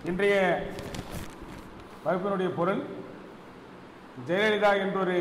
இன்றைய வகுப்பினுடைய பொருள் ஜெயலலிதா என்றொரு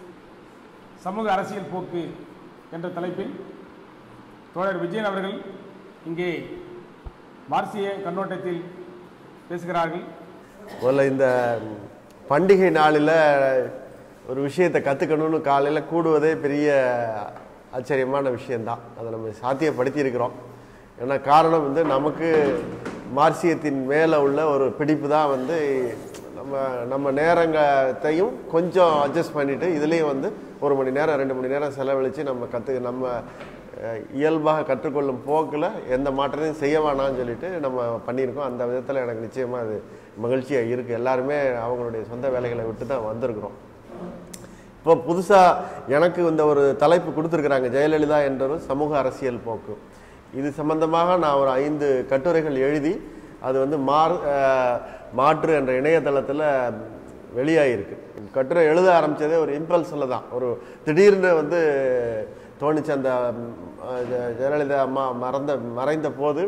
சமூக அரசியல் போக்கு என்ற தலைப்பில் தோழர் விஜயன் அவர்கள் இங்கே மார்க்சிய கண்ணோட்டத்தில் பேசுகிறார்கள் முதல்ல இந்த பண்டிகை நாளில் ஒரு விஷயத்தை கற்றுக்கணும்னு காலையில் கூடுவதே பெரிய ஆச்சரியமான விஷயந்தான் அதை நம்ம சாத்தியப்படுத்தி இருக்கிறோம் ஏன்னா காரணம் வந்து நமக்கு மார்சியத்தின் மேலே உள்ள ஒரு பிடிப்பு தான் வந்து நம்ம நம்ம நேரங்கத்தையும் கொஞ்சம் அட்ஜஸ்ட் பண்ணிவிட்டு இதுலேயும் வந்து ஒரு மணி நேரம் ரெண்டு மணி நேரம் செலவழித்து நம்ம கற்று நம்ம அஹ், இயல்பாக கற்றுக்கொள்ளும் போக்கில் எந்த மாற்றத்தையும் செய்ய வேணாம்னு சொல்லிட்டு நம்ம பண்ணியிருக்கோம் அந்த விதத்தில் எனக்கு நிச்சயமாக அது மகிழ்ச்சியாக இருக்குது எல்லாருமே அவங்களுடைய சொந்த வேலைகளை விட்டு தான் வந்திருக்கிறோம் இப்போ புதுசாக எனக்கு இந்த ஒரு தலைப்பு கொடுத்துருக்குறாங்க ஜெயலலிதா என்ற ஒரு சமூக அரசியல் போக்கு இது சம்பந்தமாக நான் ஒரு ஐந்து கட்டுரைகள் எழுதி அது வந்து மார் அஹ், மாற்று என்ற இணையதளத்தில் வெளியாகிருக்கு கட்டுரை எழுத ஆரம்பித்ததே ஒரு இம்பல்ஸில் தான் ஒரு திடீர்னு வந்து தோணுச்சு அந்த ம், அஹ், ஜெ- ஜெயலலிதா அம்மா மறந்த மறைந்த போது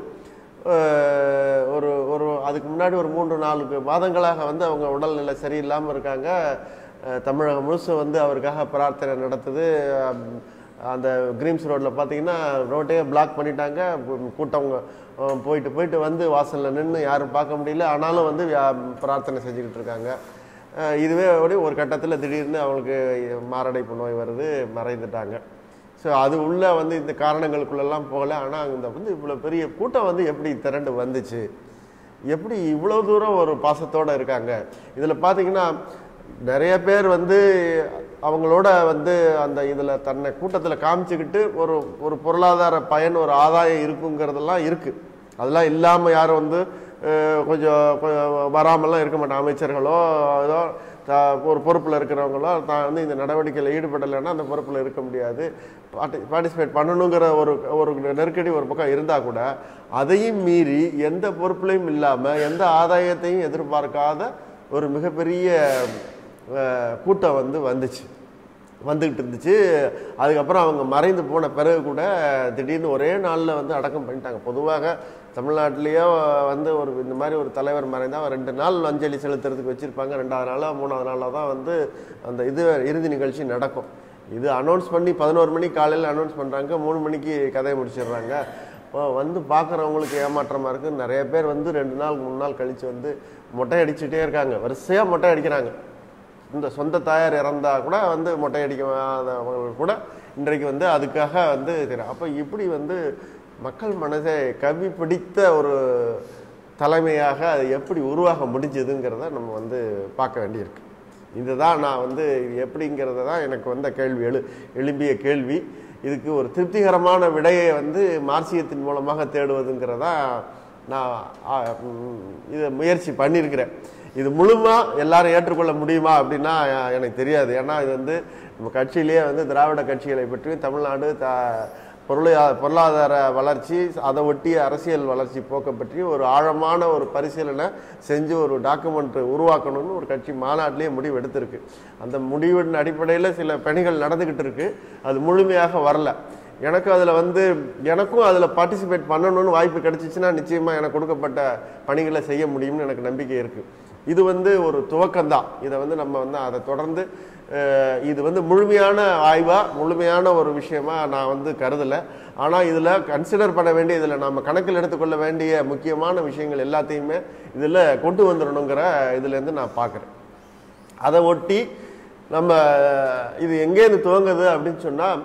அஹ், ஒரு ஒரு அதுக்கு முன்னாடி ஒரு மூன்று நான்கு மாதங்களாக வந்து அவங்க உடல்நிலை சரியில்லாமல் இருக்காங்க அஹ், தமிழகம் முழுசும் வந்து அவருக்காக பிரார்த்தனை நடத்துது அம், அந்த கிரீம்ஸ் ரோட்டில் பார்த்தீங்கன்னா ரோட்டையே பிளாக் பண்ணிட்டாங்க கூ- கூட்டம் அஹ், போயிட்டு போயிட்டு வந்து வாசலில் நின்று யாரும் பார்க்க முடியல ஆனாலும் வந்து வியா- பிரார்த்தனை செஞ்சுக்கிட்டு இருக்காங்க அஹ், இதுவே அப்படியே ஒரு கட்டத்தில் திடீர்னு அவங்களுக்கு மாரடைப்பு நோய் வருது மறைந்துட்டாங்க ஸோ அது உள்ள வந்து இந்த காரணங்களுக்குள்ளெல்லாம் போகல ஆனால் இந்த வந்து இவ்வளோ பெரிய கூட்டம் வந்து எப்படி திரண்டு வந்துச்சு எப்படி இவ்வளோ தூரம் ஒரு பாசத்தோடு இருக்காங்க இதில் பார்த்தீங்கன்னா நிறைய பேர் வந்து அவங்களோட வந்து அந்த இதில் தன்னை கூட்டத்தில் காமிச்சுக்கிட்டு ஒரு ஒரு பொருளாதார பயன் ஒரு ஆதாயம் இருக்குங்கிறதெல்லாம் இருக்குது அதெல்லாம் இல்லாமல் யாரும் வந்து அஹ், கொஞ்சம் கொஞ்சம் வராமலாம் இருக்க மாட்டாங்க அமைச்சர்களோ ஏதோ த- ஒரு பொறுப்பில் இருக்கிறவங்களோ தான் வந்து இந்த நடவடிக்கையில் ஈடுபடலைன்னா அந்த பொறுப்பில் இருக்க முடியாது பார்ட்டி பார்ட்டிசிபேட் பண்ணணுங்கிற ஒரு ஒரு நெருக்கடி ஒரு பக்கம் இருந்தால் கூட அதையும் மீறி எந்த பொறுப்புலையும் இல்லாமல் எந்த ஆதாயத்தையும் எதிர்பார்க்காத ஒரு மிகப்பெரிய அஹ், கூட்டம் வந்து வந்துச்சு வந்துக்கிட்டு இருந்துச்சு அதுக்கப்புறம் அவங்க மறைந்து போன பிறகு கூட திடீர்னு ஒரே நாளில் வந்து அடக்கம் பண்ணிட்டாங்க பொதுவாக தமிழ்நாட்டிலேயே வந்து ஒரு இந்த மாதிரி ஒரு தலைவர் மறைந்தால் ரெண்டு நாள் அஞ்சலி செலுத்துறதுக்கு வச்சுருப்பாங்க ரெண்டாவது நாளாக மூணாவது நாளாக தான் வந்து அந்த இது இறுதி நிகழ்ச்சி நடக்கும் இது அனௌன்ஸ் பண்ணி பதினோரு மணிக்கு காலையில் அனௌன்ஸ் பண்ணுறாங்க மூணு மணிக்கு கதையை முடிச்சிடுறாங்க இப்போ வந்து பார்க்குறவங்களுக்கு ஏமாற்றமாக இருக்குது நிறைய பேர் வந்து ரெண்டு நாள் மூணு நாள் கழித்து வந்து மொட்டை அடிச்சுட்டே இருக்காங்க வரிசையாக மொட்டை அடிக்கிறாங்க இந்த சொந்த தாயார் இறந்தா கூட வந்து மொட்டை அடிக்காதவங்க கூட இன்றைக்கு வந்து அதுக்காக வந்து அப்போ இப்படி வந்து மக்கள் மனதை கவி பிடித்த ஒரு தலைமையாக அது எப்படி உருவாக முடிஞ்சதுங்கிறத நம்ம வந்து பார்க்க வேண்டியிருக்கு இதுதான் நான் வந்து இது எப்படிங்கிறத தான் எனக்கு வந்த கேள்வி எழு எழும்பிய கேள்வி இதுக்கு ஒரு திருப்திகரமான விடையை வந்து மார்சியத்தின் மூலமாக தேடுவதுங்கிறதா நான் ஆ, ம், இதை முயற்சி பண்ணியிருக்கிறேன் இது முழுமா எல்லாரும் ஏற்றுக்கொள்ள முடியுமா அப்படின்னா எ- எனக்கு தெரியாது ஏன்னா இது வந்து நம்ம கட்சியிலேயே வந்து திராவிட கட்சிகளை பற்றியும் தமிழ்நாடு த பொருளா பொருளாதார வளர்ச்சி அதை ஒட்டிய அரசியல் வளர்ச்சி போக்கை பற்றி ஒரு ஆழமான ஒரு பரிசீலனை செஞ்சு ஒரு டாக்குமெண்ட் உருவாக்கணும்னு ஒரு கட்சி மாநாட்டிலேயே முடிவு எடுத்திருக்கு அந்த முடிவின் அடிப்படையில் சில பணிகள் நடந்துக்கிட்டு இருக்கு அது முழுமையாக வரல எனக்கு அதில் வந்து எனக்கும் அதில் பார்ட்டிசிபேட் பண்ணணும்னு வாய்ப்பு கிடைச்சிச்சுன்னா நிச்சயமாக எனக்கு கொடுக்கப்பட்ட பணிகளை செய்ய முடியும்னு எனக்கு நம்பிக்கை இருக்குது இது வந்து ஒரு துவக்கம்தான் இதை வந்து நம்ம வந்து அதை தொடர்ந்து அஹ், இது வந்து முழுமையான ஆய்வாக முழுமையான ஒரு விஷயமா நான் வந்து கருதலை ஆனால் இதில் கன்சிடர் பண்ண வேண்டிய இதில் நம்ம கணக்கில் எடுத்துக்கொள்ள வேண்டிய முக்கியமான விஷயங்கள் எல்லாத்தையுமே இதில் கொண்டு வந்துடணுங்கிற இதுலேருந்து நான் பார்க்குறேன் அதை ஒட்டி நம்ம இது எங்கேருந்து துவங்குது அப்படின்னு சொன்னால்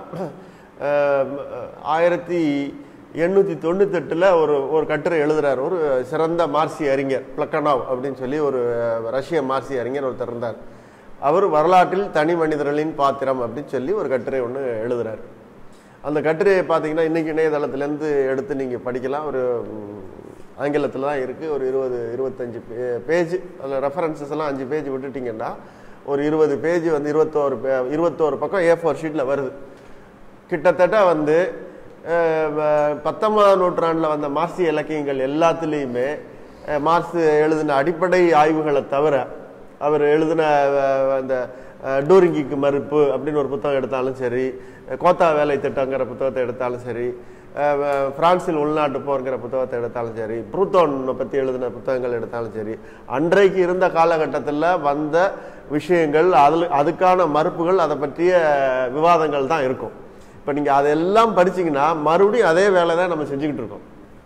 ஆயிரத்தி எண்ணூற்றி தொண்ணூத்தெட்டில் ஒரு ஒரு கட்டுரை எழுதுறார் ஒரு சிறந்த மார்சி அறிஞர் பிளக்கனாவ் அப்படின்னு சொல்லி ஒரு ரஷ்ய மார்சி அறிஞர் ஒருத்தர் இருந்தார் அவர் வரலாற்றில் தனி மனிதர்களின் பாத்திரம் அப்படின்னு சொல்லி ஒரு கட்டுரை ஒன்று எழுதுறார் அந்த கட்டுரையை பார்த்தீங்கன்னா இன்னைக்கு இணையதளத்துலேருந்து எடுத்து நீங்கள் படிக்கலாம் ஒரு ஆங்கிலத்தில் தான் இருக்குது ஒரு இருபது இருபத்தஞ்சு பேஜ் அதில் ரெஃபரன்சஸ் எல்லாம் அஞ்சு பேஜ் விட்டுட்டிங்கன்னா ஒரு இருபது பேஜ் வந்து இருபத்தோரு பே- இருபத்தோரு பக்கம் ஏ ஃபோர் ஷீட்டில் வருது கிட்டத்தட்ட வந்து அஹ், வ- பத்தொன்பதாம் நூற்றாண்டில் வந்த மார்க்சிய இலக்கியங்கள் எல்லாத்துலேயுமே அஹ், மார்க்ஸ் எழுதின அடிப்படை ஆய்வுகளை தவிர அவர் எழுதின அஹ், அந்த அஹ், டூரிங்கிக்கு மறுப்பு அப்படின்னு ஒரு புத்தகம் எடுத்தாலும் சரி கோத்தா வேலை திட்டங்கிற புத்தகத்தை எடுத்தாலும் சரி அஹ், அஹ், பிரான்சில் உள்நாட்டு போர்ங்கிற புத்தகத்தை எடுத்தாலும் சரி புரூத்தோனை பற்றி எழுதின புத்தகங்கள் எடுத்தாலும் சரி அன்றைக்கு இருந்த காலகட்டத்தில் வந்த விஷயங்கள் அதில் அதுக்கான மறுப்புகள் அதை பற்றிய விவாதங்கள் தான் இருக்கும் இப்போ நீங்கள் அதெல்லாம் படிச்சீங்கன்னா மறுபடியும் அதே வேலை தான் நம்ம செஞ்சுக்கிட்டு இருக்கோம்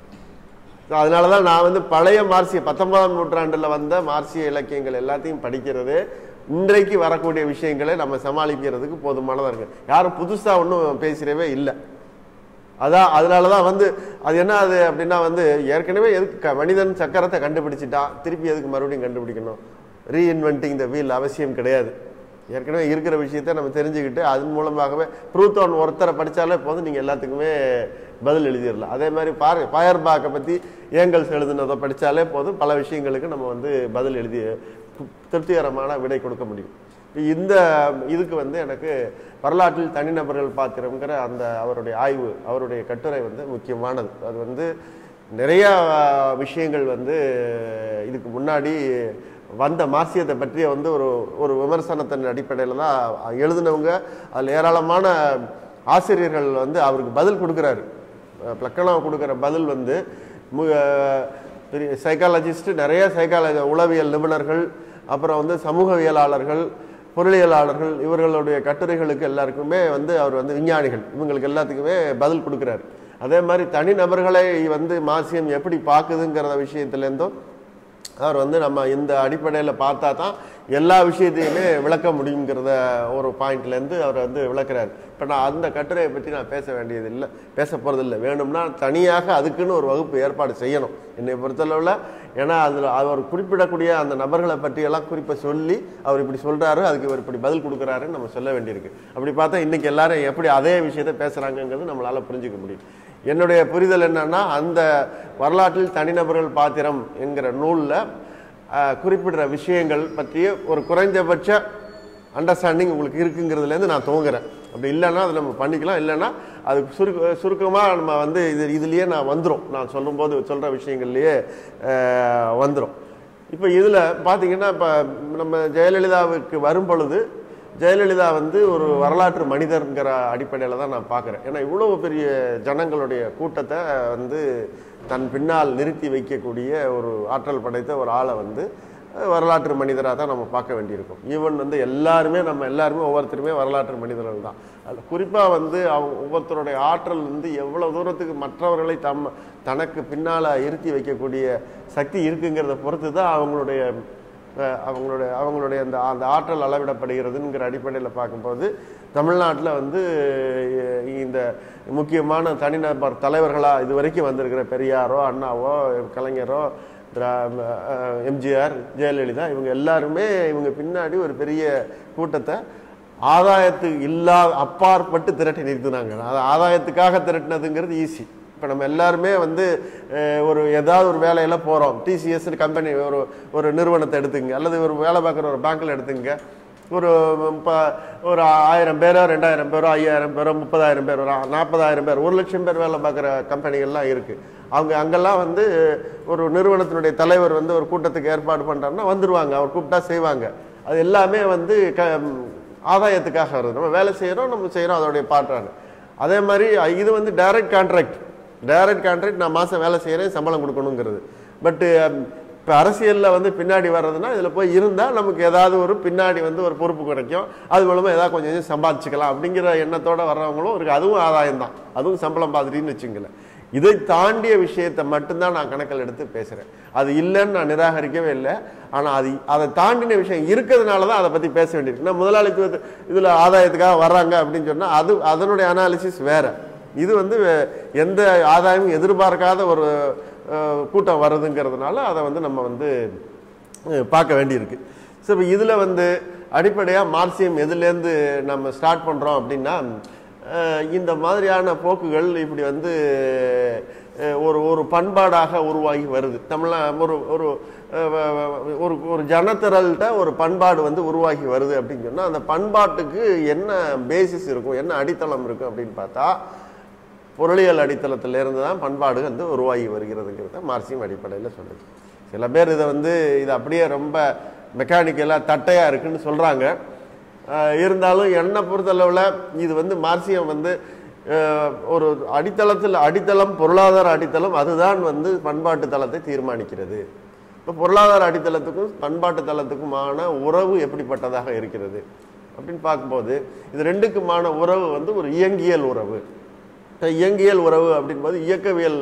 So, அதனால தான் நான் வந்து பழைய மார்சிய பத்தொன்பதாம் நூற்றாண்டில் வந்த மார்சிய இலக்கியங்கள் எல்லாத்தையும் படிக்கிறது இன்றைக்கு வரக்கூடிய விஷயங்களை நம்ம சமாளிக்கிறதுக்கு போதுமானதாக இருக்கு யாரும் புதுசாக ஒன்றும் பேசுகிறவே இல்லை அதான் அதனால தான் வந்து அது என்ன அது அப்படின்னா வந்து ஏற்கனவே எதுக்கு க- மனிதன் சக்கரத்தை கண்டுபிடிச்சிட்டான் திருப்பி எதுக்கு மறுபடியும் கண்டுபிடிக்கணும் ரீஇன்வென்டிங் த வீல் அவசியம் கிடையாது ஏற்கனவே இருக்கிற விஷயத்தை நம்ம தெரிஞ்சுக்கிட்டு அதன் மூலமாகவே ப்ரூத்தோன் ஒருத்தரை படித்தாலே போதும் நீங்கள் எல்லாத்துக்குமே பதில் எழுதிடலாம் அதே மாதிரி பாரு பாயர்பாக்கை பற்றி ஏங்கல்ஸ் எழுதுனதை படித்தாலே போதும் பல விஷயங்களுக்கு நம்ம வந்து பதில் எழுதி திருப்திகரமான விடை கொடுக்க முடியும் இந்த இதுக்கு வந்து எனக்கு வரலாற்றில் தனிநபர்கள் பாத்திரம்ங்கிற அந்த அவருடைய ஆய்வு அவருடைய கட்டுரை வந்து முக்கியமானது அது வந்து நிறைய அஹ், விஷயங்கள் வந்து இதுக்கு முன்னாடி வந்த மார்சியத்தை பற்றிய வந்து ஒரு ஒரு விமர்சனத்தின் அடிப்படையில் தான் எழுதினவங்க அதில் ஏராளமான ஆசிரியர்கள் வந்து அவருக்கு பதில் கொடுக்குறாரு பிளக்கனா கொடுக்குற பதில் வந்து மு- அஹ், பெரிய சைக்காலஜிஸ்ட் நிறைய சைக்காலஜி உளவியல் நிபுணர்கள் அப்புறம் வந்து சமூகவியலாளர்கள் பொருளியலாளர்கள் இவர்களுடைய கட்டுரைகளுக்கு எல்லாருக்குமே வந்து அவர் வந்து விஞ்ஞானிகள் இவங்களுக்கு எல்லாத்துக்குமே பதில் கொடுக்குறாரு அதே மாதிரி தனிநபர்களை வந்து மார்சியம் எப்படி பார்க்குதுங்கிற விஷயத்துலேருந்தும் அவர் வந்து நம்ம இந்த அடிப்படையில் பார்த்தா தான் எல்லா விஷயத்தையுமே விளக்க முடியுங்கிறத ஒரு பாயிண்ட்லேருந்து அவர் வந்து விளக்குறாரு இப்போ நான் அந்த கட்டுரையை பற்றி நான் பேச வேண்டியது இல்லை பேச போகிறதில்லை வேணும்னா தனியாக அதுக்குன்னு ஒரு வகுப்பு ஏற்பாடு செய்யணும் என்னை பொறுத்தளவில் ஏன்னா அதில் அவர் குறிப்பிடக்கூடிய அந்த நபர்களை பற்றியெல்லாம் குறிப்பை சொல்லி அவர் இப்படி சொல்கிறாரு அதுக்கு இவர் இப்படி பதில் கொடுக்குறாருன்னு நம்ம சொல்ல வேண்டியிருக்கு அப்படி பார்த்தா இன்றைக்கி எல்லாரும் எப்படி அதே விஷயத்தை பேசுகிறாங்கங்கிறது நம்மளால் புரிஞ்சுக்க முடியும் என்னுடைய புரிதல் என்னன்னா அந்த வரலாற்றில் தனிநபர்கள் பாத்திரம் என்கிற நூலில் குறிப்பிடுற விஷயங்கள் பற்றிய ஒரு குறைந்தபட்ச அண்டர்ஸ்டாண்டிங் உங்களுக்கு இருக்குங்கிறதுலேருந்து நான் துவங்குறேன் அப்படி இல்லைன்னா அதை நம்ம பண்ணிக்கலாம் இல்லைன்னா அது சுருக்க சுருக்கமாக நம்ம வந்து இது இதுலேயே நான் வந்துடும் நான் சொல்லும்போது சொல்கிற விஷயங்கள்லேயே வந்துடும் இப்போ இதில் பார்த்தீங்கன்னா இப்போ நம்ம ஜெயலலிதாவுக்கு வரும் பொழுது ஜெயலலிதா வந்து ஒரு வரலாற்று மனிதர்ங்கிற அடிப்படையில் தான் நான் பார்க்குறேன் ஏன்னா இவ்வளவு பெரிய ஜனங்களுடைய கூட்டத்தை வந்து தன் பின்னால் நிறுத்தி வைக்கக்கூடிய ஒரு ஆற்றல் படைத்த ஒரு ஆளை வந்து அஹ், வரலாற்று மனிதராக தான் நம்ம பார்க்க வேண்டியிருக்கும் ஈவன் வந்து எல்லாருமே நம்ம எல்லாருமே ஒவ்வொருத்தருமே வரலாற்று மனிதர்கள் தான் அதில் குறிப்பாக வந்து அவங்க ஒவ்வொருத்தருடைய ஆற்றல் வந்து எவ்வளோ தூரத்துக்கு மற்றவர்களை தம் தனக்கு பின்னால் இருத்தி வைக்கக்கூடிய சக்தி இருக்குங்கிறத பொறுத்து தான் அவங்களுடைய அஹ் அவங்களுடைய அவங்களுடைய அந்த அந்த ஆற்றல் அளவிடப்படுகிறதுங்கிற அடிப்படையில் பார்க்கும்போது தமிழ்நாட்டில் வந்து அஹ் இந்த முக்கியமான தனிநபர் தலைவர்களாக இது வரைக்கும் வந்திருக்கிற பெரியாரோ அண்ணாவோ கலைஞரோ திரா- அஹ் எம்ஜிஆர் ஜெயலலிதா இவங்க எல்லாருமே இவங்க பின்னாடி ஒரு பெரிய கூட்டத்தை ஆதாயத்துக்கு இல்லா அப்பாற்பட்டு திரட்டி நிறுத்தினாங்க அது ஆதாயத்துக்காக திரட்டினதுங்கிறது ஈஸி இப்போ நம்ம எல்லாருமே வந்து அஹ், ஒரு ஏதாவது ஒரு வேலையில போகிறோம் டிசிஎஸ் கம்பெனி ஒரு ஒரு நிறுவனத்தை எடுத்துங்க அல்லது ஒரு வேலை பார்க்குற ஒரு பேங்க்கில் எடுத்துங்க ஒரு இப்போ ஒரு ஆயிரம் பேரோ ரெண்டாயிரம் பேரோ ஐயாயிரம் பேரோ முப்பதாயிரம் பேர் ஒரு நாற்பதாயிரம் பேர் ஒரு லட்சம் பேர் வேலை பார்க்குற கம்பெனிகள்லாம் இருக்குது அவங்க அங்கெல்லாம் வந்து ஒரு நிறுவனத்தினுடைய தலைவர் வந்து ஒரு கூட்டத்துக்கு ஏற்பாடு பண்ணுறாருன்னா வந்துருவாங்க அவர் கூப்பிட்டா செய்வாங்க அது எல்லாமே வந்து க ஆதாயத்துக்காக வருது நம்ம வேலை செய்கிறோம் நம்ம செய்கிறோம் அதோடைய பாட்டாണ് அதே மாதிரி அஹ், இது வந்து டைரக்ட் கான்ட்ராக்ட் டைரக்ட் கான்ட்ராக்ட் நான் மாதம் வேலை செய்கிறேன் சம்பளம் கொடுக்கணுங்கிறது பட்டு இப்போ அரசியலில் வந்து பின்னாடி வர்றதுன்னா இதில் போய் இருந்தால் நமக்கு ஏதாவது ஒரு பின்னாடி வந்து ஒரு பொறுப்பு கிடைக்கும் அது மூலமாக ஏதாவது கொஞ்சம் கொஞ்சம் சம்பாதிச்சுக்கலாம் அப்படிங்கிற எண்ணத்தோட வர்றவங்களும் இருக்கு அதுவும் ஆதாயம் தான் அதுவும் சம்பளம் பார்த்துட்டின்னு வச்சுங்களேன் இதை தாண்டிய விஷயத்தை மட்டும்தான் நான் கணக்கில் எடுத்து பேசுகிறேன் அது இல்லைன்னு நான் நிராகரிக்கவே இல்லை ஆனால் அது அதை தாண்டின விஷயம் இருக்கிறதுனால தான் அதை பற்றி பேச வேண்டியிருக்கு நான் முதலாளித்துவ இதில் ஆதாயத்துக்காக வர்றாங்க அப்படின்னு சொன்னால் அது அதனுடைய அனாலிசிஸ் வேற இது வந்து வே- எந்த ஆதாயமும் எதிர்பார்க்காத ஒரு அஹ், கூட்டம் வருதுங்கிறதுனால அதை வந்து நம்ம வந்து அஹ், பார்க்க வேண்டியிருக்கு ஸோ இப்போ இதில் வந்து அடிப்படையாக மார்க்சியம் எதுலேருந்து நம்ம ஸ்டார்ட் பண்ணுறோம் அப்படின்னா அஹ், இந்த மாதிரியான போக்குகள் இப்படி வந்து அஹ், ஒரு ஒரு பண்பாடாக உருவாகி வருது தமிழ்நா ஒரு ஒரு அஹ், வ- வ- ஒரு ஒரு ஜனத்திரல்கிட்ட ஒரு பண்பாடு வந்து உருவாகி வருது அப்படின்னு சொன்னால் அந்த பண்பாட்டுக்கு என்ன பேசிஸ் இருக்கும் என்ன அடித்தளம் இருக்கும் அப்படின்னு பார்த்தா பொருளியல் அடித்தளத்துல இருந்து தான் பண்பாடு வந்து உருவாகி வருகிறதுங்கிறத மார்க்சியம் அடிப்படையில் சொல்லுது சில பேர் இதை வந்து இது அப்படியே ரொம்ப மெக்கானிக்கலாக தட்டையாக இருக்குன்னு சொல்கிறாங்க இருந்தாலும் என்னை பொறுத்தளவில் இது வந்து மார்க்சியம் வந்து அஹ், ஒரு அடித்தளத்தில் அடித்தளம் பொருளாதார அடித்தளம் அதுதான் வந்து பண்பாட்டு தளத்தை தீர்மானிக்கிறது இப்போ பொருளாதார அடித்தளத்துக்கும் பண்பாட்டு தளத்துக்குமான உறவு எப்படிப்பட்டதாக இருக்கிறது அப்படின்னு பார்க்கும்போது இது ரெண்டுக்குமான உறவு வந்து ஒரு இயங்கியல் உறவு இப்ப இயங்கியல் உறவு அப்படின்போது இயக்கவியல்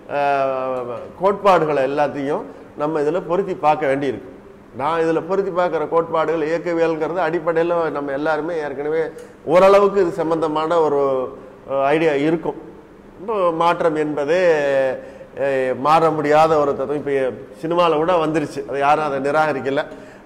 அஹ், கோட்பாடுகளை எல்லாத்தையும் நம்ம இதில் பொருத்தி பார்க்க வேண்டியிருக்கு நான் இதில் பொருத்தி பார்க்குற கோட்பாடுகள் இயக்கவியல்ங்கிறது அடிப்படையில் நம்ம எல்லாருமே ஏற்கனவே ஓரளவுக்கு இது சம்பந்தமான ஒரு ஐடியா இருக்கும் இப்போ மாற்றம் என்பதே அஹ், மாற முடியாத ஒரு தத்துவம் இப்போ சினிமாவில் கூட வந்துருச்சு அதை யாரும் அதை நிராகரிக்கல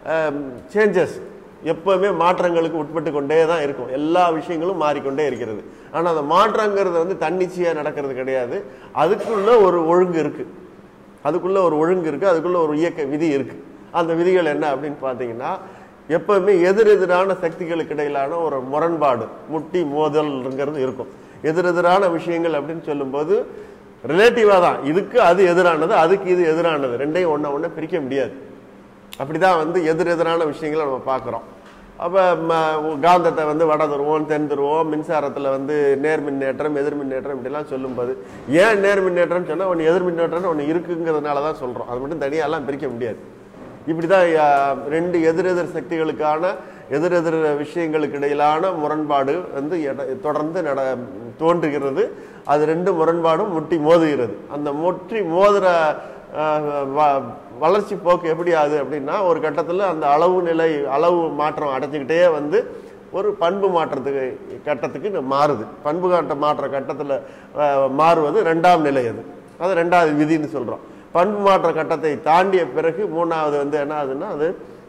சேஞ்சஸ் எப்பவுமே மாற்றங்களுக்கு உட்பட்டு கொண்டே தான் இருக்கும் எல்லா விஷயங்களும் மாறிக்கொண்டே இருக்கிறது ஆனால் அந்த மாற்றங்கிறது வந்து தன்னிச்சையாக நடக்கிறது கிடையாது அதுக்குள்ள ஒரு ஒழுங்கு இருக்கு அதுக்குள்ள ஒரு ஒழுங்கு இருக்கு அதுக்குள்ள ஒரு இயக்க விதி இருக்கு அந்த விதிகள் என்ன அப்படின்னு பார்த்தீங்கன்னா எப்பவுமே எதிரெதிரான சக்திகளுக்கு இடையிலான ஒரு முரண்பாடு முட்டி மோதல்ங்கிறது இருக்கும் எதிரெதிரான விஷயங்கள் அப்படின்னு சொல்லும்போது ரிலேட்டிவாக தான் இதுக்கு அது எதிரானது அதுக்கு இது எதிரானது ரெண்டையும் ஒண்ணா ஒண்ணா பிரிக்க முடியாது அப்படிதான் வந்து எதிர் எதிரான விஷயங்களை நம்ம பார்க்குறோம் அப்போ காந்தத்தை வந்து வட துருவம் தென் துருவம் மின்சாரத்தில் வந்து நேர் மின்னேற்றம் எதிர் மின்னேற்றம் இப்படிலாம் சொல்லும்போது ஏன் நேர் மின்னேற்றம் சொன்னால் ஒன்று எதிர் மின்னேற்றம்னு ஒன்று இருக்குங்கிறதுனால தான் சொல்கிறோம் அது மட்டும் தனியாலாம் பிரிக்க முடியாது இப்படி தான் ரெண்டு எதிரெதிர் சக்திகளுக்கான எதிரெதிர் விஷயங்களுக்கு இடையிலான முரண்பாடு வந்து எட- தொடர்ந்து நட தோன்றுகிறது அது ரெண்டு முரண்பாடும் முட்டி மோதுகிறது அந்த முற்றி மோதுற அஹ், வ- வளர்ச்சி போக்கு எப்படி ஆகுது அப்படின்னா ஒரு கட்டத்தில் அந்த அளவு நிலை அளவு மாற்றம் அடைஞ்சிக்கிட்டே வந்து ஒரு பண்பு மாற்றத்துக்கு கட்டத்துக்கு இது மாறுது பண்பு காட்ட மாற்ற கட்டத்தில் மாறுவது ரெண்டாம் நிலை அது அது ரெண்டாவது விதின்னு சொல்கிறோம் பண்பு மாற்ற கட்டத்தை தாண்டிய பிறகு மூணாவது வந்து என்ன ஆகுதுன்னா அது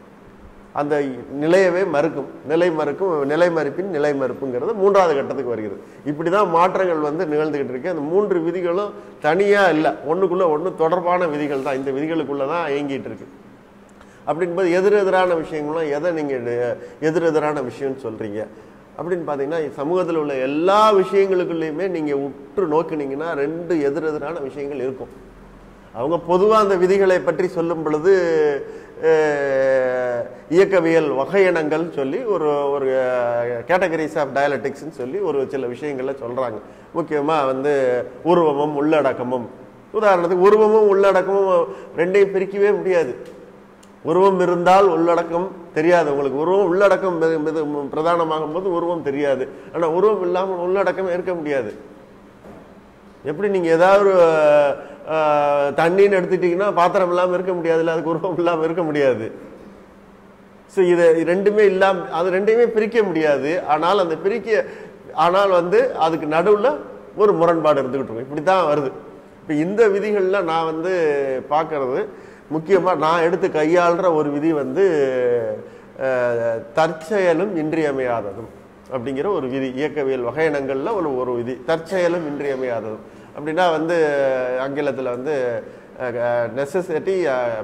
அந்த நிலையவே மறுக்கும் நிலை மறுக்கும் நிலை மறுப்பின் நிலை மறுப்புங்கிறது மூன்றாவது கட்டத்துக்கு வருகிறது இப்படி தான் மாற்றங்கள் வந்து நிகழ்ந்துகிட்டு இருக்கு அந்த மூன்று விதிகளும் தனியாக இல்லை ஒன்றுக்குள்ள ஒன்று தொடர்பான விதிகள் தான் இந்த விதிகளுக்குள்ள தான் இயங்கிட்டு இருக்கு அப்படின்போது எதிரெதிரான விஷயங்களும் எதை நீங்கள் எதிரெதிரான விஷயம்னு சொல்கிறீங்க அப்படின்னு பார்த்தீங்கன்னா சமூகத்தில் உள்ள எல்லா விஷயங்களுக்குள்ளேயுமே நீங்கள் உற்று நோக்கினீங்கன்னா ரெண்டு எதிரெதிரான விஷயங்கள் இருக்கும் அவங்க பொதுவாக அந்த விதிகளை பற்றி சொல்லும் பொழுது அஹ், இயக்கவியல் வகையினங்கள் சொல்லி ஒரு ஒரு கேட்டகரிஸ் ஆஃப் டயலட்டிக்ஸ்னு சொல்லி ஒரு சில விஷயங்களை சொல்கிறாங்க முக்கியமாக வந்து உருவமும் உள்ளடக்கமும் உதாரணத்துக்கு உருவமும் உள்ளடக்கமும் ரெண்டையும் பிரிக்கவே முடியாது உருவம் இருந்தால் உள்ளடக்கம் தெரியாது உங்களுக்கு உருவம் உள்ளடக்கம் மிக- மிக பிரதானமாகும் போது உருவம் தெரியாது ஆனால் உருவம் இல்லாமல் உள்ளடக்கம் இருக்க முடியாது எப்படி நீங்க ஏதாவது ஒரு அஹ், தண்ணின்னு எடுத்துட்டீங்கன்னா பாத்திரம் இல்லாமல் இருக்க முடியாதுல்ல அதுக்கு உருவம் இல்லாமல் இருக்க முடியாது ஸோ இது ரெண்டுமே இல்லாம அது ரெண்டையுமே பிரிக்க முடியாது ஆனால் அந்த பிரிக்க ஆனால் வந்து அதுக்கு நடுவுல ஒரு முரண்பாடு இருந்துகிட்டு இருக்கும் இப்படி தான் வருது இப்போ இந்த விதிகள்ல நான் வந்து பார்க்கறது முக்கியமா நான் எடுத்து கையாளுற ஒரு விதி வந்து அஹ், தற்செயலும் இன்றியமையாததும் அப்படிங்கிற ஒரு விதி இயக்கவியல் வகையினங்கள்ல ஒரு ஒரு விதி தற்செயலும் இன்றியமையாததும் அப்படின்னா வந்து ஆங்கிலத்தில் வந்து நெசசிட்டி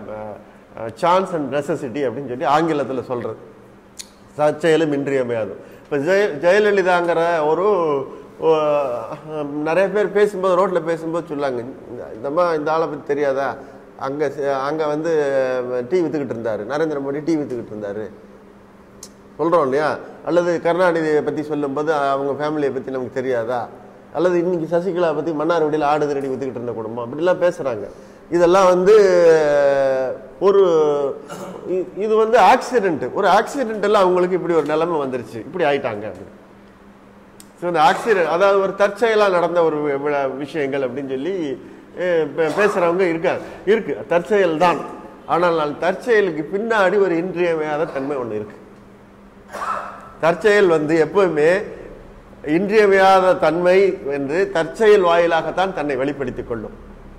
சான்ஸ் அண்ட் நெசசிட்டி அப்படின்னு சொல்லி ஆங்கிலத்தில் சொல்றது தற்செயலும் இன்றியமையாது இப்போ ஜெய ஜெயலலிதாங்கிற ஒரு ஓ, நிறைய பேர் பேசும்போது ரோட்டில் பேசும்போது சொல்லாங்க இந்த- இந்த அம்மா இந்த ஆளை பற்றி தெரியாதா அங்கே அங்கே வந்து டீ வித்துக்கிட்டு இருந்தாரு நரேந்திர மோடி டீ வித்துக்கிட்டு இருந்தாரு சொல்கிறோம் இல்லையா அல்லது கருணாநிதியை பற்றி சொல்லும்போது அவங்க ஃபேமிலியை பற்றி நமக்கு தெரியாதா அல்லது இன்னைக்கு சசிகலா பற்றி மன்னார்வடியில் ஆடு திருடி வித்துக்கிட்டு இருந்த குடும்பம் அப்படிலாம் பேசுகிறாங்க இதெல்லாம் வந்து ஒரு இ- இது வந்து ஆக்சிடென்ட் ஒரு ஆக்சிடென்டெல்லாம் அவங்களுக்கு இப்படி ஒரு நிலைமை வந்துருச்சு இப்படி ஆயிட்டாங்க அப்படின்னு ஸோ இந்த ஆக்சிடென்ட் அதாவது ஒரு தற்செயலாக நடந்த ஒரு வி- விழா- விஷயங்கள் அப்படின்னு சொல்லி அஹ், பே- பேசுறவங்க இருக்காங்க இருக்கு தற்செயல் தான் ஆனால் நான் தற்செயலுக்கு பின்னாடி ஒரு இன்றியமையாத தன்மை ஒன்று இருக்கு தற்செயல் வந்து எப்பவுமே இன்றியமையாத தன்மை என்று தற்செயல் வாயிலாகத்தான் தன்னை வெளிப்படுத்திக் கொள்ளும்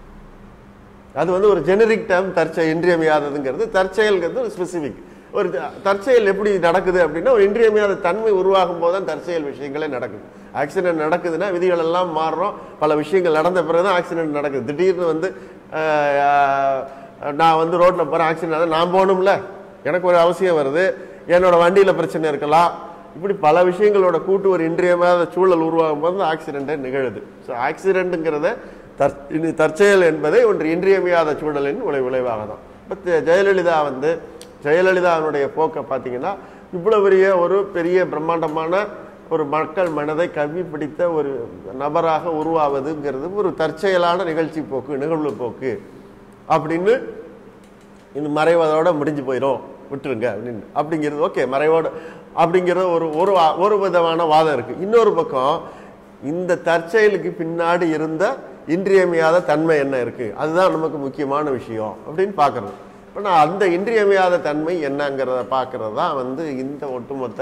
அது வந்து ஒரு ஜெனரிக் டேர்ம் தற்செயல் இன்றியமையாததுங்கிறது தற்செயல்ங்கிறது ஒரு ஸ்பெசிபிக் ஒரு த- தற்செயல் எப்படி நடக்குது அப்படின்னா ஒரு இன்றியமையாத தன்மை உருவாகும் போது தான் தற்செயல் விஷயங்களே நடக்குது ஆக்சிடென்ட் நடக்குதுன்னா விதிகள் எல்லாம் மாறுறோம் பல விஷயங்கள் நடந்த பிறகு தான் ஆக்சிடென்ட் நடக்குது திடீர்னு வந்து ஆஹ், ஆஹ், நான் வந்து ரோட்ல போறேன் ஆக்சிடென்ட் நான் போகணும்ல எனக்கு ஒரு அவசியம் வருது என்னோட வண்டியில பிரச்சனை இருக்கலாம் இப்படி பல விஷயங்களோட கூட்டு ஒரு இன்றியமையாத சூழல் உருவாகும் போது ஆக்சிடென்ட்டே நிகழுது ஸோ ஆக்சிடென்ட்டுங்கிறத தற் இது தற்செயல் என்பதை ஒன்று இன்றியமையாத சூழலின் விளை விளைவாக தான் இப்போ ஜெயலலிதா வந்து ஜெயலலிதாவினுடைய போக்கை பார்த்தீங்கன்னா இவ்வளோ பெரிய ஒரு பெரிய பிரம்மாண்டமான ஒரு மக்கள் மனதை கவ்வி பிடித்த ஒரு நபராக உருவாவதுங்கிறது ஒரு தற்செயலான நிகழ்ச்சி போக்கு நிகழ்வு போக்கு அப்படின்னு இந்த மறைவதோட முடிஞ்சு போயிடும் விட்டுருங்க அப்படின்னு அப்படிங்கிறது ஓகே மறைவோட அப்படிங்கிறது ஒரு ஒரு வா- ஒரு விதமான வாதம் இருக்கு இன்னொரு பக்கம் இந்த தற்செயலுக்கு பின்னாடி இருந்த இன்றியமையாத தன்மை என்ன இருக்கு அதுதான் நமக்கு முக்கியமான விஷயம் அப்படின்னு பார்க்கறது இப்போ நான் அந்த இன்றியமையாத தன்மை என்னங்கிறத பார்க்கறது தான் வந்து இந்த ஒட்டுமொத்த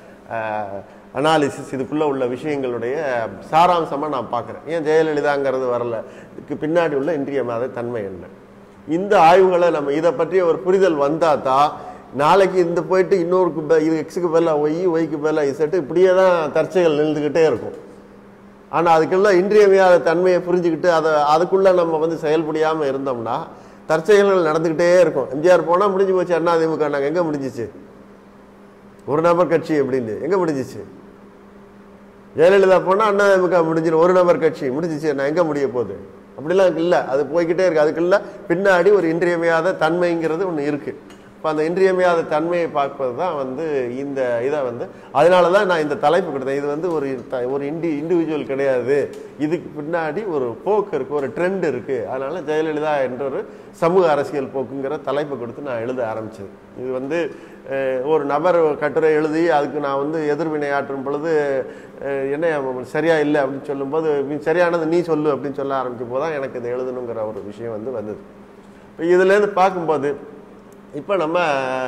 அனாலிசிஸ் இதுக்குள்ள உள்ள விஷயங்களுடைய சாராம்சமாக நான் பார்க்குறேன் ஏன் ஜெயலலிதாங்கிறது வரல இதுக்கு பின்னாடி உள்ள இன்றியமையாத தன்மை என்ன இந்த ஆய்வுகளை நம்ம இதை பற்றிய ஒரு புரிதல் வந்தால் தான் நாளைக்கு இந்த போயிட்டு இன்னொருக்கு ப- இது எக்ஸுக்கு பதிலாக ஒய் ஒய்க்கு பதிலாக இசட்டு இப்படியே தான் தற்செயல் நின்றுக்கிட்டே இருக்கும் ஆனால் அதுக்கெல்லாம் இன்றியமையாத தன்மையை புரிஞ்சுக்கிட்டு அதை அதுக்குள்ளே நம்ம வந்து செயல்படியாமல் இருந்தோம்னா தற்செயல்கள் நடந்துக்கிட்டே இருக்கும் எம்ஜிஆர் போனால் முடிஞ்சு போச்சு அண்ணா திமுக நாங்கள் எங்கே முடிஞ்சிச்சு ஒரு நபர் கட்சி அப்படின்னு எங்கே முடிஞ்சிச்சு ஜெயலலிதா போனால் அண்ணா திமுக முடிஞ்சிடும் ஒரு நபர் கட்சி முடிஞ்சிச்சு நான் எங்கே முடிய போகுது அப்படிலாம் இல்லை அது போய்க்கிட்டே இருக்கு அதுக்குள்ள பின்னாடி ஒரு இன்றியமையாத தன்மைங்கிறது ஒன்று இருக்கு இப்போ அந்த இன்றியமையாத தன்மையை பார்ப்பது தான் வந்து இந்த இதை வந்து அதனால தான் நான் இந்த தலைப்பு கொடுத்தேன் இது வந்து ஒரு த- ஒரு இண்டி இண்டிவிஜுவல் கிடையாது இதுக்கு பின்னாடி ஒரு போக்கு இருக்கு ஒரு ட்ரெண்ட் இருக்கு அதனால ஜெயலலிதா என்ற ஒரு சமூக அரசியல் போக்குங்கிற தலைப்பு கொடுத்து நான் எழுத ஆரம்பிச்சது இது வந்து அஹ், ஒரு நபர் கட்டுரை எழுதி அதுக்கு நான் வந்து எதிர்வினை ஆற்றும் பொழுது அஹ், என்ன அவன் சரியா இல்லை அப்படின்னு சொல்லும்போது நீ சரியானது நீ சொல்லு அப்படின்னு சொல்ல ஆரம்பிக்கும் போது தான் எனக்கு இதை எழுதணுங்கிற ஒரு விஷயம் வந்து வந்தது இப்போ இதுலேருந்து பார்க்கும்போது இப்போ நம்ம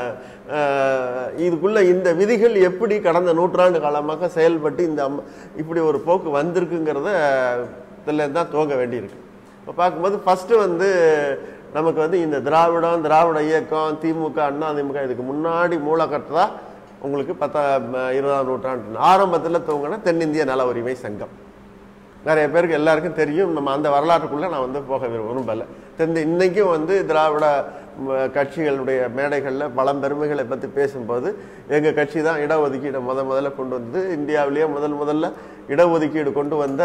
அஹ், இதுக்குள்ள இந்த விதிகள் எப்படி கடந்த நூற்றாண்டு காலமாக செயல்பட்டு இந்த அம்ம- இப்படி ஒரு போக்கு வந்திருக்குங்கிறத இதில் தான் துவங்க வேண்டியிருக்கு இப்போ பார்க்கும்போது ஃபஸ்ட்டு வந்து நமக்கு வந்து இந்த திராவிடம் திராவிட இயக்கம் திமுக அண்ணா திமுக இதுக்கு முன்னாடி மூலக்கட்டதா உங்களுக்கு பத்தா இருபதாம் நூற்றாண்டு ஆரம்பத்தில் துவங்கின தென்னிந்திய நல உரிமை சங்கம் நிறைய பேருக்கு எல்லாருக்கும் தெரியும் நம்ம அந்த வரலாற்றுக்குள்ள நான் வந்து போக விரு- விரும்பல தெரிந்து இன்னைக்கும் வந்து திராவிட ம, கட்சிகளுடைய மேடைகளில் பழம்பெருமைகளை பற்றி பேசும்போது எங்கள் கட்சி தான் இடஒதுக்கீடு முத முதல்ல கொண்டு வந்து இந்தியாவிலேயே முதல் முதல்ல இடஒதுக்கீடு கொண்டு வந்த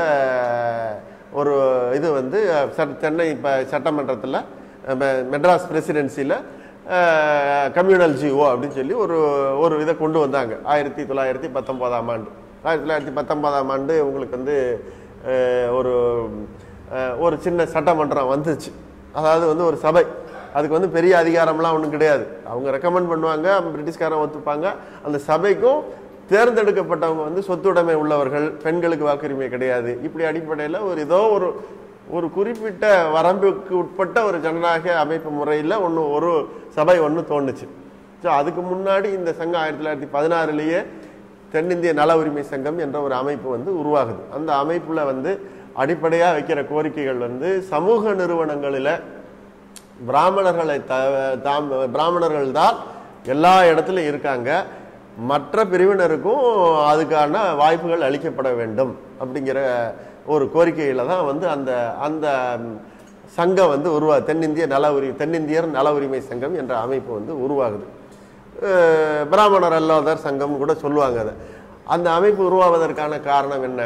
ஒரு இது வந்து சட்- சென்னை இப்போ சட்டமன்றத்தில் மெட்ராஸ் பிரசிடென்சியில் கம்யூனல் ஜிஓ அப்படின்னு சொல்லி ஒரு ஒரு இதை கொண்டு வந்தாங்க ஆயிரத்தி தொள்ளாயிரத்தி பத்தொம்போதாம் ஆண்டு ஆயிரத்தி தொள்ளாயிரத்தி பத்தொன்பதாம் ஆண்டு உங்களுக்கு வந்து அஹ், ஒரு அஹ், ஒரு சின்ன சட்டமன்றம் வந்துச்சு அதாவது வந்து ஒரு சபை அதுக்கு வந்து பெரிய அதிகாரம்லாம் ஒன்றும் கிடையாது அவங்க ரெக்கமெண்ட் பண்ணுவாங்க பிரிட்டிஷ்காரன் ஒத்துப்பாங்க அந்த சபைக்கும் தேர்ந்தெடுக்கப்பட்டவங்க வந்து சொத்துடைமை உள்ளவர்கள் பெண்களுக்கு வாக்குரிமை கிடையாது இப்படி அடிப்படையில் ஒரு ஏதோ ஒரு ஒரு குறிப்பிட்ட வரம்புக்கு உட்பட்ட ஒரு ஜனநாயக அமைப்பு முறையில் ஒன்று ஒரு சபை ஒன்று தோணுச்சு ஸோ அதுக்கு முன்னாடி இந்த சங்கம் ஆயிரத்தி தொள்ளாயிரத்தி பதினாறுலேயே தென்னிந்திய நல உரிமை சங்கம் என்ற ஒரு அமைப்பு வந்து உருவாகுது அந்த அமைப்புல வந்து அடிப்படையாக வைக்கிற கோரிக்கைகள் வந்து சமூக நிறுவனங்களில் பிராமணர்களை த தாம் பிராமணர்கள் தான் எல்லா இடத்துலையும் இருக்காங்க மற்ற பிரிவினருக்கும் அதுக்கான வாய்ப்புகள் அளிக்கப்பட வேண்டும் அப்படிங்கிற ஒரு கோரிக்கையில தான் வந்து அந்த அந்த சங்கம் வந்து உருவா தென்னிந்திய நல உரி தென்னிந்தியர் நல உரிமை சங்கம் என்ற அமைப்பு வந்து உருவாகுது அஹ் பிராமணர் அல்லாதர் சங்கம் கூட சொல்லுவாங்க அதை அந்த அமைப்பு உருவாவதற்கான காரணம் என்ன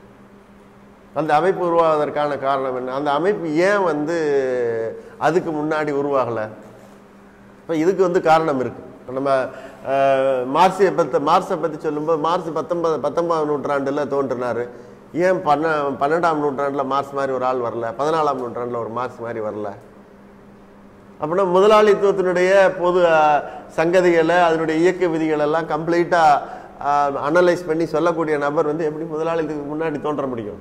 அந்த அமைப்பு உருவாவதற்கான காரணம் என்ன அந்த அமைப்பு ஏன் வந்து அதுக்கு முன்னாடி உருவாகலை இப்போ இதுக்கு வந்து காரணம் இருக்கு இப்ப நம்ம அஹ், மார்க்சியை பற்றி மார்க்ஸை பற்றி சொல்லும்போது மார்க்ஸ் பத்தொன்பது பத்தொன்பதாம் நூற்றாண்டில் தோன்றினார் ஏன் பன்ன பன்னெண்டாம் நூற்றாண்டில் மார்க்ஸ் மாதிரி ஒரு ஆள் வரல பதினாலாம் நூற்றாண்டில் ஒரு மார்க்ஸ் மாதிரி வரல அப்படின்னா முதலாளித்துவத்தினுடைய பொது அஹ், சங்கதிகளை அதனுடைய இயக்க விதிகள் எல்லாம் கம்ப்ளீட்டாக அனலைஸ் பண்ணி சொல்லக்கூடிய நபர் வந்து எப்படி முதலாளித்துவத்துக்கு முன்னாடி தோன்ற முடியும்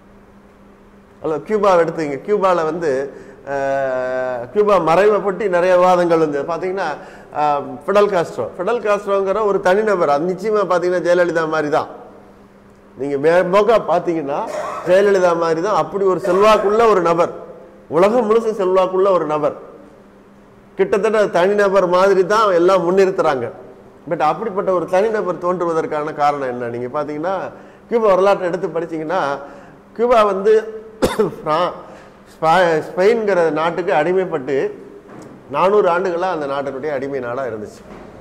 அல்ல கியூபாவை எடுத்துங்க கியூபாவில் வந்து அஹ், கியூபா மறைவை பற்றி நிறைய விவாதங்கள் வந்து பார்த்தீங்கன்னா அஹ், ஃபிடல் காஸ்ட்ரோ ஃபிடல் காஸ்ட்ரோங்கிற ஒரு தனிநபர் அது நிச்சயமாக பார்த்தீங்கன்னா ஜெயலலிதா மாதிரி தான் நீங்கள் மேம்போக்கா பார்த்தீங்கன்னா ஜெயலலிதா மாதிரி தான் அப்படி ஒரு செல்வாக்குள்ள ஒரு நபர் உலகம் முழுசும் செல்வாக்குள்ள ஒரு நபர் கிட்டத்தட்ட தனிநபர் மாதிரி தான் எல்லாம் முன்னிறுத்துறாங்க பட் அப்படிப்பட்ட ஒரு தனிநபர் தோன்றுவதற்கான காரணம் என்ன நீங்க பாத்தீங்கன்னா கியூபா வரலாற்றை எடுத்து படிச்சீங்கன்னா கியூபா வந்து பிரான் ஸ்பா- ஸ்பெயின்கிற நாட்டுக்கு அடிமைப்பட்டு நானூறு ஆண்டுகளா அந்த நாட்டினுடைய அடிமை நாடா இருந்துச்சு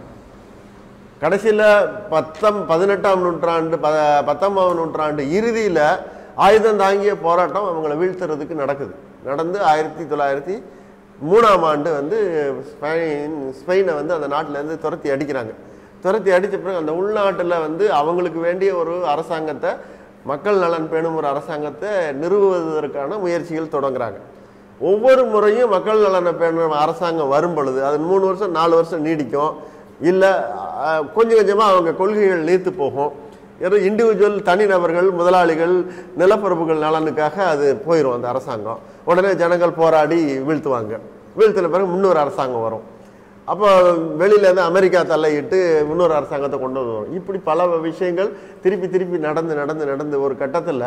கடைசியில் பத்தம் பதினெட்டாம் நூற்றாண்டு ப பத்தொன்பதாம் நூற்றாண்டு இறுதியில் ஆயுதம் தாங்கிய போராட்டம் அவங்கள வீழ்த்துறதுக்கு நடக்குது நடந்து ஆயிரத்தி தொள்ளாயிரத்தி மூணாம் ஆண்டு வந்து ஸ்பெயின் ஸ்பெயினை வந்து அந்த நாட்டிலேருந்து துரத்தி அடிக்கிறாங்க துரத்தி அடித்த பிறகு அந்த உள்நாட்டில் வந்து அவங்களுக்கு வேண்டிய ஒரு அரசாங்கத்தை மக்கள் நலன் பேணும் ஒரு அரசாங்கத்தை நிறுவுவதற்கான முயற்சிகள் தொடங்குறாங்க ஒவ்வொரு முறையும் மக்கள் நலனை பேணும் அரசாங்கம் வரும் பொழுது அது மூணு வருஷம் நாலு வருஷம் நீடிக்கும் இல்லை கொஞ்சம் கொஞ்சமாக அவங்க கொள்கைகள் நீர்த்து போகும் ஏதோ இண்டிவிஜுவல் தனிநபர்கள் முதலாளிகள் நிலப்பரப்புகள் நலனுக்காக அது போயிடும் அந்த அரசாங்கம் உடனே ஜனங்கள் போராடி வீழ்த்துவாங்க வீழ்த்தின பிறகு முன்னொரு அரசாங்கம் வரும் அப்போ வெளியில இருந்து அமெரிக்கா தலையிட்டு இன்னொரு அரசாங்கத்தை கொண்டு வருவோம் இப்படி பல விஷயங்கள் திருப்பி திருப்பி நடந்து நடந்து நடந்து ஒரு கட்டத்தில்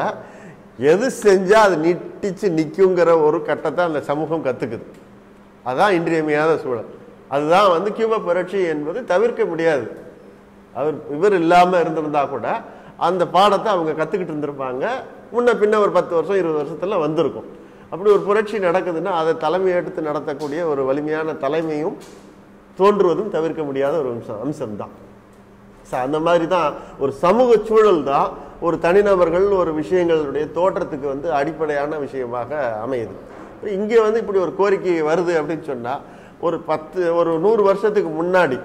எது செஞ்சா அது நீட்டிச்சு நிற்குங்கிற ஒரு கட்டத்தை அந்த சமூகம் கத்துக்குது அதான் இன்றியமையாத சூழல் அதுதான் வந்து கியூபா புரட்சி என்பது தவிர்க்க முடியாது அவர் இவர் இல்லாம இருந்திருந்தா கூட அந்த பாடத்தை அவங்க கத்துக்கிட்டு இருந்திருப்பாங்க முன்ன பின்ன ஒரு பத்து வருஷம் இருபது வருஷத்துல வந்திருக்கும் அப்படி ஒரு புரட்சி நடக்குதுன்னா அதை தலைமை எடுத்து நடத்தக்கூடிய ஒரு வலிமையான தலைமையும் தோன்றுவதும் தவிர்க்க முடியாத ஒரு அம்சம் அம்சம்தான் So, அந்த மாதிரி தான் ஒரு சமூக சூழல் தான் ஒரு தனிநபர்கள் ஒரு விஷயங்களுடைய தோற்றத்துக்கு வந்து அடிப்படையான விஷயமாக அமையுது இங்கே வந்து இப்படி ஒரு கோரிக்கை வருது அப்படின்னு சொன்னா ஒரு பத்து ஒரு நூறு வருஷத்துக்கு முன்னாடி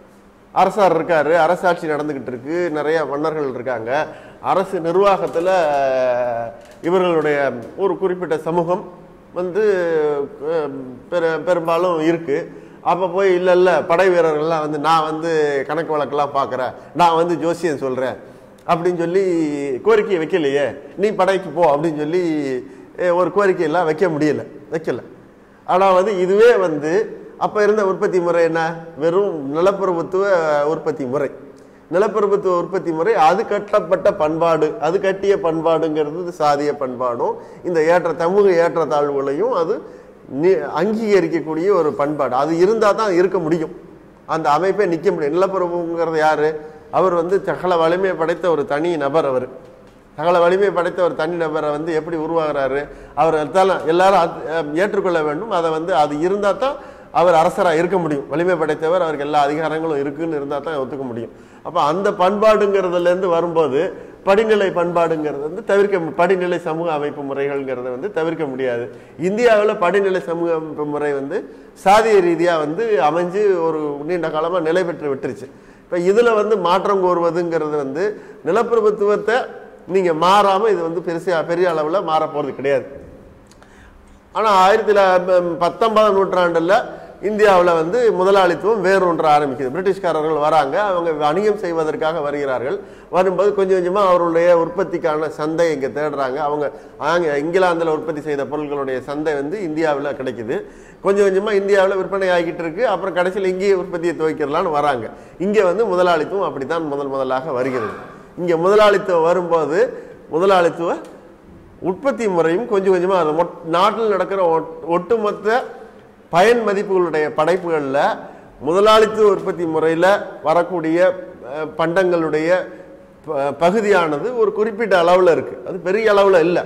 அரசார் இருக்காரு அரசாட்சி நடந்துகிட்டு இருக்கு நிறைய மன்னர்கள் இருக்காங்க அரசு நிர்வாகத்துல அஹ், இவர்களுடைய ஒரு குறிப்பிட்ட சமூகம் வந்து அஹ், பெரு- பெரும்பாலும் இருக்கு அப்ப போய் இல்ல இல்ல படை வீரர்கள்லாம் வந்து நான் வந்து கணக்கு வழக்கெல்லாம் பார்க்கறேன் நான் வந்து ஜோசியம் சொல்றேன் அப்படின்னு சொல்லி கோரிக்கை வைக்கலையே நீ படைக்கு போ அப்படின்னு சொல்லி அஹ், ஒரு கோரிக்கையெல்லாம் வைக்க முடியல வைக்கல ஆனா வந்து இதுவே வந்து அப்ப இருந்த உற்பத்தி முறை என்ன வெறும் நிலப்பிரபுத்துவ உற்பத்தி முறை நிலப்பிரபுத்துவ உற்பத்தி முறை அது கட்டப்பட்ட பண்பாடு அது கட்டிய பண்பாடுங்கிறது சாதிய பண்பாடும் இந்த ஏற்ற சமூக ஏற்றத்தாழ்வுகளையும் அது நி- அங்கீகரிக்கக்கூடிய ஒரு பண்பாடு அது இருந்தா தான் இருக்க முடியும் அந்த அமைப்பே நிக்க முடியும் நிலப்பிரபுங்கிறது யாரு அவர் வந்து சகல வலிமை படைத்த ஒரு தனி நபர் அவர் சகல வலிமை படைத்த ஒரு தனி நபரை வந்து எப்படி உருவாகிறாரு அவர் தான் எல்லாரும் அது- அஹ் ஏற்றுக்கொள்ள வேண்டும் அதை வந்து அது இருந்தால் தான் அவர் அரசராக இருக்க முடியும் வலிமை படைத்தவர் அவருக்கு எல்லா அதிகாரங்களும் இருக்குன்னு இருந்தால் தான் ஒத்துக்க முடியும் அப்போ அந்த பண்பாடுங்கிறதுலேருந்து வரும்போது படிநிலை பண்பாடுங்கிறது வந்து தவிர்க்க மு- படிநிலை சமூக அமைப்பு முறைகள்ங்கிறத வந்து தவிர்க்க முடியாது இந்தியாவில் படிநிலை சமூக அமைப்பு முறை வந்து சாதிய ரீதியாக வந்து அமைஞ்சு ஒரு நீண்ட காலமாக நிலை பெற்று விட்டுருச்சு இப்போ இதில் வந்து மாற்றம் கோருவதுங்கிறது வந்து நிலப்பிரபுத்துவத்தை நீங்கள் மாறாமல் இது வந்து பெருசா பெரிய அளவில் மாற போகிறது கிடையாது ஆனால் ஆயிரத்தி தொள்ளாயிரத்தி பத்தொன்பதாம் நூற்றாண்டில் இந்தியாவில் வந்து முதலாளித்துவம் வேரூன்ற ஆரம்பிக்குது பிரிட்டிஷ்காரர்கள் வராங்க அவங்க வணிகம் செய்வதற்காக வருகிறார்கள் வரும்போது கொஞ்சம் கொஞ்சமாக அவர்களுடைய உற்பத்திக்கான சந்தை இங்கே தேடுறாங்க அவங்க ஆங்க இங்கிலாந்தில் உற்பத்தி செய்த பொருட்களுடைய சந்தை வந்து இந்தியாவில் கிடைக்குது கொஞ்சம் கொஞ்சமாக இந்தியாவில் விற்பனை ஆகிட்டு இருக்கு அப்புறம் கடைசியில் இங்கேயே உற்பத்தியை துவைக்கிறலான்னு வராங்க இங்கே வந்து முதலாளித்துவம் அப்படித்தான் முதல் முதலாக வருகிறது இங்கே முதலாளித்துவம் வரும்போது முதலாளித்துவ உற்பத்தி முறையும் கொஞ்சம் கொஞ்சமாக அது மொட்- நாட்டில் நடக்கிற ஒட்- ஒட்டுமொத்த பயன் மதிப்புகளுடைய படைப்புகளில் முதலாளித்துவ உற்பத்தி முறையில் வரக்கூடிய அஹ், பண்டங்களுடைய ப- பகுதியானது ஒரு குறிப்பிட்ட அளவில் இருக்கு அது பெரிய அளவில் இல்லை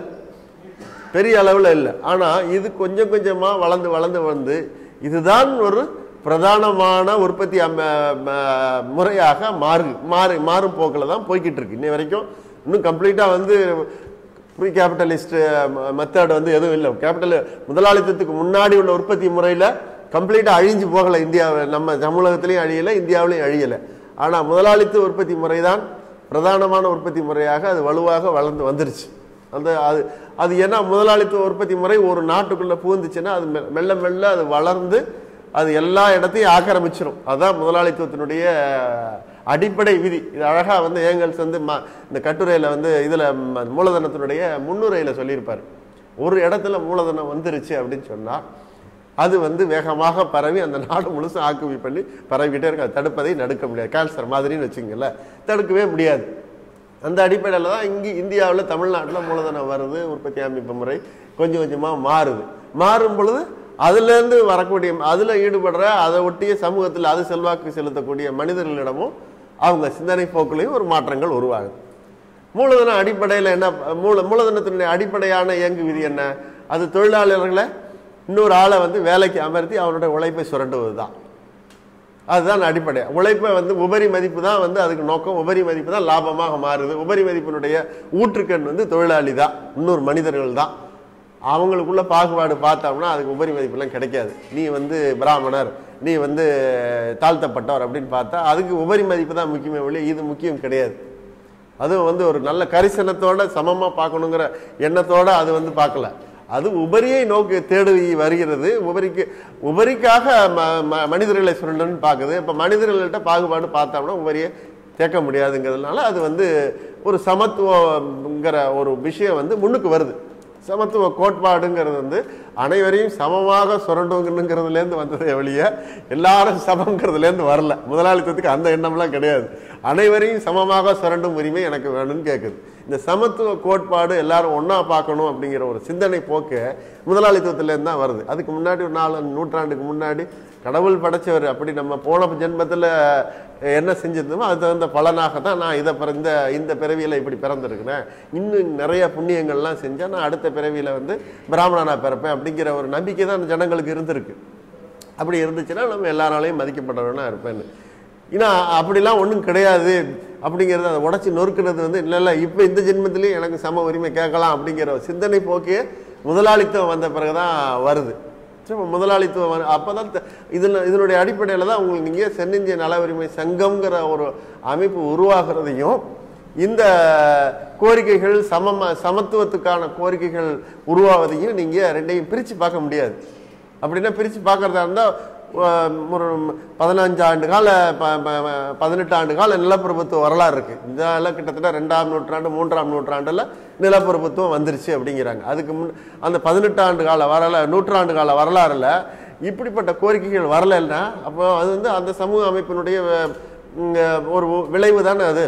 பெரிய அளவில் இல்லை ஆனால் இது கொஞ்சம் கொஞ்சமாக வளர்ந்து வளர்ந்து வந்து இதுதான் ஒரு பிரதானமான உற்பத்தி அம- ம- முறையாக மாறு மாறு மாறும் போக்கில் தான் போய்கிட்டு இருக்கு இன்னை வரைக்கும் இன்னும் கம்ப்ளீட்டாக வந்து ப்ரீ கேபிட்டலிஸ்ட் மெத்தட் வந்து எதுவும் இல்லை கேபிட்டல் முதலாளித்தத்துக்கு முன்னாடி உள்ள உற்பத்தி முறையில் கம்ப்ளீட்டாக அழிஞ்சு போகலை இந்தியாவில் நம்ம தமிழகத்திலையும் அழியலை இந்தியாவிலையும் அழியலை ஆனால் முதலாளித்துவ உற்பத்தி முறை தான் பிரதானமான உற்பத்தி முறையாக அது வலுவாக வளர்ந்து வந்துருச்சு அந்த அது அது ஏன்னா முதலாளித்துவ உற்பத்தி முறை ஒரு நாட்டுக்குள்ள புகுந்துச்சுன்னா அது மெ- மெல்ல மெல்ல அது வளர்ந்து அது எல்லா இடத்தையும் ஆக்கிரமிச்சிடும் அதுதான் முதலாளித்துவத்தினுடைய அடிப்படை விதி இது அழகா வந்து ஏங்கல்ஸ் வந்து ம- இந்த கட்டுரையில வந்து இதுல ம- மூலதனத்தினுடைய முன்னுரையில சொல்லியிருப்பார் ஒரு இடத்துல மூலதனம் வந்துருச்சு அப்படின்னு சொன்னா அது வந்து வேகமாக பரவி அந்த நாடு முழுசும் ஆக்குவி பண்ணி பரவிக்கிட்டே இருக்கு அதை தடுப்பதை நடுக்க முடியாது கேன்சர் மாதிரின்னு வச்சுங்களேன் தடுக்கவே முடியாது அந்த அடிப்படையில் தான் இங்கே இந்தியாவில் தமிழ்நாட்டில் மூலதனம் வருது உற்பத்தி அமைப்பு முறை கொஞ்சம் கொஞ்சமாக மாறுது மாறும் பொழுது அதுலேருந்து வரக்கூடிய அதில் ஈடுபடுற அதை ஒட்டிய சமூகத்தில் அது செல்வாக்கு செலுத்தக்கூடிய மனிதர்களிடமும் அவங்க சிந்தனை போக்குலையும் ஒரு மாற்றங்கள் உருவாகுது மூலதன அடிப்படையில் என்ன மூல மூலதனத்தினுடைய அடிப்படையான இயங்கு விதி என்ன அது தொழிலாளர்களை இன்னொரு ஆளை வந்து வேலைக்கு அமர்த்தி அவனுடைய உழைப்பை சுரண்டுவது தான் அதுதான் அடிப்படை உழைப்பை வந்து உபரி மதிப்பு தான் வந்து அதுக்கு நோக்கம் உபரி மதிப்பு தான் லாபமாக மாறுது உபரி மதிப்பினுடைய ஊற்றுக்கண் வந்து தொழிலாளி தான் இன்னொரு மனிதர்கள் தான் அவங்களுக்குள்ள பாகுபாடு பார்த்தோம்னா அதுக்கு உபரி மதிப்பெல்லாம் கிடைக்காது நீ வந்து பிராமணர் நீ வந்து தாழ்த்தப்பட்டவர் அப்படின்னு பார்த்தா அதுக்கு உபரி மதிப்பு தான் முக்கியமே ஒழிய இது முக்கியம் கிடையாது அதுவும் வந்து ஒரு நல்ல கரிசனத்தோட சமமா பார்க்கணுங்கிற எண்ணத்தோட அது வந்து பார்க்கல அது உபரியை நோக்கி தேடி வருகிறது உபரிக்கு உபரிக்காக ம- ம- மனிதர்களை சுரண்டன்னு பார்க்குது இப்போ மனிதர்கள்ட்ட பாகுபாடு பார்த்தோம்னா உபரியை தேக்க முடியாதுங்கிறதுனால அது வந்து ஒரு சமத்துவங்கிற ஒரு விஷயம் வந்து முன்னுக்கு வருது சமத்துவ கோட்பாடுங்கிறது வந்து அனைவரையும் சமமாக சுரண்டுங்கிறதுலேருந்து வந்ததே ஒழிய எல்லாரும் சமங்கிறதுலேருந்து வரல முதலாளித்துவத்துக்கு அந்த எண்ணம்லாம் கிடையாது அனைவரையும் சமமாக சுரண்டும் உரிமை எனக்கு வேணும்னு கேட்குது இந்த சமத்துவ கோட்பாடு எல்லாரும் ஒண்ணா பார்க்கணும் அப்படிங்கிற ஒரு சிந்தனை போக்கு முதலாளித்துவத்திலேருந்து தான் வருது அதுக்கு முன்னாடி ஒரு நாலு நூற்றாண்டுக்கு முன்னாடி கடவுள் படைச்சவர் அப்படி நம்ம போன ஜென்மத்தில் என்ன செஞ்சிருந்தோமோ அது தகுந்த பலனாக தான் நான் இதை பிறந்த இந்த பிறவியில் இப்படி பிறந்திருக்கிறேன் இன்னும் நிறைய புண்ணியங்கள்லாம் செஞ்சால் நான் அடுத்த பிறவியில் வந்து பிராமணனா பிறப்பேன் அப்படிங்கிற ஒரு நம்பிக்கை தான் ஜனங்களுக்கு இருந்திருக்கு அப்படி இருந்துச்சுன்னா நம்ம எல்லாராலையும் மதிக்கப்பட்டவனா இருப்பேன்னு ஏன்னா அப்படிலாம் ஒன்றும் கிடையாது அப்படிங்கிறத அதை உடச்சி நொறுக்கிறது வந்து இல்லை இல்லை இப்போ இந்த ஜென்மத்திலையும் எனக்கு சம உரிமை கேட்கலாம் அப்படிங்கிற ஒரு சிந்தனை போக்கே முதலாளித்துவம் வந்த பிறகு தான் வருது சரி முதலாளித்துவம் வந்து அப்போ தான் இதில் இதனுடைய அடிப்படையில் தான் உங்களுக்கு நீங்கள் தென்னிந்திய நல உரிமை சங்கம்ங்கிற ஒரு அமைப்பு உருவாகிறதையும் இந்த கோரிக்கைகள் சமம சமத்துவத்துக்கான கோரிக்கைகள் உருவாவதையும் நீங்கள் ரெண்டையும் பிரித்து பார்க்க முடியாது அப்படின்னா பிரித்து பார்க்கறதா இருந்தால் ஒரு பதினஞ்சு ஆண்டு கால ப- ப- ப- பதினெட்டு ஆண்டு கால நிலப்பிரபுத்துவ வரலாறு இருக்கு இதெல்லாம் கிட்டத்தட்ட ரெண்டாம் நூற்றாண்டு மூன்றாம் நூற்றாண்டுல நிலப்பிரபுத்துவம் வந்துருச்சு அப்படிங்கிறாங்க அதுக்கு முன் அந்த பதினெட்டு ஆண்டு கால வரல நூற்றாண்டு கால வரலாறுல இப்படிப்பட்ட கோரிக்கைகள் வரலைன்னா அப்போ அது வந்து அந்த சமூக அமைப்பினுடைய ம், ஒரு விளைவு தானே அது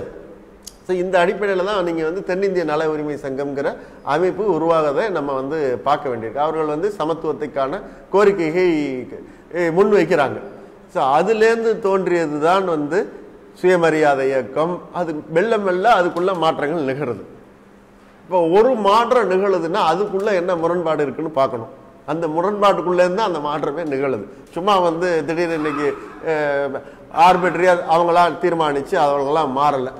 ஸோ இந்த அடிப்படையில் தான் நீங்கள் வந்து தென்னிந்திய நல உரிமை சங்கம்ங்கிற அமைப்பு உருவாகதை நம்ம வந்து பார்க்க வேண்டியிருக்கு அவர்கள் வந்து சமத்துவத்துக்கான கோரிக்கையை அஹ், முன்வைக்கிறாங்க ஸோ அதுலேருந்து தோன்றியது தான் வந்து சுயமரியாதை இயக்கம் அது மெல்ல மெல்ல அதுக்குள்ள மாற்றங்கள் நிகழுது இப்போ ஒரு மாற்றம் நிகழுதுன்னா அதுக்குள்ள என்ன முரண்பாடு இருக்குன்னு பார்க்கணும் அந்த முரண்பாட்டுக்குள்ளே இருந்தால் அந்த மாற்றமே நிகழுது சும்மா வந்து திடீர்னு இன்னைக்கு ஆர்பிட்ரியாக அவங்களா தீர்மானித்து அவங்களாம் மாறலை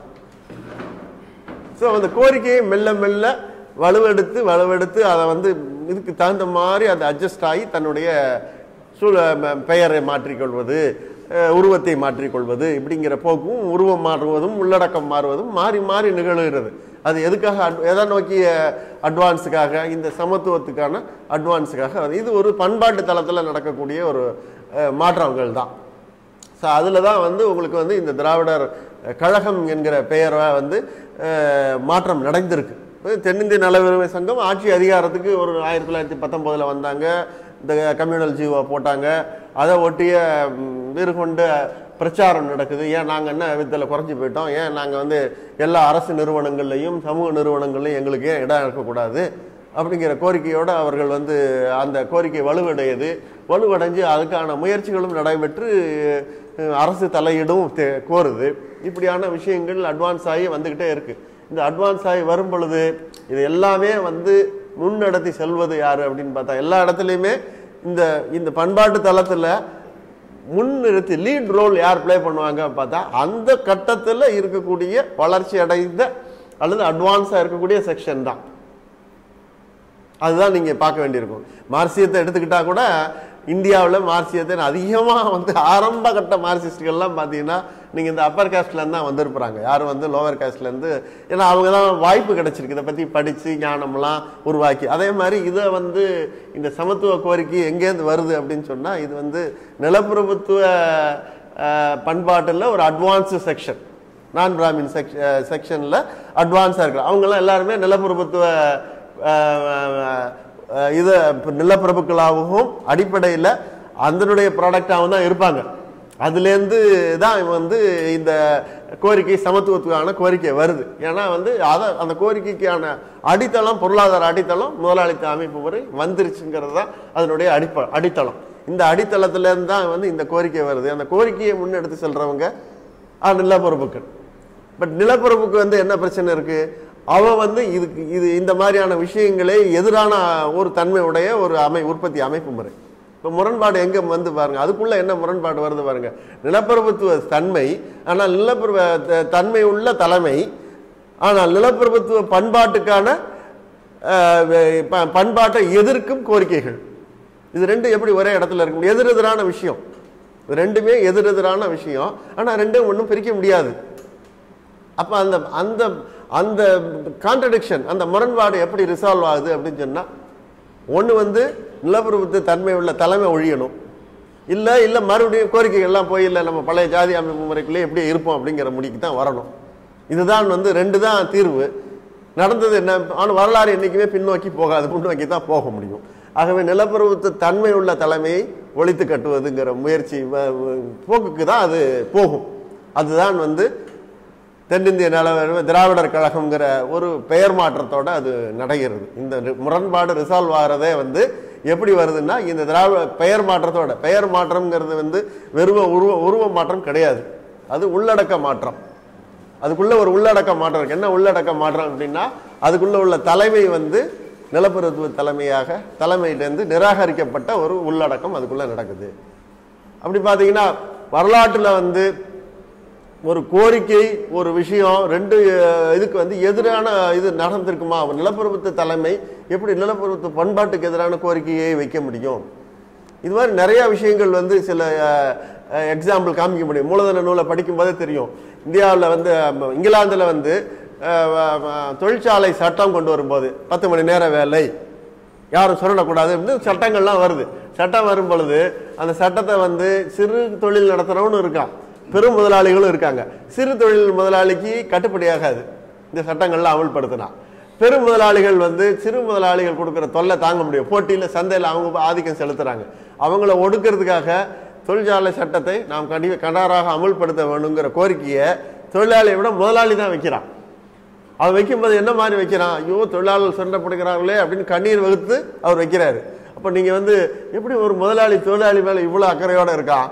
ஸோ அந்த கோரிக்கையை மெல்ல மெல்ல வலுவெடுத்து வலுவெடுத்து அதை வந்து இதுக்கு தகுந்த மாதிரி அதை அட்ஜஸ்ட் ஆகி தன்னுடைய சூழ ம- பெயரை மாற்றிக்கொள்வது அஹ், உருவத்தை மாற்றிக்கொள்வது இப்படிங்கிற போக்கும் உருவம் மாறுவதும் உள்ளடக்கம் மாறுவதும் மாறி மாறி நிகழ்கிறது அது எதுக்காக அட்- எதை நோக்கிய அட்வான்ஸுக்காக இந்த சமத்துவத்துக்கான அட்வான்ஸுக்காக அது இது ஒரு பண்பாட்டு தளத்தில் நடக்கக்கூடிய ஒரு அஹ், மாற்றங்கள் தான் ஸோ அதில் தான் வந்து உங்களுக்கு வந்து இந்த திராவிடர் கழகம் என்கிற பெயரை வந்து அஹ், மாற்றம் நடந்திருக்கு இப்ப தென்னிந்திய நல உரிமை சங்கம் ஆட்சி அதிகாரத்துக்கு ஒரு ஆயிரத்தி தொள்ளாயிரத்தி பத்தொம்போதில் வந்தாங்க இந்த கம்யூனல் ஜீவோ போட்டாங்க அதை ஒட்டிய ம், வீறு கொண்டு பிரச்சாரம் நடக்குது ஏன் நாங்கள் என்ன விதத்தில் குறைஞ்சி போயிட்டோம் ஏன் நாங்கள் வந்து எல்லா அரசு நிறுவனங்கள்லையும் சமூக நிறுவனங்கள்லையும் எங்களுக்கு ஏன் இடம் இருக்கக்கூடாது அப்படிங்கிற கோரிக்கையோடு அவர்கள் வந்து அந்த கோரிக்கை வலுவடையுது வலுவடைஞ்சு அதுக்கான முயற்சிகளும் நடைபெற்று அஹ், அரசு தலையீடும் தே- கோருது இப்படியான விஷயங்கள் அட்வான்ஸ் ஆகி வந்துக்கிட்டே இருக்கு இந்த அட்வான்ஸ் ஆகி வரும் பொழுது இது எல்லாமே வந்து முன்னடத்தி செல்வது யாரு அப்படின்னு பார்த்தா எல்லா இடத்துலையுமே இந்த இந்த பண்பாட்டு தளத்தில் முன்னிறுத்தி லீட் ரோல் யார் ப்ளே பண்ணுவாங்க பார்த்தா அந்த கட்டத்தில் இருக்கக்கூடிய வளர்ச்சி அடைந்த அல்லது அட்வான்ஸாக இருக்கக்கூடிய செக்ஷன் தான் அதுதான் நீங்க பார்க்க வேண்டியிருக்கும் மார்க்சியத்தை எடுத்துக்கிட்டா கூட இந்தியாவில் மார்க்சியத்தை அதிகமாக வந்து ஆரம்ப கட்ட மார்க்சிஸ்டுகள்லாம் பார்த்தீங்கன்னா நீங்கள் இந்த அப்பர் காஸ்ட்லேருந்து தான் வந்திருப்பாங்க யாரும் வந்து லோவர் காஸ்ட்லேருந்து ஏன்னா அவங்க தான் வாய்ப்பு கிடைச்சிருக்கு இதை பற்றி படித்து ஞானம்லாம் உருவாக்கி அதே மாதிரி இதை வந்து இந்த சமத்துவ கோரிக்கை எங்கேருந்து வருது அப்படின்னு சொன்னால் இது வந்து நிலப்பிரபுத்துவ பண்பாட்டில் ஒரு அட்வான்ஸு செக்ஷன் நான் பிராமின் செக் செக்ஷனில் அட்வான்ஸாக இருக்கிற அவங்கெல்லாம் எல்லாருமே நிலப்பிரபுத்துவ அஹ், அஹ், இது நிலப்பிரபுக்களாகவும் அடிப்படையில் அதனுடைய ப்ராடக்டாகவும் தான் இருப்பாங்க அதுலேருந்து தான் இவன் வந்து இந்த கோரிக்கை சமத்துவத்துக்கான கோரிக்கை வருது ஏன்னா வந்து அதை அந்த கோரிக்கைக்கான அடித்தளம் பொருளாதார அடித்தளம் முதலாளித்த அமைப்பு முறை வந்துருச்சுங்கிறது தான் அதனுடைய அடிப்ப அடித்தளம் இந்த அடித்தளத்திலேருந்து தான் வந்து இந்த கோரிக்கை வருது அந்த கோரிக்கையை முன்னெடுத்து செல்றவங்க ஆ, நிலப்பரப்புக்கள் பட் நிலப்பரப்புக்கு வந்து என்ன பிரச்சனை இருக்கு அவன் வந்து இதுக்கு இது இந்த மாதிரியான விஷயங்களே எதிரான ஒரு தன்மை உடைய ஒரு அமை உற்பத்தி அமைப்பு முறை இப்போ முரண்பாடு எங்க வந்து பாருங்க அதுக்குள்ள என்ன முரண்பாடு வருது பாருங்க நிலப்பிரபுத்துவ தன்மை ஆனால் நிலப்பிரபு த- தன்மை உள்ள தலைமை ஆனால் நிலப்பிரபுத்துவ பண்பாட்டுக்கான அஹ், வெ- ப- பண்பாட்டை எதிர்க்கும் கோரிக்கைகள் இது ரெண்டும் எப்படி ஒரே இடத்துல இருக்க முடியும் எதிர் எதிரான விஷயம் ரெண்டுமே எதிரெதிரான விஷயம் ஆனால் ரெண்டும் ஒன்றும் பிரிக்க முடியாது அப்போ அந்த அந்த அந்த கான்ட்ரடிக்ஷன் அந்த முரண்பாடு எப்படி ரிசால்வ் ஆகுது அப்படின்னு சொன்னால் ஒன்று வந்து நிலப்பிரபுத்து தன்மை உள்ள தலைமை ஒழியணும் இல்லை இல்லை மறுபடியும் கோரிக்கைகள்லாம் போய் இல்லை நம்ம பழைய ஜாதி அமைப்பு முறைக்குள்ளே எப்படி இருப்போம் அப்படிங்கிற முடிக்கு தான் வரணும் இதுதான் வந்து ரெண்டு தான் தீர்வு நடந்தது என்ன ஆனால் வரலாறு என்றைக்குமே பின்னோக்கி போகாது முன்னோக்கி தான் போக முடியும் ஆகவே நிலப்பிரபுத்து தன்மை உள்ள தலைமையை ஒழித்து கட்டுவதுங்கிற முயற்சி வ- வ- போக்குக்கு தான் அது போகும் அதுதான் வந்து தென்னிந்திய நல திராவிடர் கழகம்ங்கிற ஒரு பெயர் மாற்றத்தோட அது நடைகிறது இந்த ரி- முரண்பாடு ரிசால்வ் ஆகிறதே வந்து எப்படி வருதுன்னா இந்த திராவிட பெயர் மாற்றத்தோட பெயர் மாற்றம்ங்கிறது வந்து வெறும் உருவ உருவ மாற்றம் கிடையாது அது உள்ளடக்க மாற்றம் அதுக்குள்ள ஒரு உள்ளடக்க மாற்றம் இருக்கு என்ன உள்ளடக்க மாற்றம் அப்படின்னா அதுக்குள்ள உள்ள தலைமை வந்து நிலப்பிரபுத்துவ தலைமையாக தலைமையிலேருந்து நிராகரிக்கப்பட்ட ஒரு உள்ளடக்கம் அதுக்குள்ள நடக்குது அப்படி பார்த்தீங்கன்னா வரலாற்றில் வந்து ஒரு கோரிக்கை ஒரு விஷயம் ரெண்டு அஹ், இதுக்கு வந்து எதிரான இது நடந்திருக்குமா நிலப்பிரபுத்துவ தலைமை எப்படி நிலப்பிரபுத்துவ பண்பாட்டுக்கு எதிரான கோரிக்கையை வைக்க முடியும் இது மாதிரி நிறைய விஷயங்கள் வந்து சில எக்ஸாம்பிள் காமிக்க முடியும் மூலதன நூலை படிக்கும்போதே தெரியும் இந்தியாவில் வந்து அஹ், இங்கிலாந்துல வந்து அஹ், அஹ், தொழிற்சாலை சட்டம் கொண்டு வரும்போது பத்து மணி நேர வேலை யாரும் சுரண்டக்கூடாது அப்படின்னு சட்டங்கள்லாம் வருது சட்டம் வரும் பொழுது அந்த சட்டத்தை வந்து சிறு தொழில் நடத்துறவனும் இருக்கான் பெரும் முதலாளிகளும் இருக்காங்க சிறு தொழில் முதலாளிக்கு கட்டுப்படியாகாது இந்த சட்டங்கள்லாம் அமல்படுத்தினா பெரும் முதலாளிகள் வந்து சிறு முதலாளிகள் கொடுக்குற தொல்லை தாங்க முடியும் போட்டியில் சந்தையில் அவங்க ஆதிக்கம் செலுத்துறாங்க அவங்கள ஒடுக்கிறதுக்காக தொழிற்சாலை சட்டத்தை நாம் கண்டி கடாராக அமல்படுத்த வேணுங்கிற கோரிக்கையை தொழிலாளியை விட முதலாளி தான் வைக்கிறான் அவர் வைக்கும்போது என்ன மாதிரி வைக்கிறான் ஐயோ தொழிலாளர்கள் சுரண்டப்படுகிறார்களே அப்படின்னு கண்ணீர் வகுத்து அவர் வைக்கிறாரு அப்போ நீங்க வந்து எப்படி ஒரு முதலாளி தொழிலாளி மேல இவ்வளவு அக்கறையோட இருக்கான்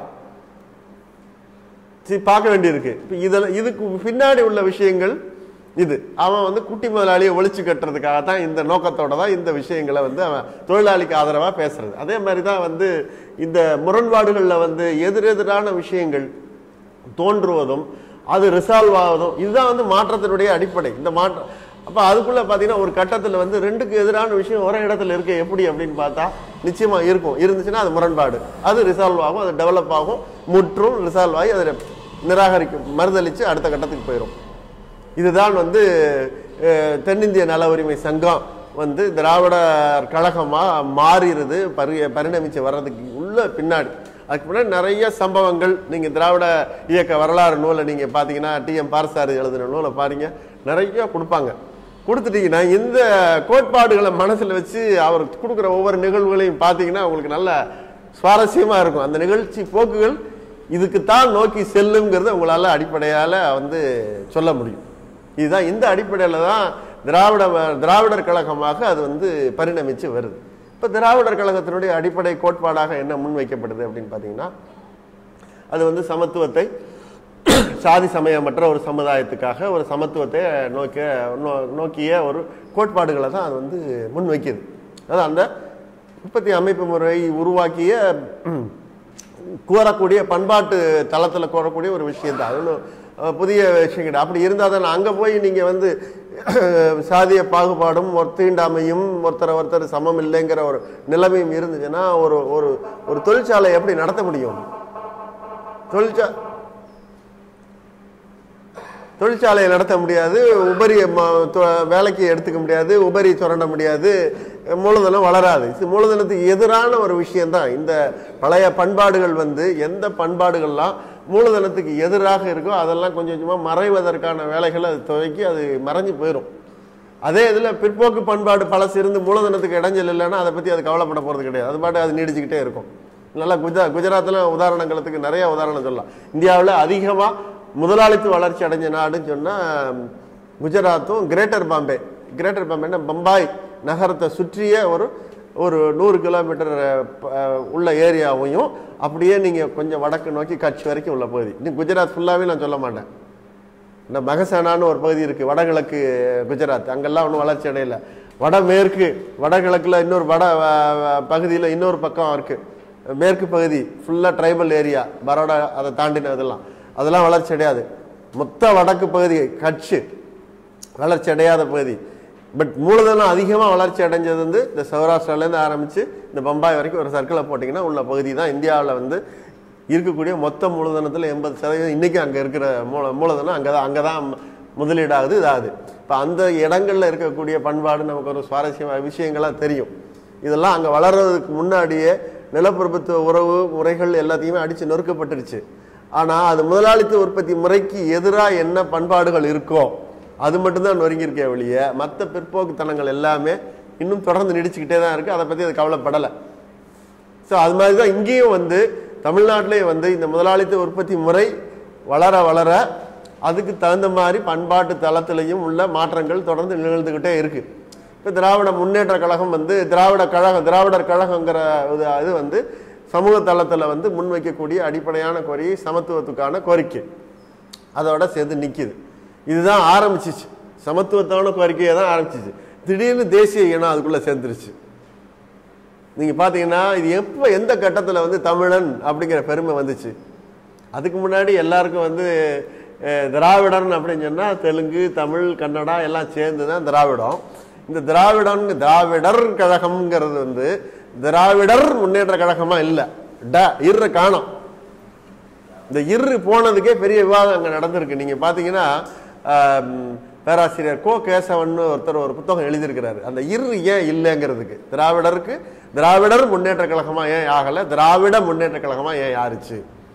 சரி, பார்க்க வேண்டியிருக்கு இப்போ இதில் இதுக்கு பின்னாடி உள்ள விஷயங்கள் இது அவன் வந்து குட்டி முதலாளியை ஒழிச்சு கட்டுறதுக்காக தான் இந்த நோக்கத்தோட தான் இந்த விஷயங்களை வந்து அவன் தொழிலாளிக்கு ஆதரவாக பேசுறது அதே மாதிரி தான் வந்து இந்த முரண்பாடுகளில் வந்து எதிரெதிரான விஷயங்கள் தோன்றுவதும் அது ரிசால்வ் ஆவதும் இதுதான் வந்து மாற்றத்தினுடைய அடிப்படை இந்த மாற்றம் அப்போ அதுக்குள்ள பார்த்தீங்கன்னா ஒரு கட்டத்தில் வந்து ரெண்டுக்கு எதிரான விஷயம் ஒரே இடத்துல இருக்க எப்படி அப்படின்னு பார்த்தா நிச்சயமா இருக்கும் இருந்துச்சுன்னா அது முரண்பாடு அது ரிசால்வ் ஆகும் அது டெவலப் ஆகும் முற்றும் ரிசால்வ் ஆகி அதை நிராகரிக்கும் மறுதளிச்சு அடுத்த கட்டத்துக்கு போயிடும் இதுதான் வந்து அஹ், தென்னிந்திய நல உரிமை சங்கம் வந்து திராவிடர் கழகமா மாறிடுது பரி பரிணமிச்சு வர்றதுக்கு உள்ள பின்னாடி அதுக்கு முன்னாடி நிறைய சம்பவங்கள் நீங்க திராவிட இயக்க வரலாறு நூலை நீங்க பாத்தீங்கன்னா டி எம் பாரசாரி எழுதின நூலை பாருங்க நிறைய கொடுப்பாங்க கொடுத்துட்டீங்கன்னா இந்த கோட்பாடுகளை மனசுல வச்சு அவர் கொடுக்குற ஒவ்வொரு நிகழ்வுகளையும் பார்த்தீங்கன்னா உங்களுக்கு நல்ல சுவாரஸ்யமா இருக்கும் அந்த நிகழ்ச்சி போக்குகள் இதுக்குத்தான் நோக்கி செல்லுங்கிறத உங்களால அடிப்படையால வந்து சொல்ல முடியும் இதுதான் இந்த அடிப்படையில் தான் திராவிட திராவிடர் கழகமாக அது வந்து பரிணமிச்சு வருது இப்போ திராவிடர் கழகத்தினுடைய அடிப்படை கோட்பாடாக என்ன முன்வைக்கப்படுது அப்படின்னு பார்த்தீங்கன்னா அது வந்து சமத்துவத்தை சாதி சமயமற்ற ஒரு சமுதாயத்துக்காக ஒரு சமத்துவத்தை நோக்க நோ- நோக்கிய ஒரு கோட்பாடுகளை தான் அது வந்து முன்வைக்குது அதான் அந்த உற்பத்தி அமைப்பு முறை உருவாக்கிய ம், கூறக்கூடிய பண்பாட்டு தளத்தில் கூறக்கூடிய ஒரு விஷயம் தான் அது ஒண்ணும், அஹ், புதிய விஷயம் கிடையாது அப்படி இருந்தால் தான் அங்கே போய் நீங்கள் வந்து சாதிய பாகுபாடும் ஒரு தீண்டாமையும் ஒருத்தர் ஒருத்தர் சமம் இல்லைங்கிற ஒரு நிலைமையும் இருந்துச்சுன்னா ஒரு ஒரு ஒரு தொழிற்சாலை எப்படி நடத்த முடியும் தொழிற்சா தொழிற்சாலையை நடத்த முடியாது உபரி ம- தொ- வேலைக்கு எடுத்துக்க முடியாது உபரி சுரண்ட முடியாது மூலதனம் வளராது இது மூலதனத்துக்கு எதிரான ஒரு விஷயம்தான் இந்த பழைய பண்பாடுகள் வந்து எந்த பண்பாடுகள்லாம் மூலதனத்துக்கு எதிராக இருக்கோ அதெல்லாம் கொஞ்சம் கொஞ்சமாக மறைவதற்கான வேலைகள் அது துவக்கி அது மறைஞ்சு போயிடும் அதே இதில் பிற்போக்கு பண்பாடு பழசு இருந்து மூலதனத்துக்கு இடைஞ்சல் இல்லைன்னா அதை பற்றி அது கவலைப்பட போகிறது கிடையாது அது பாட்டு அது நீடிச்சுக்கிட்டே இருக்கும் நல்லா குஜரா குஜராத்தில் உதாரணங்களுக்கு நிறைய உதாரணம் சொல்லலாம் இந்தியாவில் அதிகமாக முதலாளித்துவ வளர்ச்சி அடைஞ்ச நாடுன்னு சொன்னால் குஜராத்தும் கிரேட்டர் பாம்பே கிரேட்டர் பாம்பேன்னா பம்பாய் நகரத்தை சுற்றிய ஒரு ஒரு நூறு கிலோமீட்டர் அஹ், உள்ள ஏரியாவையும் அப்படியே நீங்கள் கொஞ்சம் வடக்கு நோக்கி கட்ச் வரைக்கும் உள்ள பகுதி இன்னும் குஜராத் ஃபுல்லாகவே நான் சொல்ல மாட்டேன் இந்த மகசேனான்னு ஒரு பகுதி இருக்கு வடகிழக்கு குஜராத் அங்கெல்லாம் ஒன்றும் வளர்ச்சி அடையல வடமேற்கு வடகிழக்குல இன்னொரு வட பகுதியில் இன்னொரு பக்கம் இருக்கு மேற்கு பகுதி ஃபுல்லாக ட்ரைபல் ஏரியா பரோடா அதை தாண்டின இதெல்லாம் அதெல்லாம் வளர்ச்சி அடையாது மொத்த வடக்கு பகுதி கட்சு வளர்ச்சி அடையாத பகுதி பட் மூலதனம் அதிகமாக வளர்ச்சி அடைஞ்சது வந்து இந்த சௌராஷ்டிராலேருந்து ஆரம்பித்து இந்த பம்பாய் வரைக்கும் ஒரு சர்க்கிளை போட்டிங்கன்னா உள்ள பகுதி தான் இந்தியாவில் வந்து இருக்கக்கூடிய மொத்த மூலதனத்தில் எண்பது சதவீதம் இன்றைக்கி அங்கே இருக்கிற மூல மூலதனம் அங்கே தான் அங்கே தான் முதலீடாகுது இதாகுது இப்போ அந்த இடங்களில் இருக்கக்கூடிய பண்பாடு நமக்கு ஒரு சுவாரஸ்யமான விஷயங்களாக தெரியும் இதெல்லாம் அங்கே வளர்றதுக்கு முன்னாடியே நிலப்பிரபுத்துவ உறவு முறைகள் எல்லாத்தையுமே அடித்து நொறுக்கப்பட்டுருச்சு ஆனால் அது முதலாளித்துவ உற்பத்தி முறைக்கு எதிராக என்ன பண்பாடுகள் இருக்கோ அது மட்டும்தான் நொறுங்கியிருக்கே வெளிய மற்ற பிற்போக்குத்தனங்கள் எல்லாமே இன்னும் தொடர்ந்து நீடிச்சுக்கிட்டே தான் இருக்குது அதை பற்றி அது கவலைப்படலை ஸோ அது மாதிரி தான் இங்கேயும் வந்து தமிழ்நாட்டிலே வந்து இந்த முதலாளித்துவ உற்பத்தி முறை வளர வளர அதுக்கு தகுந்த மாதிரி பண்பாட்டு தளத்திலையும் உள்ள மாற்றங்கள் தொடர்ந்து நிகழ்ந்துக்கிட்டே இருக்கு இப்போ திராவிட முன்னேற்ற கழகம் வந்து திராவிட கழகம் திராவிடர் கழகங்கிற இது இது வந்து சமூக தளத்தில் வந்து முன்வைக்கக்கூடிய அடிப்படையான கோரிக்கை சமத்துவத்துக்கான கோரிக்கை அதோட சேர்ந்து நிற்கிது இதுதான் ஆரம்பிச்சிச்சு சமத்துவத்தான கோரிக்கையை தான் ஆரம்பிச்சிச்சு திடீர்னு தேசிய இனம் அதுக்குள்ளே சேர்ந்துருச்சு நீங்க பாத்தீங்கன்னா இது எப்போ எந்த கட்டத்துல வந்து தமிழன் அப்படிங்கிற பெருமை வந்துச்சு அதுக்கு முன்னாடி எல்லாருக்கும் வந்து அஹ், திராவிடன் அப்படின்னு சொன்னா தெலுங்கு தமிழ் கன்னடா எல்லாம் சேர்ந்து தான் திராவிடம் இந்த திராவிடன் திராவிடர் கழகம்ங்கிறது வந்து திராவிடர் முன்னேற்ற கழகமா இல்லை ட இரு காணோம் இந்த இரு போனதுக்கே பெரிய விவாதம் அங்கே நடந்திருக்கு நீங்கள் பார்த்தீங்கன்னா ஆம், பேராசிரியர் கோ கேசவன் ஒருத்தர் ஒரு புத்தகம் எழுதியிருக்கிறாரு அந்த இரு ஏன் இல்லைங்கிறதுக்கு திராவிடருக்கு திராவிடர் முன்னேற்ற கழகமா ஏன் ஆகலை திராவிட முன்னேற்ற கழகமா ஏன் யாருச்சு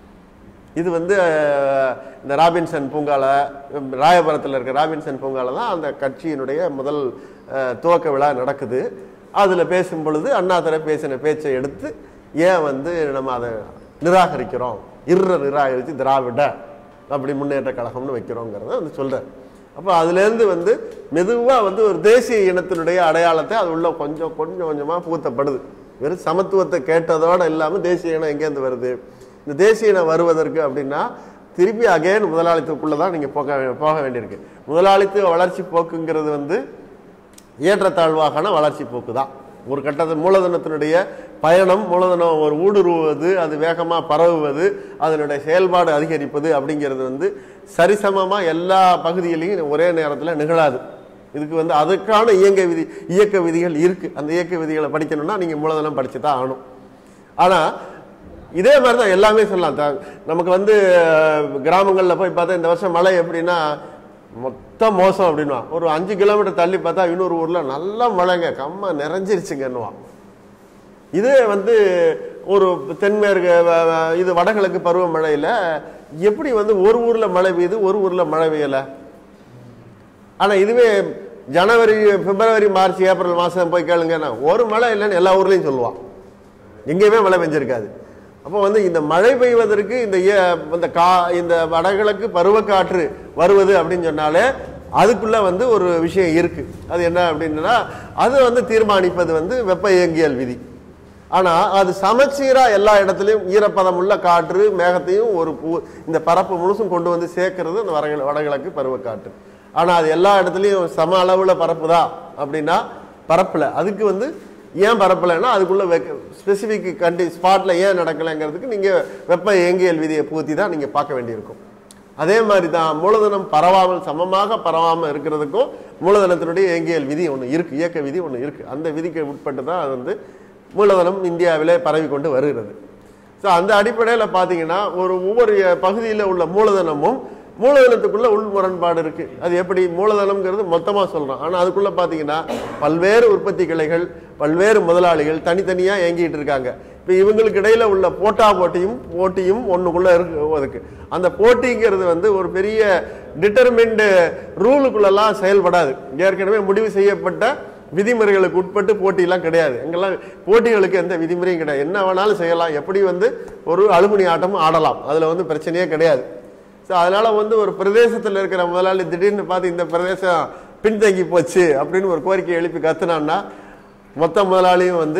இது வந்து அஹ், இந்த ராபின்சன் பூங்கால உம், ராயபுரத்தில் இருக்க ராபின்சன் பூங்கால தான் அந்த கட்சியினுடைய முதல் அஹ், துவக்க விழா நடக்குது அதில் பேசும் பொழுது அண்ணாதுரை பேசின பேச்சை எடுத்து ஏன் வந்து நம்ம அதை நிராகரிக்கிறோம் இர்ற நிராகரித்து திராவிட அப்படி முன்னேற்ற கழகம்னு வைக்கிறோங்கிறத வந்து சொல்றாரு அப்போ அதுலேருந்து வந்து மெதுவாக வந்து ஒரு தேசிய இனத்தினுடைய அடையாளத்தை அது உள்ள கொஞ்சம் கொஞ்சம் கொஞ்சமாக புகுத்தப்படுது வெறும் சமத்துவத்தை கேட்டதோடு இல்லாமல் தேசிய இனம் எங்கேருந்து வருது இந்த தேசிய இனம் வருவதற்கு அப்படின்னா திருப்பி அகைன் முதலாளித்துவக்குள்ளே தான் நீங்கள் போக வே- போக வேண்டியிருக்கு முதலாளித்துவ வளர்ச்சி போக்குங்கிறது வந்து ஏற்றத்தாழ்வாகான வளர்ச்சி போக்கு தான் ஒரு கட்டத்தில் மூலதனத்தினுடைய பயணம் மூலதனம் ஒரு ஊடுருவுவது அது வேகமாக பரவுவது அதனுடைய செயல்பாடு அதிகரிப்பது அப்படிங்கிறது வந்து சரிசமமாக எல்லா பகுதியிலையும் ஒரே நேரத்தில் நிகழாது இதுக்கு வந்து அதுக்கான இயங்க விதி இயக்க விதிகள் இருக்கு அந்த இயக்க விதிகளை படிக்கணும்னா நீங்கள் மூலதனம் படிச்சு தான் ஆகணும் ஆனால் இதே மாதிரி தான் எல்லாமே சொல்லலாம் த- நமக்கு வந்து கிராமங்களில் போய் பார்த்தா இந்த வருஷம் மழை எப்படின்னா மொத்தம் மோசம் அப்படின்வா ஒரு அஞ்சு கிலோமீட்டர் தள்ளி பார்த்தா இன்னொரு ஊரில் நல்ல மழைங்க கம்மா நிறைஞ்சிருச்சுங்கன்னுவான் இதே வந்து ஒரு தென்மேற்கு வ- வ- இது வடகிழக்கு பருவமழையில் எப்படி வந்து ஒரு ஊரில் மழை பெய்யுது ஒரு ஊரில் மழை பெய்யலை ஆனால் இதுவே ஜனவரி பிப்ரவரி மார்ச் ஏப்ரல் மாதம் போய் கேளுங்கன்னா ஒரு மழை இல்லைன்னு எல்லா ஊர்லேயும் சொல்லுவான் எங்கேயுமே மழை பெஞ்சிருக்காது அப்போ வந்து இந்த மழை பெய்வதற்கு இந்த ஏ- இந்த கா இந்த வடகிழக்கு பருவக்காற்று வருவது அப்படின்னு சொன்னாலே அதுக்குள்ள வந்து ஒரு விஷயம் இருக்கு அது என்ன அப்படின்னா அது வந்து தீர்மானிப்பது வந்து வெப்ப இயங்கியல் விதி ஆனா அது சமச்சீரா எல்லா இடத்துலையும் ஈரப்பதம் உள்ள காற்று மேகத்தையும் ஒரு பூ- இந்த பரப்பு முழுசும் கொண்டு வந்து சேர்க்கிறது அந்த வடகிழ வடகிழக்கு பருவக்காற்று ஆனா அது எல்லா இடத்துலையும் சம அளவுல பரப்புதா அப்படின்னா பரப்பல அதுக்கு வந்து ஏன் பரப்பலைன்னா அதுக்குள்ள ஸ்பெசிஃபிக் கண்டி ஸ்பாட்ல ஏன் நடக்கலைங்கிறதுக்கு நீங்க வெப்ப இயங்கியல் விதியை பூர்த்தி தான் நீங்க பார்க்க வேண்டியிருக்கும் அதே மாதிரி தான் மூலதனம் பரவாமல் சமமாக பரவாமல் இருக்கிறதுக்கும் மூலதனத்தினுடைய இயங்கியல் விதி ஒன்று இருக்கு இயக்க விதி ஒன்று இருக்கு அந்த விதிக்கு உட்பட்டு தான் அது வந்து மூலதனம் இந்தியாவிலே பரவி கொண்டு வருகிறது ஸோ அந்த அடிப்படையில் பார்த்தீங்கன்னா ஒரு ஒவ்வொரு பகுதியில் உள்ள மூலதனமும் மூலதனத்துக்குள்ள உள் முரண்பாடு இருக்கு அது எப்படி மூலதனம்ங்கிறது மொத்தமாக சொல்றோம் ஆனால் அதுக்குள்ள பார்த்தீங்கன்னா பல்வேறு உற்பத்தி கிளைகள் பல்வேறு முதலாளிகள் தனித்தனியாக இயங்கிட்டு இருக்காங்க இப்போ இவங்களுக்கு இடையில உள்ள போட்டா போட்டியும் போட்டியும் ஒண்ணுக்குள்ள இருக்கு அதுக்கு அந்த போட்டிங்கிறது வந்து ஒரு பெரிய டிட்டர்மின்டு ரூலுக்குள்ளெல்லாம் செயல்படாது ஏற்கனவே முடிவு செய்யப்பட்ட விதிமுறைகளுக்கு உட்பட்டு போட்டியெல்லாம் கிடையாது எங்கெல்லாம் போட்டிகளுக்கு எந்த விதிமுறையும் கிடையாது என்ன வேணாலும் செய்யலாம் எப்படி வந்து ஒரு அலுமினி ஆட்டமும் ஆடலாம் அதில் வந்து பிரச்சனையே கிடையாது ஸோ அதனால வந்து ஒரு பிரதேசத்தில் இருக்கிற முதலாளி திடீர்னு பார்த்து இந்த பிரதேசம் பின்தங்கி போச்சு அப்படின்னு ஒரு கோரிக்கை எழுப்பி கத்துனான்னா மொத்த முதலாளியும் வந்து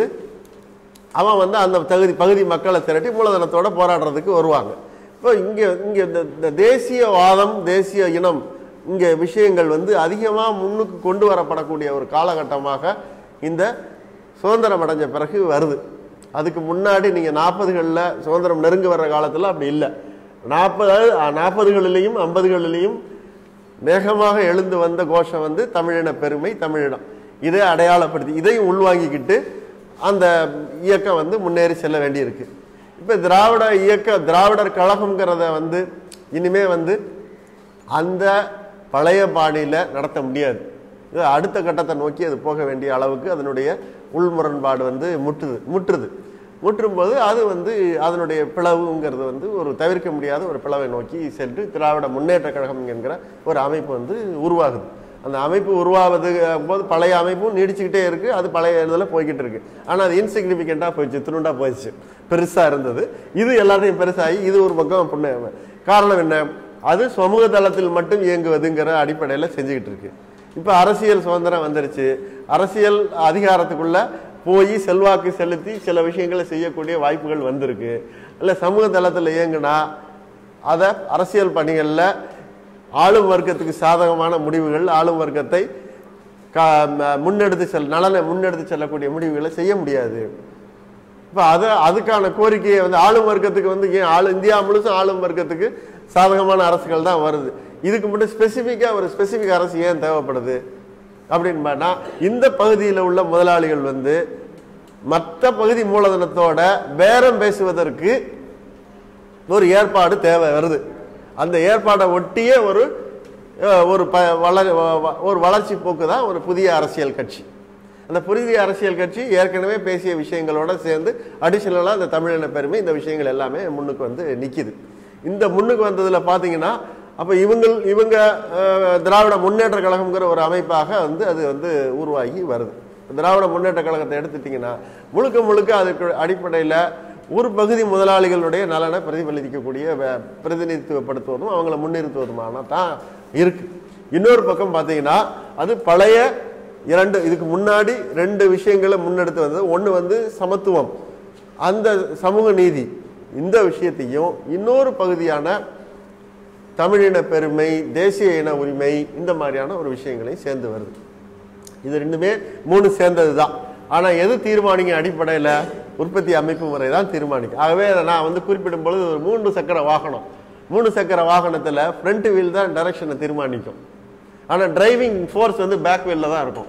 அவன் வந்து அந்த தகுதி பகுதி மக்களை திரட்டி மூலதனத்தோட போராடுறதுக்கு வருவாங்க இப்போ இங்கே இங்கே இந்த இந்த தேசியவாதம் தேசிய இனம் இங்கே விஷயங்கள் வந்து அதிகமாக முன்னுக்கு கொண்டு வரப்படக்கூடிய ஒரு காலகட்டமாக இந்த சுதந்திரம் அடைஞ்ச பிறகு வருது அதுக்கு முன்னாடி நீங்கள் நாற்பதுகளில் சுதந்திரம் நெருங்கி வர்ற காலத்தில் அப்படி இல்லை நாற்பது நாற்பதுகளிலையும் ஐம்பதுகளிலையும் வேகமாக எழுந்து வந்த கோஷம் வந்து தமிழின பெருமை தமிழினம் இதை அடையாளப்படுத்தி இதையும் உள்வாங்கிக்கிட்டு அந்த இயக்கம் வந்து முன்னேறி செல்ல வேண்டியிருக்கு இப்ப திராவிட இயக்க திராவிடர் கழகம்ங்கிறத வந்து இனிமே வந்து அந்த பழைய பாணியில நடத்த முடியாது இது அடுத்த கட்டத்தை நோக்கி அது போக வேண்டிய அளவுக்கு அதனுடைய உள்முரண்பாடு வந்து முட்டுது முட்டுது முற்றும் போது அது வந்து அதனுடைய பிளவுங்கிறது வந்து ஒரு தவிர்க்க முடியாத ஒரு பிளவை நோக்கி சென்று திராவிட முன்னேற்ற கழகம் என்கிற ஒரு அமைப்பு வந்து உருவாகுது அந்த அமைப்பு உருவாவது போது பழைய அமைப்பும் நீடிச்சுக்கிட்டே இருக்கு அது பழைய இதில் போய்கிட்டு இருக்கு ஆனால் அது இன்சிக்னிஃபிகண்ட்டாக போயிடுச்சு துணுண்டா போயிடுச்சு பெருசாக இருந்தது இது எல்லாத்தையும் பெருசாகி இது ஒரு பக்கம் புண்ண காரணம் என்ன அது சமூக தளத்தில் மட்டும் இயங்குவதுங்கிற அடிப்படையில் செஞ்சுக்கிட்டு இருக்கு இப்போ அரசியல் சுதந்திரம் வந்துருச்சு அரசியல் அதிகாரத்துக்குள்ள போய் செல்வாக்கு செலுத்தி சில விஷயங்களை செய்யக்கூடிய வாய்ப்புகள் வந்திருக்கு இல்லை சமூக தளத்தில் இயங்குனா அதை அரசியல் பணிகளில் ஆளும் வர்க்கத்துக்கு சாதகமான முடிவுகள் ஆளும் வர்க்கத்தை கா- ம- முன்னெடுத்து செல் நலனை முன்னெடுத்து செல்லக்கூடிய முடிவுகளை செய்ய முடியாது இப்போ அது அதுக்கான கோரிக்கையை வந்து ஆளும் வர்க்கத்துக்கு வந்து ஏன் ஆளு இந்தியா முழுசும் ஆளும் வர்க்கத்துக்கு சாதகமான அரசுகள் தான் வருது இதுக்கு மட்டும் ஸ்பெசிஃபிக்காக ஒரு ஸ்பெசிஃபிக் அரசு ஏன் தேவைப்படுது அப்படின்னு பார்த்தா இந்த பகுதியில் உள்ள முதலாளிகள் வந்து மற்ற பகுதி மூலதனத்தோட பேரம் பேசுவதற்கு ஒரு ஏற்பாடு தேவை வருது அந்த ஏற்பாடை ஒட்டிய ஒரு அஹ், ஒரு ப வளர் வ- வ- ஒரு வளர்ச்சி போக்கு தான் ஒரு புதிய அரசியல் கட்சி அந்த புதிய அரசியல் கட்சி ஏற்கனவே பேசிய விஷயங்களோட சேர்ந்து அடிஷனலாக இந்த தமிழின பெருமை இந்த விஷயங்கள் எல்லாமே முன்னுக்கு வந்து நிற்கிது இந்த முன்னுக்கு வந்ததுல பார்த்தீங்கன்னா அப்போ இவங்க இவங்க அஹ், திராவிட முன்னேற்ற கழகம்ங்கிற ஒரு அமைப்பாக வந்து அது வந்து உருவாகி வருது திராவிட முன்னேற்ற கழகத்தை எடுத்துட்டீங்கன்னா முழுக்க முழுக்க அதுக்கு அடிப்படையில் ஒரு பகுதி முதலாளிகளுடைய நலனை பிரதிபலிக்கக்கூடிய வ- பிரதிநிதித்துவப்படுத்துவதும் அவங்கள முன்னிறுத்துவதுமான தான் இருக்கு இன்னொரு பக்கம் பார்த்தீங்கன்னா அது பழைய இரண்டு இதுக்கு முன்னாடி ரெண்டு விஷயங்களை முன்னெடுத்து வந்தது ஒன்று வந்து சமத்துவம் அந்த சமூக நீதி இந்த விஷயத்தையும் இன்னொரு பகுதியான தமிழின பெருமை தேசிய இன உரிமை இந்த மாதிரியான ஒரு விஷயங்களையும் சேர்ந்து வருது இது ரெண்டுமே மூணு சேர்ந்தது தான் ஆனால் எது தீர்மானிங்க அடிப்படையில் உற்பத்தி அமைப்பு முறை தான் தீர்மானிக்கும் ஆகவே அதை நான் வந்து குறிப்பிடும் பொழுது ஒரு மூன்று சக்கர வாகனம் மூணு சக்கர வாகனத்தில் ஃப்ரண்ட் வீல் தான் டைரக்ஷனை தீர்மானிக்கும் ஆனால் டிரைவிங் ஃபோர்ஸ் வந்து பேக் வீலில் தான் இருக்கும்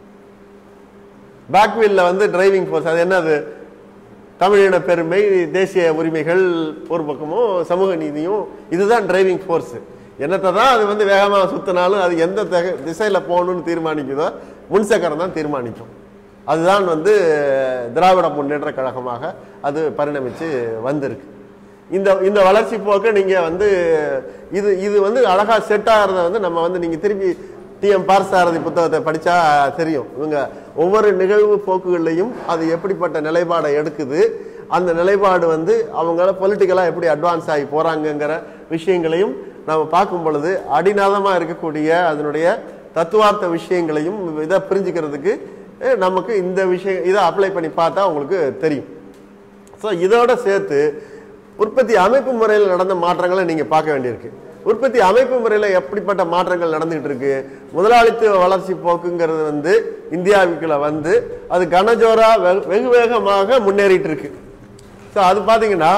பேக் வீலில் வந்து டிரைவிங் ஃபோர்ஸ் அது என்னது தமிழின பெருமை தேசிய உரிமைகள் ஒரு பக்கமும் சமூக நீதியும் இதுதான் டிரைவிங் ஃபோர்ஸ் என்னத்தை தான் அது வந்து வேகமாக சுத்தினாலும் அது எந்த திக- திசையில போகணும்னு தீர்மானிக்குதோ முன்சக்கரம் தான் தீர்மானிக்கும் அதுதான் வந்து திராவிட முன்னேற்ற கழகமாக அது பரிணமிச்சு வந்திருக்கு இந்த இந்த வளர்ச்சி போக்க நீங்க வந்து இது இது வந்து அழகா செட் ஆகிறத வந்து நம்ம வந்து நீங்க திருப்பி டிஎம் பார்சாரதி புத்தகத்தை படிச்சா தெரியும் இவங்க ஒவ்வொரு நிகழ்வு போக்குகள்லையும் அது எப்படிப்பட்ட நிலைப்பாடை எடுக்குது அந்த நிலைப்பாடு வந்து அவங்கள பொலிட்டிக்கலாக எப்படி அட்வான்ஸ் ஆகி போறாங்கங்கிற விஷயங்களையும் நம்ம பார்க்கும் பொழுது அடிநாதமா இருக்கக்கூடிய அதனுடைய தத்துவார்த்த விஷயங்களையும் இதை புரிஞ்சுக்கிறதுக்கு அஹ், நமக்கு இந்த விஷயம் இதை அப்ளை பண்ணி பார்த்தா உங்களுக்கு தெரியும் ஸோ இதோட சேர்த்து உற்பத்தி அமைப்பு முறையில் நடந்த மாற்றங்களை நீங்க பார்க்க வேண்டியிருக்கு உற்பத்தி அமைப்பு முறையில் எப்படிப்பட்ட மாற்றங்கள் நடந்துகிட்டு இருக்கு முதலாளித்துவ வளர்ச்சி போக்குங்கிறது வந்து இந்தியாவுக்குள்ள வந்து அது கனஜோரா வெகு- வெகு வேகமாக முன்னேறிட்டு இருக்கு ஸோ அது பார்த்தீங்கன்னா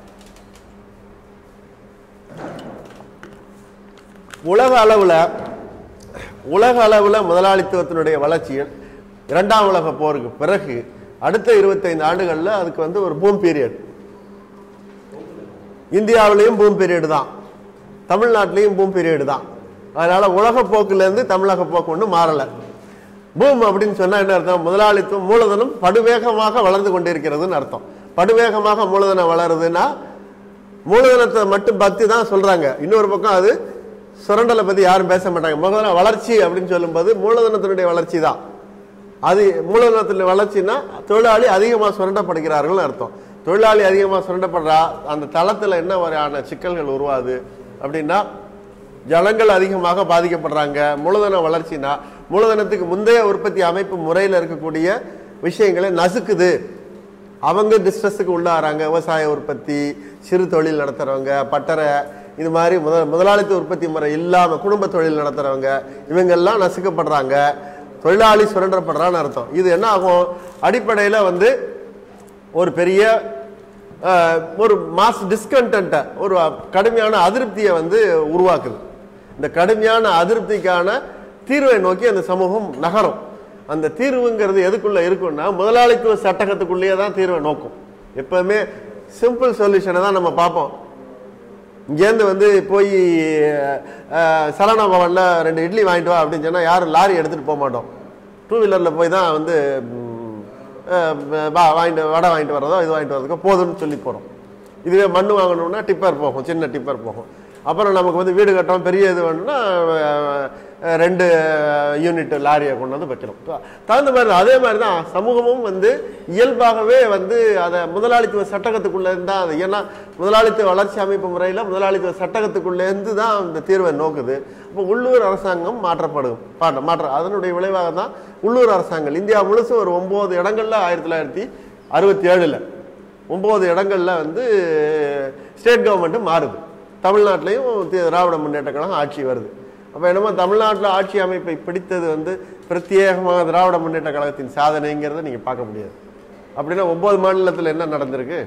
உலக அளவுல உலக அளவுல முதலாளித்துவத்தினுடைய வளர்ச்சியில் இரண்டாம் உலக போருக்கு பிறகு அடுத்த இருபத்தைந்து ஆண்டுகள்ல அதுக்கு வந்து ஒரு பூம் பீரியட் இந்தியாவிலையும் பூம் பீரியட் தான் தமிழ்நாட்டிலையும் பூம் பீரியட் தான் அதனால உலக போக்குல இருந்து தமிழக போக்கு ஒன்றும் மாறல பூம் அப்படின்னு சொன்னா என்ன அர்த்தம் முதலாளித்துவம் மூலதனம் படுவேகமாக வளர்ந்து கொண்டிருக்கிறதுன்னு அர்த்தம் படுவேகமாக மூலதனம் வளருதுன்னா மூலதனத்தை மட்டும் பக்தி தான் சொல்றாங்க இன்னொரு பக்கம் அது சுரண்டலை பத்தி யாரும் பேச மாட்டாங்க முதல்ல வளர்ச்சி அப்படின்னு சொல்லும்போது மூலதனத்தினுடைய வளர்ச்சி தான் அது மூலதனத்தில் வளர்ச்சின்னா தொழிலாளி அதிகமாக சுரண்டப்படுகிறார்கள் அர்த்தம் தொழிலாளி அதிகமாக சுரண்டப்படுறா அந்த தளத்தில் என்ன வகையான சிக்கல்கள் உருவாது அப்படின்னா ஜனங்கள் அதிகமாக பாதிக்கப்படுறாங்க மூலதன வளர்ச்சினா மூலதனத்துக்கு முந்தைய உற்பத்தி அமைப்பு முறையில் இருக்கக்கூடிய விஷயங்களை நசுக்குது அவங்க டிஸ்ட்ரெஸ்ஸுக்கு உள்ளாராங்க விவசாய உற்பத்தி சிறு தொழில் நடத்துறவங்க பட்டறை இது மாதிரி முத முதலாளித்துவ உற்பத்தி முறை இல்லாம குடும்ப தொழில் நடத்துறவங்க இவங்கெல்லாம் நசுக்கப்படுறாங்க தொழிலாளி சுரண்டப்படுறான்னு அர்த்தம் இது என்ன ஆகும் அடிப்படையில் வந்து ஒரு பெரிய அஹ், ஒரு மாஸ் டிஸ்கண்டன்ட்டை ஒரு கடுமையான அதிருப்தியை வந்து உருவாக்குது இந்த கடுமையான அதிருப்திக்கான தீர்வை நோக்கி அந்த சமூகம் நகரும் அந்த தீர்வுங்கிறது எதுக்குள்ள இருக்கும்னா முதலாளித்துவ சட்டகத்துக்குள்ளேயே தான் தீர்வை நோக்கும் எப்பவுமே சிம்பிள் சொல்யூஷனை தான் நம்ம பார்ப்போம் இங்கேருந்து வந்து போய் அஹ், சரவணா பவனில் ரெண்டு இட்லி வாங்கிட்டு வா அப்படின்னு சொன்னால் யாரும் லாரி எடுத்துகிட்டு போக மாட்டோம் டூ வீலரில் போய் தான் வந்து ம், அஹ், வா வாங்கிட்டு வடை வாங்கிட்டு வர்றதோ இது வாங்கிட்டு வர்றதுக்கோ போதும்னு சொல்லி போகிறோம் இதுவே மண் வாங்கணும்னா டிப்பர் போகும் சின்ன டிப்பர் போகும் அப்புறம் நமக்கு வந்து வீடு கட்டணும் பெரிய இது வேணும்னா அஹ், அஹ், ரெண்டு யூனிட் லாரியை கொண்டு வந்து வைக்கிறோம் தகுந்த மாதிரி தான். அதே மாதிரி தான் சமூகமும் வந்து இயல்பாகவே வந்து அதை முதலாளித்துவ சட்டகத்துக்குள்ளே இருந்தால் அது ஏன்னா முதலாளித்துவ வளர்ச்சி அமைப்பு முறையில் முதலாளித்துவ சட்டகத்துக்குள்ளே இருந்து தான் இந்த தீர்வை நோக்குது அப்போ உள்ளூர் அரசாங்கம் மாற்றப்படும் பாட்ட மாற்ற அதனுடைய விளைவாக தான் உள்ளூர் அரசாங்கம் இந்தியா முழுசும் ஒரு ஒம்பது இடங்கள்ல ஆயிரத்தி தொள்ளாயிரத்தி அறுபத்தி ஏழில் ஒம்பது இடங்கள்ல வந்து ஸ்டேட் கவர்மெண்ட்டு மாறுது தமிழ்நாட்டிலையும் தி- திராவிட முன்னேற்ற கழகம் ஆட்சி வருது அப்போ என்னமோ தமிழ்நாட்டில் ஆட்சி அமைப்பை பிடித்தது வந்து பிரத்யேகமாக திராவிட முன்னேற்ற கழகத்தின் சாதனைங்கிறத நீங்கள் பார்க்க முடியாது அப்படின்னா ஒன்பது மாநிலத்தில் என்ன நடந்திருக்கு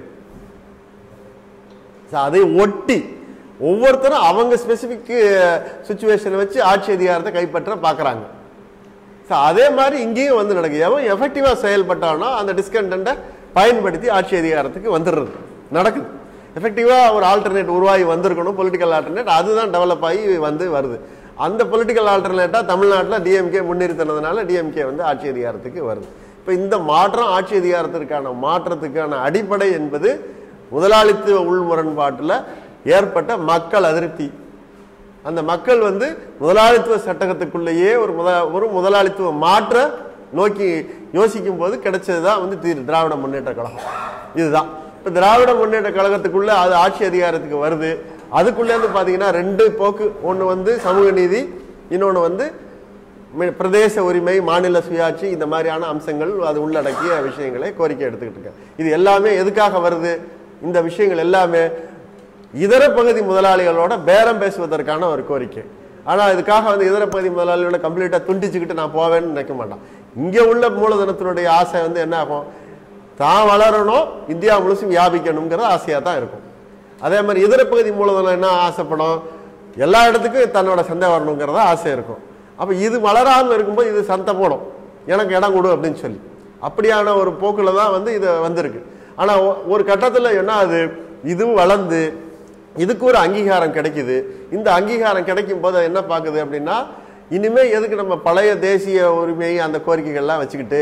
So, அதை ஒட்டி ஒவ்வொருத்தரும் அவங்க ஸ்பெசிஃபிக் சுச்சுவேஷனை வச்சு ஆட்சி அதிகாரத்தை கைப்பற்ற பார்க்குறாங்க ஸோ அதே மாதிரி இங்கேயும் வந்து நடக்குது எவன் எஃபெக்டிவாக செயல்பட்டானோ அந்த டிஸ்கண்டண்ட்டை பயன்படுத்தி ஆட்சி அதிகாரத்துக்கு வந்துடுறது நடக்குது எஃபெக்டிவாக ஒரு ஆல்டர்னேட் உருவாகி வந்திருக்கணும் பொலிட்டிக்கல் ஆல்டர்னேட் அதுதான் டெவலப் ஆகி வந்து வருது அந்த பொலிட்டிக்கல் ஆல்டர்னேட்டாக தமிழ்நாட்டில் டிஎம்கே முன்னிறுத்தினதுனால டிஎம்கே வந்து ஆட்சி அதிகாரத்துக்கு வருது இப்போ இந்த மாற்றம் ஆட்சி அதிகாரத்திற்கான மாற்றத்துக்கான அடிப்படை என்பது முதலாளித்துவ உள் முரண்பாட்டில் ஏற்பட்ட மக்கள் அதிருப்தி அந்த மக்கள் வந்து முதலாளித்துவ சட்டகத்துக்குள்ளேயே ஒரு முத ஒரு முதலாளித்துவ மாற்ற நோக்கி யோசிக்கும் போது கிடைச்சதுதான் வந்து தி- திராவிட முன்னேற்ற கழகம் இதுதான் இப்போ திராவிட முன்னேற்ற கழகத்துக்குள்ள அது ஆட்சி அதிகாரத்துக்கு வருது அதுக்குள்ளேருந்து பார்த்தீங்கன்னா ரெண்டு போக்கு ஒன்று வந்து சமூக நீதி இன்னொன்று வந்து மி- பிரதேச உரிமை மாநில சுயாட்சி இந்த மாதிரியான அம்சங்கள் அது உள்ளடக்கிய விஷயங்களை கோரிக்கை எடுத்துக்கிட்டு இருக்கேன் இது எல்லாமே எதுக்காக வருது இந்த விஷயங்கள் எல்லாமே இதர பகுதி முதலாளிகளோட பேரம் பேசுவதற்கான ஒரு கோரிக்கை ஆனா இதுக்காக வந்து இதர பகுதி முதலாளிகளோட கம்ப்ளீட்டா துண்டிச்சுக்கிட்டு நான் போவேன்னு நினைக்க மாட்டான் இங்க உள்ள மூலதனத்தினுடைய ஆசை வந்து என்ன ஆகும் தான் வளரணும் இந்தியா முழுசும் வியாபிக்கணுங்கிற ஆசையா தான் இருக்கும் அதே மாதிரி இதர பகுதி மூலதனம் என்ன ஆசைப்படும் எல்லா இடத்துக்கும் தன்னோட சந்தை வரணுங்கிறத ஆசை இருக்கும் அப்ப இது வளராம இருக்கும்போது இது சந்தை போடும் எனக்கு இடம் கொடு அப்படின்னு சொல்லி அப்படியான ஒரு போக்குல தான் வந்து இது வந்திருக்கு ஆனா ஒ- ஒரு கட்டத்துல என்ன அது இதுவும் வளர்ந்து இதுக்கு ஒரு அங்கீகாரம் கிடைக்குது இந்த அங்கீகாரம் கிடைக்கும் போது அது என்ன பார்க்குது அப்படின்னா இனிமே எதுக்கு நம்ம பழைய தேசிய உரிமை அந்த கோரிக்கைகள்லாம் வச்சுக்கிட்டு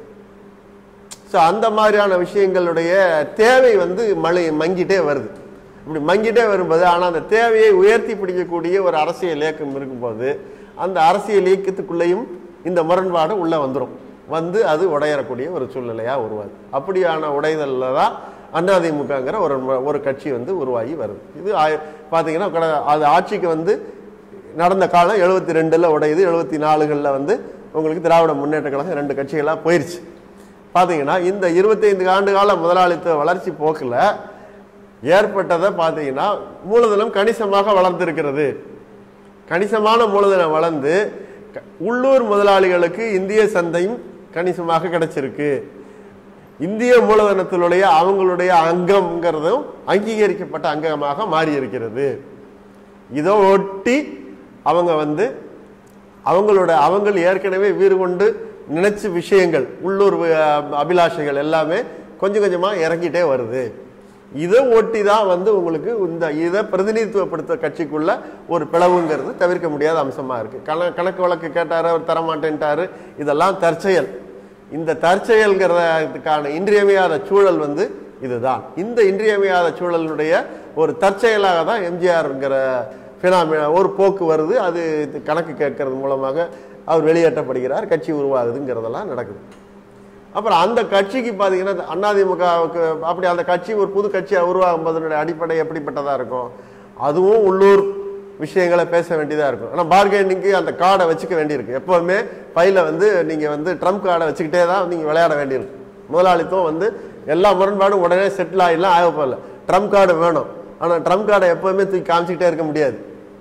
ஸோ அந்த மாதிரியான விஷயங்களுடைய தேவை வந்து மழை மங்கிட்டே வருது இப்படி மங்கிட்டே வரும்போது ஆனால் அந்த தேவையை உயர்த்தி பிடிக்கக்கூடிய ஒரு அரசியல் இயக்கம் இருக்கும்போது அந்த அரசியல் இயக்கத்துக்குள்ளேயும் இந்த முரண்பாடு உள்ளே வந்துடும் வந்து அது உடையறக்கூடிய ஒரு சூழ்நிலையாக உருவாது அப்படியான உடைதலில் தான் அதிமுகங்கிற ஒரு ம- ஒரு கட்சி வந்து உருவாகி வருது இது ஆய- பார்த்தீங்கன்னா கட- அது ஆட்சிக்கு வந்து நடந்த காலம் எழுபத்தி ரெண்டில் உடையுது எழுபத்தி நாலுகளில் வந்து உங்களுக்கு திராவிட முன்னேற்ற கழகம் ரெண்டு கட்சிகளாக போயிருச்சு பார்த்தீங்கன்னா இந்த 25 ஆண்டு கால முதலாளித்துவ வளர்ச்சி போக்கில் ஏற்பட்டதை பார்த்தீங்கன்னா மூலதனம் கணிசமாக வளர்ந்திருக்கிறது கணிசமான மூலதனம் வளர்ந்து க- உள்ளூர் முதலாளிகளுக்கு இந்திய சந்தையும் கணிசமாக கிடைச்சிருக்கு இந்திய மூலதனத்தினுடைய அவங்களுடைய அங்கம்ங்கிறதும் அங்கீகரிக்கப்பட்ட அங்கமாக மாறி இருக்கிறது இதை ஒட்டி அவங்க வந்து அவங்களோட அவங்க ஏற்கனவே வீறு கொண்டு நினைச்ச விஷயங்கள் உள்ளூர் அஹ், அபிலாஷைகள் எல்லாமே கொஞ்சம் கொஞ்சமா இறங்கிட்டே வருது இதை ஒட்டி தான் வந்து உங்களுக்கு இந்த இதை பிரதிநிதித்துவப்படுத்த கட்சிக்குள்ள ஒரு பிளவுங்கிறது தவிர்க்க முடியாத அம்சமா இருக்கு கண கணக்கு வழக்கு கேட்டாரு அவர் தரமாட்டேன்ட்டாரு இதெல்லாம் தற்செயல் இந்த தற்செயல்கிறதுக்கான இன்றியமையாத சூழல் வந்து இதுதான் இந்த இன்றியமையாத சூழலுடைய ஒரு தற்செயலாக தான் எம்ஜிஆர்ங்கிற பினாமி ஒரு போக்கு வருது அது இது கணக்கு கேட்கறது மூலமாக அவர் வெளியேற்றப்படுகிறார் கட்சி உருவாகுதுங்கிறதெல்லாம் நடக்குது அப்புறம் அந்த கட்சிக்கு பார்த்தீங்கன்னா அதிமுகவுக்கு அப்படி அந்த கட்சி ஒரு புது கட்சியாக உருவாகும் போதனுடைய அடிப்படை எப்படிப்பட்டதாக இருக்கும் அதுவும் உள்ளூர் விஷயங்களை பேச வேண்டியதாக இருக்கும் ஆனால் பார்கெனிங்க்கு அந்த கார்டை வச்சுக்க வேண்டியிருக்கு எப்போவுமே பையில வந்து நீங்கள் வந்து ட்ரம்ப் கார்டை வச்சுக்கிட்டே தான் நீங்கள் விளையாட வேண்டியிருக்கு முதலாளித்துவம் வந்து எல்லா முரண்பாடும் உடனே செட்டில் ஆகிடலாம் ஆக போகல ட்ரம்ப் கார்டு வேணும் ஆனால் ட்ரம்ப் கார்டை எப்போவுமே தூக்கி காமிச்சிக்கிட்டே இருக்க முடியாது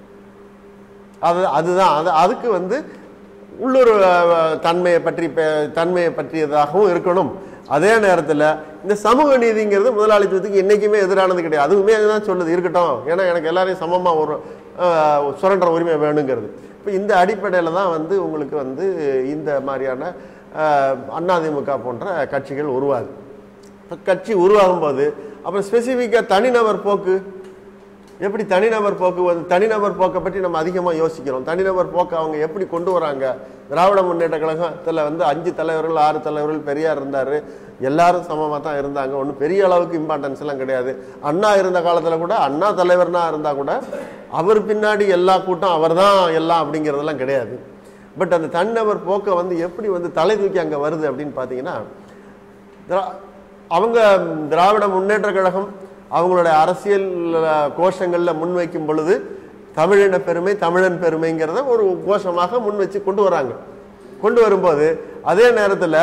அது அதுதான் அது அதுக்கு வந்து உள்ளூர் அஹ், தன்மையை பற்றி பே- தன்மையை பற்றியதாகவும் இருக்கணும் அதே நேரத்தில் இந்த சமூக நீதிங்கிறது முதலாளித்துவத்துக்கு என்றைக்குமே எதிரானது கிடையாது அதுவுமே தான் சொல்லுது இருக்கட்டும் ஏன்னா எனக்கு எல்லாரையும் சமமாக ஒரு அஹ், சுரண்டுற உரிமை வேணுங்கிறது இப்போ இந்த அடிப்படையில் தான் வந்து உங்களுக்கு வந்து இந்த மாதிரியான அஹ், அதிமுக போன்ற கட்சிகள் உருவாகுது இப்போ கட்சி உருவாகும் போது அப்புறம் ஸ்பெசிஃபிக்காக தனிநபர் போக்கு எப்படி தனிநபர் போக்கு வந்து தனிநபர் போக்கை பற்றி நம்ம அதிகமாக யோசிக்கிறோம் தனிநபர் போக்கை அவங்க எப்படி கொண்டு வராங்க திராவிட முன்னேற்ற கழகத்தில் வந்து அஞ்சு தலைவர்கள் ஆறு தலைவர்கள் பெரியார் இருந்தார் எல்லாரும் சமமாக தான் இருந்தாங்க ஒன்றும் பெரிய அளவுக்கு இம்பார்ட்டன்ஸ் எல்லாம் கிடையாது அண்ணா இருந்த காலத்தில் கூட அண்ணா தலைவர்னா இருந்தால் கூட அவர் பின்னாடி எல்லா கூட்டம் அவர் தான் எல்லாம் அப்படிங்கிறதெல்லாம் கிடையாது பட் அந்த தனிநபர் போக்கை வந்து எப்படி வந்து தலை தூக்கி அங்கே வருது அப்படின்னு பார்த்தீங்கன்னா திரா- அவங்க திராவிட முன்னேற்ற கழகம் அவங்களுடைய அரசியல் அஹ், கோஷங்கள்ல முன்வைக்கும் பொழுது தமிழின பெருமை தமிழன் பெருமைங்கிறத ஒரு கோஷமாக முன் வச்சு கொண்டு வராங்க கொண்டு வரும்போது அதே நேரத்தில்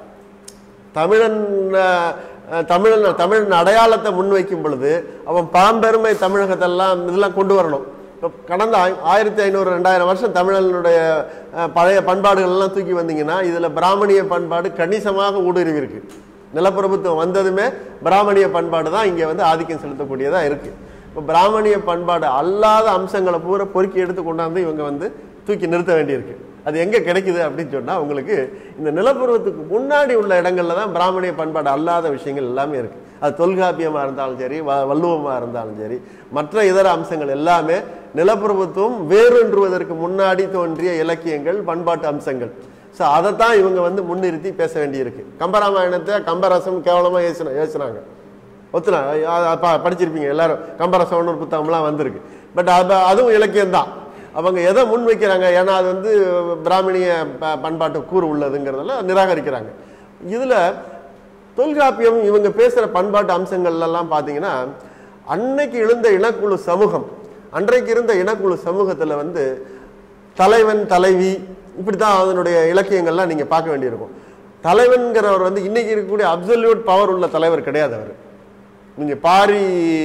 தமிழன் அஹ், அஹ், தமிழன் தமிழன் அடையாளத்தை முன்வைக்கும் பொழுது அவன் பாம்பெருமை தமிழகத்தெல்லாம் இதெல்லாம் கொண்டு வரணும் இப்போ கடந்த ஆய்- ஆயிரத்தி ஐநூறு ரெண்டாயிரம் வருஷம் தமிழனுடைய அஹ், பழைய பண்பாடுகள் எல்லாம் தூக்கி வந்தீங்கன்னா இதில் பிராமணிய பண்பாடு கணிசமாக ஊடுருவி இருக்கு நிலப்பிரபுத்துவம் வந்ததுமே பிராமணிய பண்பாடு தான் இங்கே வந்து ஆதிக்கம் செலுத்தக்கூடியதாக இருக்கு இப்போ பிராமணிய பண்பாடு அல்லாத அம்சங்களை பூரா பொறுக்கி எடுத்து கொண்டாந்து இவங்க வந்து தூக்கி நிறுத்த வேண்டியிருக்கு அது எங்க கிடைக்குது அப்படின்னு சொன்னா உங்களுக்கு இந்த நிலப்பருவத்துக்கு முன்னாடி உள்ள இடங்கள்ல தான் பிராமணிய பண்பாடு அல்லாத விஷயங்கள் எல்லாமே இருக்கு அது தொல்காப்பியமா இருந்தாலும் சரி வ- வள்ளுவமா இருந்தாலும் சரி மற்ற இதர அம்சங்கள் எல்லாமே நிலப்பிரபுத்துவம் வேரூன்றுவதற்கு முன்னாடி தோன்றிய இலக்கியங்கள் பண்பாட்டு அம்சங்கள் ஸோ அதைத்தான் இவங்க வந்து முன்னிறுத்தி பேச வேண்டியிருக்கு கம்பராமாயணத்தை கம்பரசம் கேவலமா ஏசின ஏசுனாங்க ஒத்துனா படிச்சிருப்பீங்க எல்லாரும் கம்பரசம்னு ஒரு புத்தகம்லாம் வந்திருக்கு பட் அது அதுவும் இலக்கியம் தான் அவங்க எதை முன் வைக்கிறாங்க ஏன்னா அது வந்து பிராமணிய ப- பண்பாட்டு கூறு உள்ளதுங்கிறதுல நிராகரிக்கிறாங்க இதுல தொல்காப்பியம் இவங்க பேசுற பண்பாட்டு அம்சங்கள்ல எல்லாம் பாத்தீங்கன்னா அன்னைக்கு எழுந்த இனக்குழு சமூகம் அன்றைக்கு இருந்த இனக்குழு சமூகத்துல வந்து தலைவன் தலைவி இப்படித்தான் அதனுடைய இலக்கியங்கள்லாம் நீங்க பார்க்க வேண்டியிருக்கும் தலைவன்கிறவர் வந்து இன்னைக்கு இருக்கக்கூடிய அப்சல்யூட் பவர் உள்ள தலைவர் கிடையாது அவர் நீங்க பாரி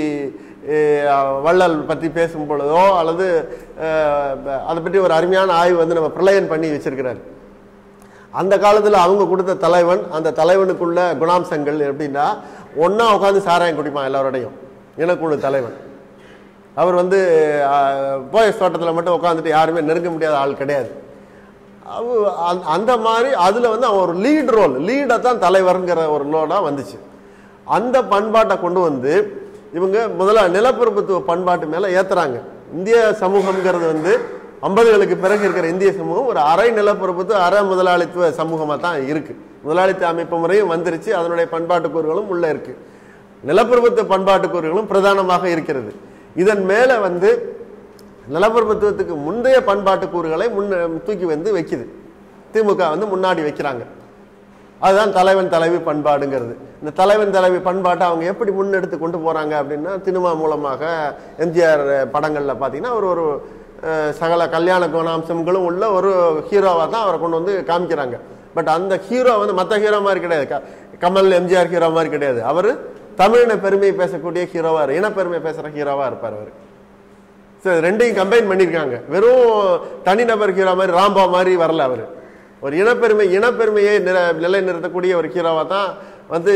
அஹ், வள்ளல் பற்றி பேசும் பொழுதோ அல்லது அஹ், அதை பற்றி ஒரு அருமையான ஆய்வு வந்து நம்ம பிரளயன் பண்ணி வச்சிருக்கிறார் அந்த காலத்துல அவங்க கொடுத்த தலைவன் அந்த தலைவனுக்குள்ள குணாம்சங்கள் எப்படின்னா ஒண்ணா உட்காந்து சாராயம் குடிப்பான் எல்லாரோடையும் இனக்குழு தலைவன் அவர் வந்து அஹ், போயஸ் தோட்டத்தில் மட்டும் உட்காந்துட்டு யாருமே நெருங்க முடியாத ஆள் கிடையாது அவ அந்த- அந்த மாதிரி அதுல வந்து அவன் ஒரு லீட் ரோல் லீடை தான் தலைவர்ங்கிற ஒரு லோடா வந்துச்சு அந்த பண்பாட்டை கொண்டு வந்து இவங்க முதல்ல நிலப்பிரபுத்துவ பண்பாட்டு மேல ஏத்துறாங்க இந்திய சமூகம்ங்கிறது வந்து ஐம்பதுகளுக்கு பிறகு இருக்கிற இந்திய சமூகம் ஒரு அரை நிலப்பிரபுத்துவ அரை முதலாளித்துவ சமூகமா தான் இருக்கு முதலாளித்துவ அமைப்பு முறையும் வந்துருச்சு அதனுடைய பண்பாட்டு கூறுகளும் உள்ள இருக்கு நிலப்பிரபுத்துவ பண்பாட்டு கூறுகளும் பிரதானமாக இருக்கிறது இதன் மேல வந்து நிலப்பிரபுத்துவத்துக்கு முந்தைய பண்பாட்டு கூறுகளை முன் தூக்கி வந்து வைக்குது திமுக வந்து முன்னாடி வைக்கிறாங்க அதுதான் தலைவன் தலைவி பண்பாடுங்கிறது இந்த தலைவன் தலைவி பண்பாட்டை அவங்க எப்படி முன்னெடுத்து கொண்டு போறாங்க அப்படின்னா சினிமா மூலமாக எம்ஜிஆர் படங்கள்ல பார்த்தீங்கன்னா அவர் ஒரு அஹ், சகல கல்யாண குணாம்சங்களும் உள்ள ஒரு ஹீரோவாக தான் அவரை கொண்டு வந்து காமிக்கிறாங்க பட் அந்த ஹீரோ வந்து மற்ற ஹீரோ மாதிரி கிடையாது க- கமல் எம்ஜிஆர் ஹீரோ மாதிரி கிடையாது அவர் தமிழின பெருமையை பேசக்கூடிய ஹீரோவா இரு- இனப்பெருமை பேசுற ஹீரோவா இருப்பார் அவர் ஸோ ரெண்டையும் கம்பைன் பண்ணியிருக்காங்க வெறும் தனிநபர் ஹீரோ மாதிரி ராம்பா மாதிரி வரல அவர் ஒரு இனப்பெருமை இனப்பெருமையை நில நிலைநிறுத்தக்கூடிய ஒரு ஹீரோவாக தான் வந்து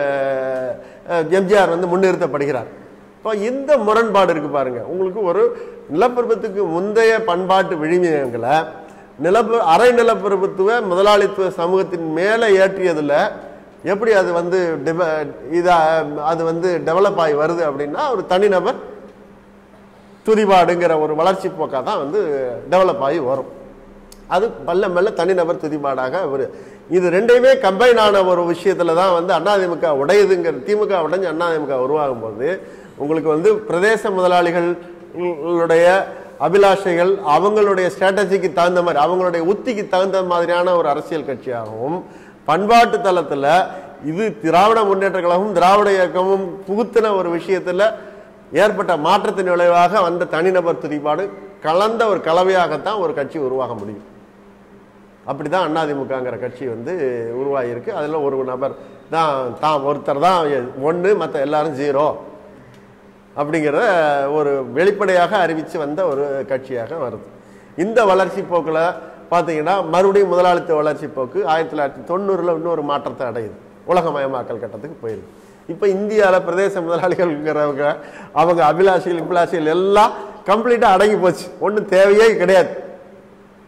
அஹ், எம்ஜிஆர் வந்து முன்னிறுத்தப்படுகிறார் இப்போ இந்த முரண்பாடு இருக்கு பாருங்க உங்களுக்கு ஒரு நிலப்பிரபுத்துக்கு முந்தைய பண்பாட்டு விழுமியங்களை நிலப்பு அரை நிலப்பிரபுத்துவ முதலாளித்துவ சமூகத்தின் மேலே ஏற்றியதுல எப்படி அது வந்து டிவ- இதா அது வந்து டெவலப் ஆகி வருது அப்படின்னா ஒரு தனிநபர் துதிபாடுங்கிற ஒரு வளர்ச்சி போக்காக தான் வந்து டெவலப் ஆகி வரும் அது மெல்ல மெல்ல தனிநபர் துதிபாடாக ஒரு இது ரெண்டையுமே கம்பைன் ஆன ஒரு விஷயத்துல தான் வந்து அதிமுக உடையுதுங்கிற திமுக உடைஞ்சு அதிமுக உருவாகும் போது உங்களுக்கு வந்து பிரதேச முதலாளிகளுடைய அபிலாஷைகள் அவங்களுடைய ஸ்ட்ராட்டஜிக்கு தகுந்த மாதிரி அவங்களுடைய உத்திக்கு தகுந்த மாதிரியான ஒரு அரசியல் கட்சியாகவும் பண்பாட்டு தளத்துல இது திராவிட முன்னேற்ற கழகமும் திராவிட இயக்கமும் புகுத்தின ஒரு விஷயத்துல ஏற்பட்ட மாற்றத்தின் விளைவாக வந்த தனிநபர் துதிப்பாடு கலந்த ஒரு கலவையாகத்தான் ஒரு கட்சி உருவாக முடியும் அப்படிதான் அதிமுகங்கிற கட்சி வந்து உருவாகியிருக்கு அதில் ஒரு நபர் தான் தான் ஒருத்தர் தான் ஒன்று மற்ற எல்லாரும் ஜீரோ அப்படிங்கிறத ஒரு வெளிப்படையாக அறிவித்து வந்த ஒரு கட்சியாக வருது இந்த வளர்ச்சி போக்கில் பார்த்தீங்கன்னா மறுபடியும் முதலாளித்துவ வளர்ச்சி போக்கு ஆயிரத்தி தொள்ளாயிரத்தி தொண்ணூறில் இன்னொரு மாற்றத்தை அடையுது உலகமயமாக்கல் கட்டத்துக்கு போயிருக்கு இப்போ இந்தியாவில் பிரதேச முதலாளிகள்ங்கிறவங்க அவங்க அபிலாஷைகள் இபிலாஷைகள் எல்லாம் கம்ப்ளீட்டாக அடங்கி போச்சு ஒன்றும் தேவையே கிடையாது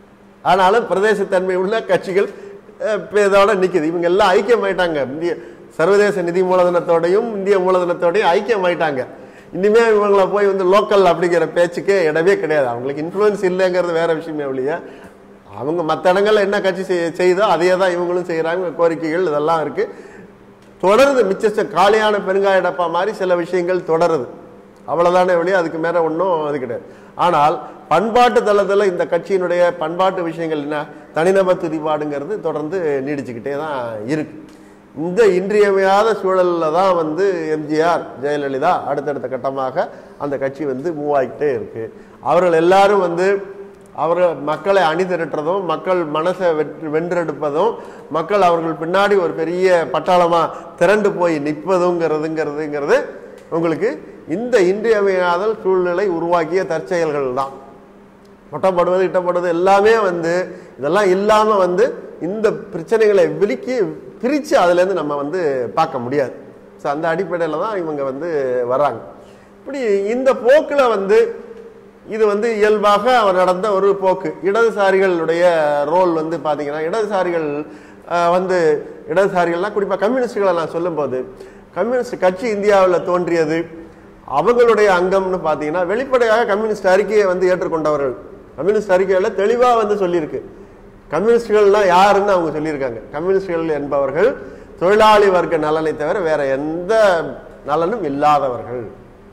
ஆனாலும் பிரதேசத்தன்மை உள்ள கட்சிகள் அஹ், இப்ப இதோட நிக்குது இவங்க எல்லாம் ஐக்கியமாயிட்டாங்க இந்திய சர்வதேச நிதி மூலதனத்தோடையும் இந்திய மூலதனத்தோடையும் ஐக்கியமாயிட்டாங்க இனிமே இவங்களை போய் வந்து லோக்கல் அப்படிங்கிற பேச்சுக்கே இடமே கிடையாது அவங்களுக்கு இன்ஃப்ளூயன்ஸ் இல்லைங்கிறது வேற விஷயமே ஒழிய அவங்க மற்ற இடங்கள்ல என்ன கட்சி செய்- செய்தோ அதையே தான் இவங்களும் செய்கிறாங்க கோரிக்கைகள் இதெல்லாம் இருக்கு தொடருது மிச்ச காலியான பெருங்காய டப்பா மாதிரி சில விஷயங்கள் தொடருது அவ்வளவுதானே ஒழிய அதுக்கு மேல ஒன்றும் அது கிடையாது ஆனால் பண்பாட்டு தளத்தில் இந்த கட்சியினுடைய பண்பாட்டு விஷயங்கள் என்ன தனிநபர் துதிபாடுங்கிறது தொடர்ந்து நீடிச்சுக்கிட்டே தான் இருக்கு இந்த இன்றியமையாத சூழல்ல தான் வந்து எம்ஜிஆர் ஜெயலலிதா அடுத்தடுத்த கட்டமாக அந்த கட்சி வந்து மூவ் ஆகிக்கிட்டே இருக்கு அவர்கள் எல்லாரும் வந்து அவர்கள் மக்களை அணிதிரட்டுறதும் மக்கள் மனசை வெற்றி வென்றெடுப்பதும் மக்கள் அவர்கள் பின்னாடி ஒரு பெரிய பட்டாளமா திரண்டு போய் நிற்பதுங்கிறதுங்கிறதுங்கிறது உங்களுக்கு இந்த இன்றியமையாத சூழ்நிலை உருவாக்கிய தற்செயல்கள் தான் ஒட்டப்படுவது இட்டப்படுவது எல்லாமே வந்து இதெல்லாம் இல்லாம வந்து இந்த பிரச்சனைகளை விலக்கி பிரிச்சு அதுல இருந்து நம்ம வந்து பார்க்க முடியாது ஸோ அந்த அடிப்படையில தான் இவங்க வந்து வர்றாங்க இப்படி இந்த போக்குல வந்து இது வந்து இயல்பாக அவர் நடந்த ஒரு போக்கு இடதுசாரிகளுடைய ரோல் வந்து பாத்தீங்கன்னா இடதுசாரிகள் அஹ், வந்து இடதுசாரிகள்லாம் குறிப்பா கம்யூனிஸ்டுகளை நான் சொல்லும்போது கம்யூனிஸ்ட் கட்சி இந்தியாவில் தோன்றியது அவங்களுடைய அங்கம்னு பார்த்தீங்கன்னா வெளிப்படையாக கம்யூனிஸ்ட் அறிக்கையை வந்து ஏற்றுக்கொண்டவர்கள் கம்யூனிஸ்ட் அறிக்கையில் தெளிவாக வந்து சொல்லியிருக்கு கம்யூனிஸ்டுகள்லாம் யாருன்னு அவங்க சொல்லியிருக்காங்க கம்யூனிஸ்டுகள் என்பவர்கள் தொழிலாளி வர்க்க நலனை தவிர வேற எந்த நலனும் இல்லாதவர்கள்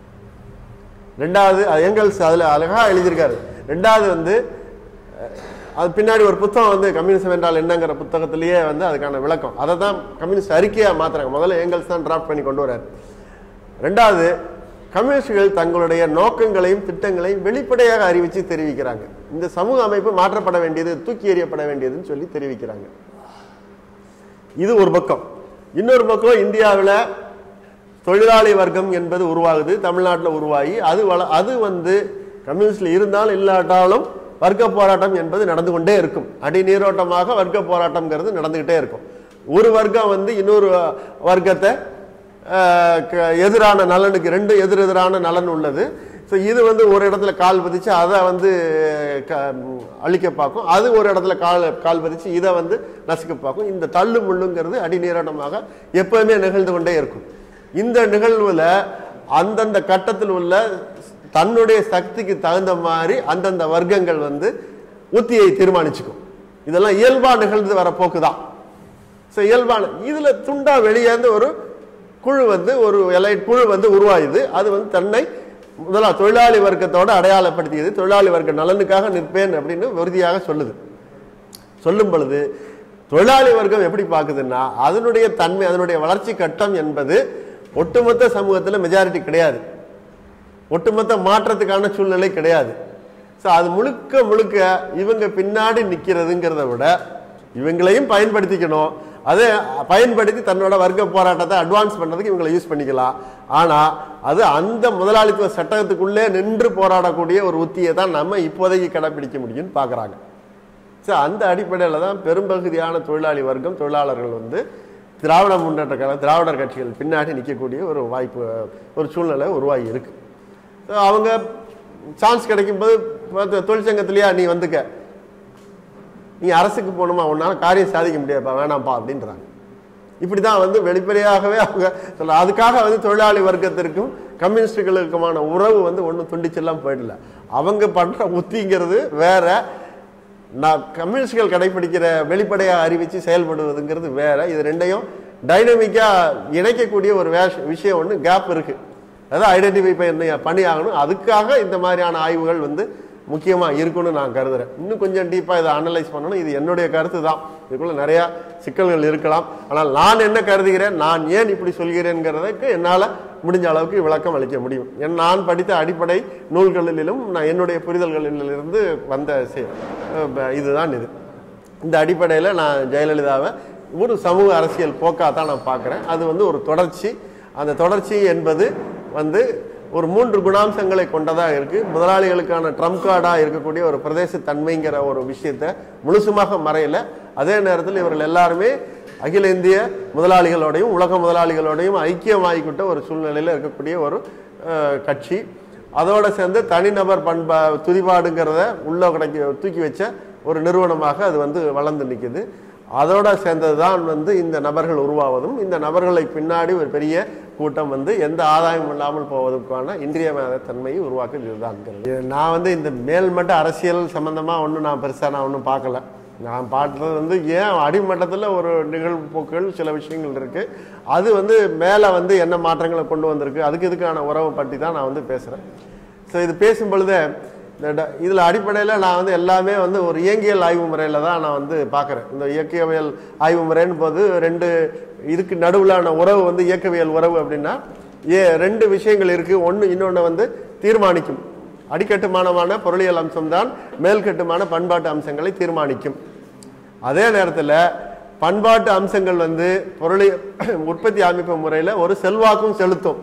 ரெண்டாவது அது எங்கல்ஸ் அதில் அழகா எழுதியிருக்காரு ரெண்டாவது வந்து அஹ், அது பின்னாடி ஒரு புத்தகம் வந்து கம்யூனிசம் என்றால் என்னங்கிற புத்தகத்திலேயே வந்து அதுக்கான விளக்கம் அதை தான் கம்யூனிஸ்ட் அறிக்கையா மாத்துறாங்க முதல்ல ஏங்கல்ஸ் தான் டிராஃப்ட் பண்ணி கொண்டு வர்றாரு ரெண்டாவது கம்யூனிஸ்டுகள் தங்களுடைய நோக்கங்களையும் திட்டங்களையும் வெளிப்படையாக அறிவிச்சு தெரிவிக்கிறாங்க இந்த சமூக அமைப்பு மாற்றப்பட வேண்டியது தூக்கி எறியப்பட வேண்டியதுன்னு சொல்லி தெரிவிக்கிறாங்க இது ஒரு பக்கம் இன்னொரு பக்கம் இந்தியாவில் தொழிலாளி வர்க்கம் என்பது உருவாகுது தமிழ்நாட்டில் உருவாகி அது வள அது வந்து கம்யூனிஸ்ட்ல இருந்தாலும் இல்லாட்டாலும் வர்க்க போராட்டம் என்பது நடந்து கொண்டே இருக்கும் அடி நீரோட்டமாக வர்க்க போராட்டம்ங்கிறது நடந்துகிட்டே இருக்கும் ஒரு வர்க்கம் வந்து இன்னொரு வர்க்கத்தை ஆஹ், க- எதிரான நலனுக்கு ரெண்டு எதிர் எதிரான நலன் உள்ளது ஸோ இது வந்து ஒரு இடத்துல கால் பதிச்சு அதை வந்து க- ம், அழிக்க பார்க்கும் அது ஒரு இடத்துல கால் கால் பதிச்சு இதை வந்து நசுக்க பார்க்கும் இந்த தள்ளு முள்ளுங்கிறது அடிநீராட்டமாக எப்பவுமே நிகழ்ந்து கொண்டே இருக்கும் இந்த நிகழ்வுல அந்தந்த கட்டத்தில் உள்ள தன்னுடைய சக்திக்கு தகுந்த மாதிரி அந்தந்த வர்க்கங்கள் வந்து உத்தியை தீர்மானிச்சுக்கும் இதெல்லாம் இயல்பா நிகழ்ந்து வர போக்கு தான் ஸோ இயல்பான இதுல துண்டா வெளியேந்து ஒரு குழு வந்து ஒரு எலைட் குழு வந்து உருவாயுது அது வந்து தன்னை முதலா தொழிலாளி வர்க்கத்தோட அடையாளப்படுத்தியது தொழிலாளி வர்க்க நலனுக்காக நிற்பேன் அப்படின்னு உறுதியாக சொல்லுது சொல்லும் பொழுது தொழிலாளி வர்க்கம் எப்படி பார்க்குதுன்னா அதனுடைய தன்மை அதனுடைய வளர்ச்சி கட்டம் என்பது ஒட்டுமொத்த சமூகத்தில் மெஜாரிட்டி கிடையாது ஒட்டுமொத்த மாற்றத்துக்கான சூழ்நிலை கிடையாது ஸோ அது முழுக்க முழுக்க இவங்க பின்னாடி நிற்கிறதுங்கிறத விட இவங்களையும் பயன்படுத்திக்கணும் அதை பயன்படுத்தி தன்னோட வர்க்க போராட்டத்தை அட்வான்ஸ் பண்ணுறதுக்கு இவங்களை யூஸ் பண்ணிக்கலாம் ஆனால் அது அந்த முதலாளித்துவ சட்டத்துக்குள்ளே நின்று போராடக்கூடிய ஒரு உத்தியை தான் நம்ம இப்போதைக்கு கடைப்பிடிக்க முடியும்னு பார்க்குறாங்க ஸோ அந்த அடிப்படையில் தான் பெரும்பகுதியான தொழிலாளி வர்க்கம் தொழிலாளர்கள் வந்து திராவிட முன்னேற்ற கழகம் திராவிடர் கட்சிகள் பின்னாடி நிற்கக்கூடிய ஒரு வாய்ப்பு ஒரு சூழ்நிலை உருவாகி இருக்கு So, அவங்க சான்ஸ் கிடைக்கும்போது பார்த்து தொழிற்சங்கத்திலேயா நீ வந்துக்க நீ அரசுக்கு போகணுமா உன்னால காரியம் சாதிக்க முடியாதுப்பா வேணாம்ப்பா அப்படின்றாங்க இப்படி தான் வந்து வெளிப்படையாகவே அவங்க சொல்ல அதுக்காக வந்து தொழிலாளி வர்க்கத்திற்கும் கம்யூனிஸ்டுகளுக்குமான உறவு வந்து ஒன்றும் துண்டிச்செல்லாம் போயிடல அவங்க பண்ற உத்திங்கிறது வேற நான் கம்யூனிஸ்டுகள் கடைபிடிக்கிற வெளிப்படையாக அறிவிச்சு செயல்படுவதுங்கிறது வேற இது ரெண்டையும் டைனமிக்கா இணைக்கக்கூடிய ஒரு வேஷ- விஷயம் ஒன்று கேப் இருக்கு அதான் ஐடென்டிஃபை பண்ணி பண்ணி ஆகணும் அதுக்காக இந்த மாதிரியான ஆய்வுகள் வந்து முக்கியமா இருக்கும்னு நான் கருதுறேன் இன்னும் கொஞ்சம் டீப்பா இதை அனலைஸ் பண்ணணும் இது என்னுடைய கருத்து தான் இதுக்குள்ள நிறைய சிக்கல்கள் இருக்கலாம் ஆனால் நான் என்ன கருதுகிறேன் நான் ஏன் இப்படி சொல்கிறேங்கிறதுக்கு என்னால முடிஞ்ச அளவுக்கு விளக்கம் அளிக்க முடியும் என் நான் படித்த அடிப்படை நூல்களிலும் நான் என்னுடைய புரிதல்களிலிருந்து வந்த செ- அஹ் இதுதான் இது இந்த அடிப்படையில் நான் ஜெயலலிதாவை ஒரு சமூக அரசியல் போக்காக தான் நான் பார்க்குறேன் அது வந்து ஒரு தொடர்ச்சி அந்த தொடர்ச்சி என்பது வந்து ஒரு மூன்று குணாம்சங்களை கொண்டதாக இருக்கு முதலாளிகளுக்கான ட்ரம்ப் கார்டாக இருக்கக்கூடிய ஒரு பிரதேச தன்மைங்கிற ஒரு விஷயத்தை முழுசுமாக மறையல அதே நேரத்தில் இவர்கள் எல்லாருமே அகில இந்திய முதலாளிகளோடையும் உலக முதலாளிகளோடையும் ஐக்கியமாகிக்கிட்ட ஒரு சூழ்நிலையில் இருக்கக்கூடிய ஒரு அஹ், கட்சி அதோட சேர்ந்து தனிநபர் பண்பா துதிபாடுங்கிறத உள்ள கிடைக்க தூக்கி வச்ச ஒரு நிறுவனமாக அது வந்து வளர்ந்து நிற்குது அதோட சேர்ந்தது தான் வந்து இந்த நபர்கள் உருவாவதும் இந்த நபர்களை பின்னாடி ஒரு பெரிய கூட்டம் வந்து எந்த ஆதாயமும் இல்லாமல் போவதற்கான இன்றியமையாத தன்மையை உருவாக்குது இதுதான்ங்கிறது நான் வந்து இந்த மேல்மட்ட அரசியல் சம்பந்தமாக ஒன்றும் நான் பெருசாக நான் ஒன்றும் பார்க்கல நான் பார்த்தது வந்து ஏன் அடிமட்டத்தில் ஒரு நிகழ்வுப்போக்குகள் சில விஷயங்கள் இருக்கு அது வந்து மேலே வந்து என்ன மாற்றங்களை கொண்டு வந்திருக்கு அதுக்கு இதுக்கான உறவை பற்றி தான் நான் வந்து பேசுகிறேன் ஸோ இது பேசும் பொழுதே இந்த ட- இதுல அடிப்படையில் நான் வந்து எல்லாமே வந்து ஒரு இயங்கியல் ஆய்வு முறையில் தான் நான் வந்து பார்க்குறேன் இந்த இயக்கவியல் ஆய்வு முறைன்னு போது ரெண்டு இதுக்கு நடுவிலான உறவு வந்து இயக்கவியல் உறவு அப்படின்னா ஏ ரெண்டு விஷயங்கள் இருக்கு ஒன்று இன்னொன்று வந்து தீர்மானிக்கும் அடிக்கட்டுமானமான பொருளியல் அம்சம்தான் மேல்கட்டுமான பண்பாட்டு அம்சங்களை தீர்மானிக்கும் அதே நேரத்தில் பண்பாட்டு அம்சங்கள் வந்து பொருளை உற்பத்தி அமைப்பு முறையில் ஒரு செல்வாக்கும் செலுத்தும்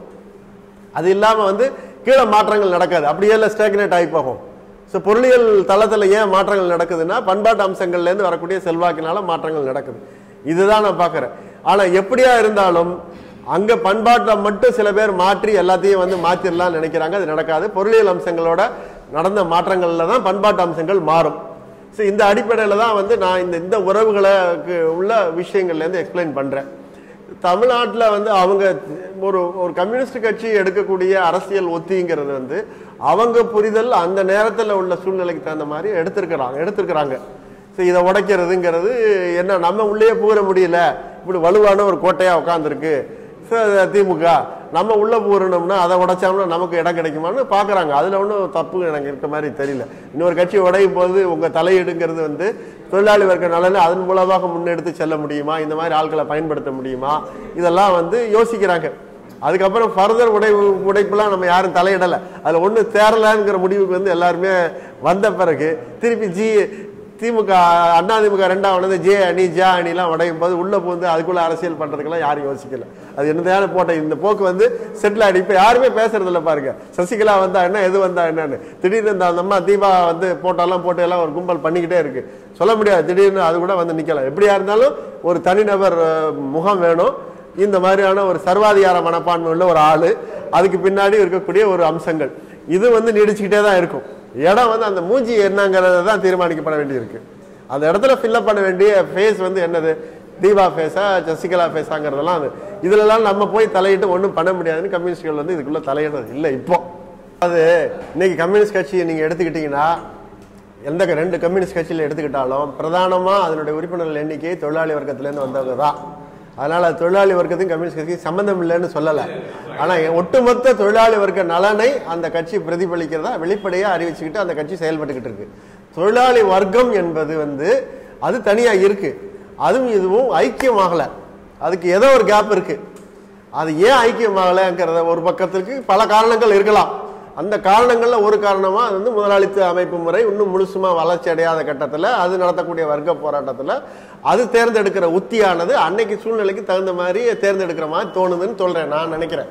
அது இல்லாமல் வந்து கீழே மாற்றங்கள் நடக்காது அப்படியே இல்லை ஸ்டேக்னேட் ஆகி போகும் ஸோ பொருளியல் தளத்தில் ஏன் மாற்றங்கள் நடக்குதுன்னா பண்பாட்டு அம்சங்கள்லேருந்து வரக்கூடிய செல்வாக்கினால மாற்றங்கள் நடக்குது இதுதான் நான் பார்க்குறேன் ஆனால் எப்படியா இருந்தாலும் அங்கே பண்பாட்டை மட்டும் சில பேர் மாற்றி எல்லாத்தையும் வந்து மாற்றிடலாம்னு நினைக்கிறாங்க அது நடக்காது பொருளியல் அம்சங்களோட நடந்த மாற்றங்களில் தான் பண்பாட்டு அம்சங்கள் மாறும் ஸோ இந்த அடிப்படையில் தான் வந்து நான் இந்த இந்த உறவுகளுக்கு உள்ள விஷயங்கள்லேருந்து எக்ஸ்பிளைன் பண்ணுறேன் தமிழ்நாட்டில் வந்து அவங்க ஒரு ஒரு கம்யூனிஸ்ட் கட்சி எடுக்கக்கூடிய அரசியல் ஒத்திங்கிறது வந்து அவங்க புரிதல் அந்த நேரத்தில் உள்ள சூழ்நிலைக்கு தகுந்த மாதிரி எடுத்திருக்கிறாங்க எடுத்திருக்கிறாங்க ஸோ இதை உடைக்கிறதுங்கிறது என்ன நம்ம உள்ளே புகழ முடியல இப்படி வலுவான ஒரு கோட்டையாக உட்காந்துருக்கு ஸோ திமுக நம்ம உள்ள போறணும்னா அதை உடைச்சோம்னா நமக்கு இடம் கிடைக்குமான்னு பார்க்குறாங்க அதில் ஒன்றும் தப்பு எனக்கு இருக்க மாதிரி தெரியல இன்னொரு கட்சி உடையும் போது உங்கள் தலையீடுங்கிறது வந்து தொழிலாளி வர்க்க நலனை அதன் மூலமாக முன்னெடுத்து செல்ல முடியுமா இந்த மாதிரி ஆட்களை பயன்படுத்த முடியுமா இதெல்லாம் வந்து யோசிக்கிறாங்க அதுக்கப்புறம் ஃபர்தர் உடை உடைப்புலாம் நம்ம யாரும் தலையிடலை அதில் ஒன்றும் தேரலைங்கிற முடிவுக்கு வந்து எல்லாருமே வந்த பிறகு திருப்பி ஜி திமுக அண்ணா திமுக ரெண்டாவது ஜே அணி ஜா அணிலாம் உடையும் போது உள்ள பூந்து அதுக்குள்ள அரசியல் பண்றதுக்கெல்லாம் யாரும் யோசிக்கல அது என்னதையான போட்ட இந்த போக்கு வந்து செட்டில் ஆகி இப்ப யாருமே பேசுறது இல்ல பாருங்க சசிகலா வந்தா என்ன எது வந்தா என்னன்னு திடீர்னு இந்த அந்த அம்மா தீபா வந்து போட்டோலாம் போட்டு எல்லாம் ஒரு கும்பல் பண்ணிக்கிட்டே இருக்கு சொல்ல முடியாது திடீர்னு அது கூட வந்து நிக்கலாம் எப்படியா இருந்தாலும் ஒரு தனிநபர் அஹ், முகம் வேணும் இந்த மாதிரியான ஒரு சர்வாதிகார மனப்பான்மை உள்ள ஒரு ஆளு அதுக்கு பின்னாடி இருக்கக்கூடிய ஒரு அம்சங்கள் இது வந்து நீடிச்சுக்கிட்டே தான் இருக்கும் இடம் வந்து அந்த மூஞ்சி என்னங்கிறத தான் தீர்மானிக்கப்பட வேண்டியிருக்கு அந்த இடத்துல ஃபில்லப் பண்ண வேண்டிய ஃபேஸ் வந்து என்னது தீபா ஃபேஸா சசிகலா ஃபேஸாங்கிறதெல்லாம் அது இதுலலாம் நம்ம போய் தலையிட்டு ஒன்றும் பண்ண முடியாதுன்னு கம்யூனிஸ்ட்கள் வந்து இதுக்குள்ள தலையிடுறது இல்லை இப்போ அது இன்னைக்கு கம்யூனிஸ்ட் கட்சியை நீங்க எடுத்துக்கிட்டீங்கன்னா எந்த க- ரெண்டு கம்யூனிஸ்ட் கட்சியில் எடுத்துக்கிட்டாலும் பிரதானமா அதனுடைய உறுப்பினர்கள் எண்ணிக்கை தொழிலாளி வர்க்கத்திலேருந்து வந்தவங்க தான் அதனால தொழிலாளி வர்க்கத்தையும் கம்யூனிஸ்ட் கட்சிக்கும் சம்பந்தம் இல்லைன்னு சொல்லலை ஆனா ஒட்டுமொத்த தொழிலாளி வர்க்க நலனை அந்த கட்சி பிரதிபலிக்கிறதா வெளிப்படையா அறிவிச்சுக்கிட்டு அந்த கட்சி செயல்பட்டுக்கிட்டு இருக்கு தொழிலாளி வர்க்கம் என்பது வந்து அது தனியா இருக்கு அதுவும் இதுவும் ஐக்கியமாகல அதுக்கு ஏதோ ஒரு கேப் இருக்கு அது ஏன் ஐக்கியமாகலைங்கிறத ஒரு பக்கத்துக்கு பல காரணங்கள் இருக்கலாம் அந்த காரணங்கள்ல ஒரு காரணமா அது வந்து முதலாளித்துவ அமைப்பு முறை இன்னும் முழுசுமா வளர்ச்சி அடையாத கட்டத்துல அது நடத்தக்கூடிய வர்க்க போராட்டத்துல அது தேர்ந்தெடுக்கிற உத்தியானது அன்னைக்கு சூழ்நிலைக்கு தகுந்த மாதிரி தேர்ந்தெடுக்கிற மாதிரி தோணுதுன்னு சொல்றேன் நான் நினைக்கிறேன்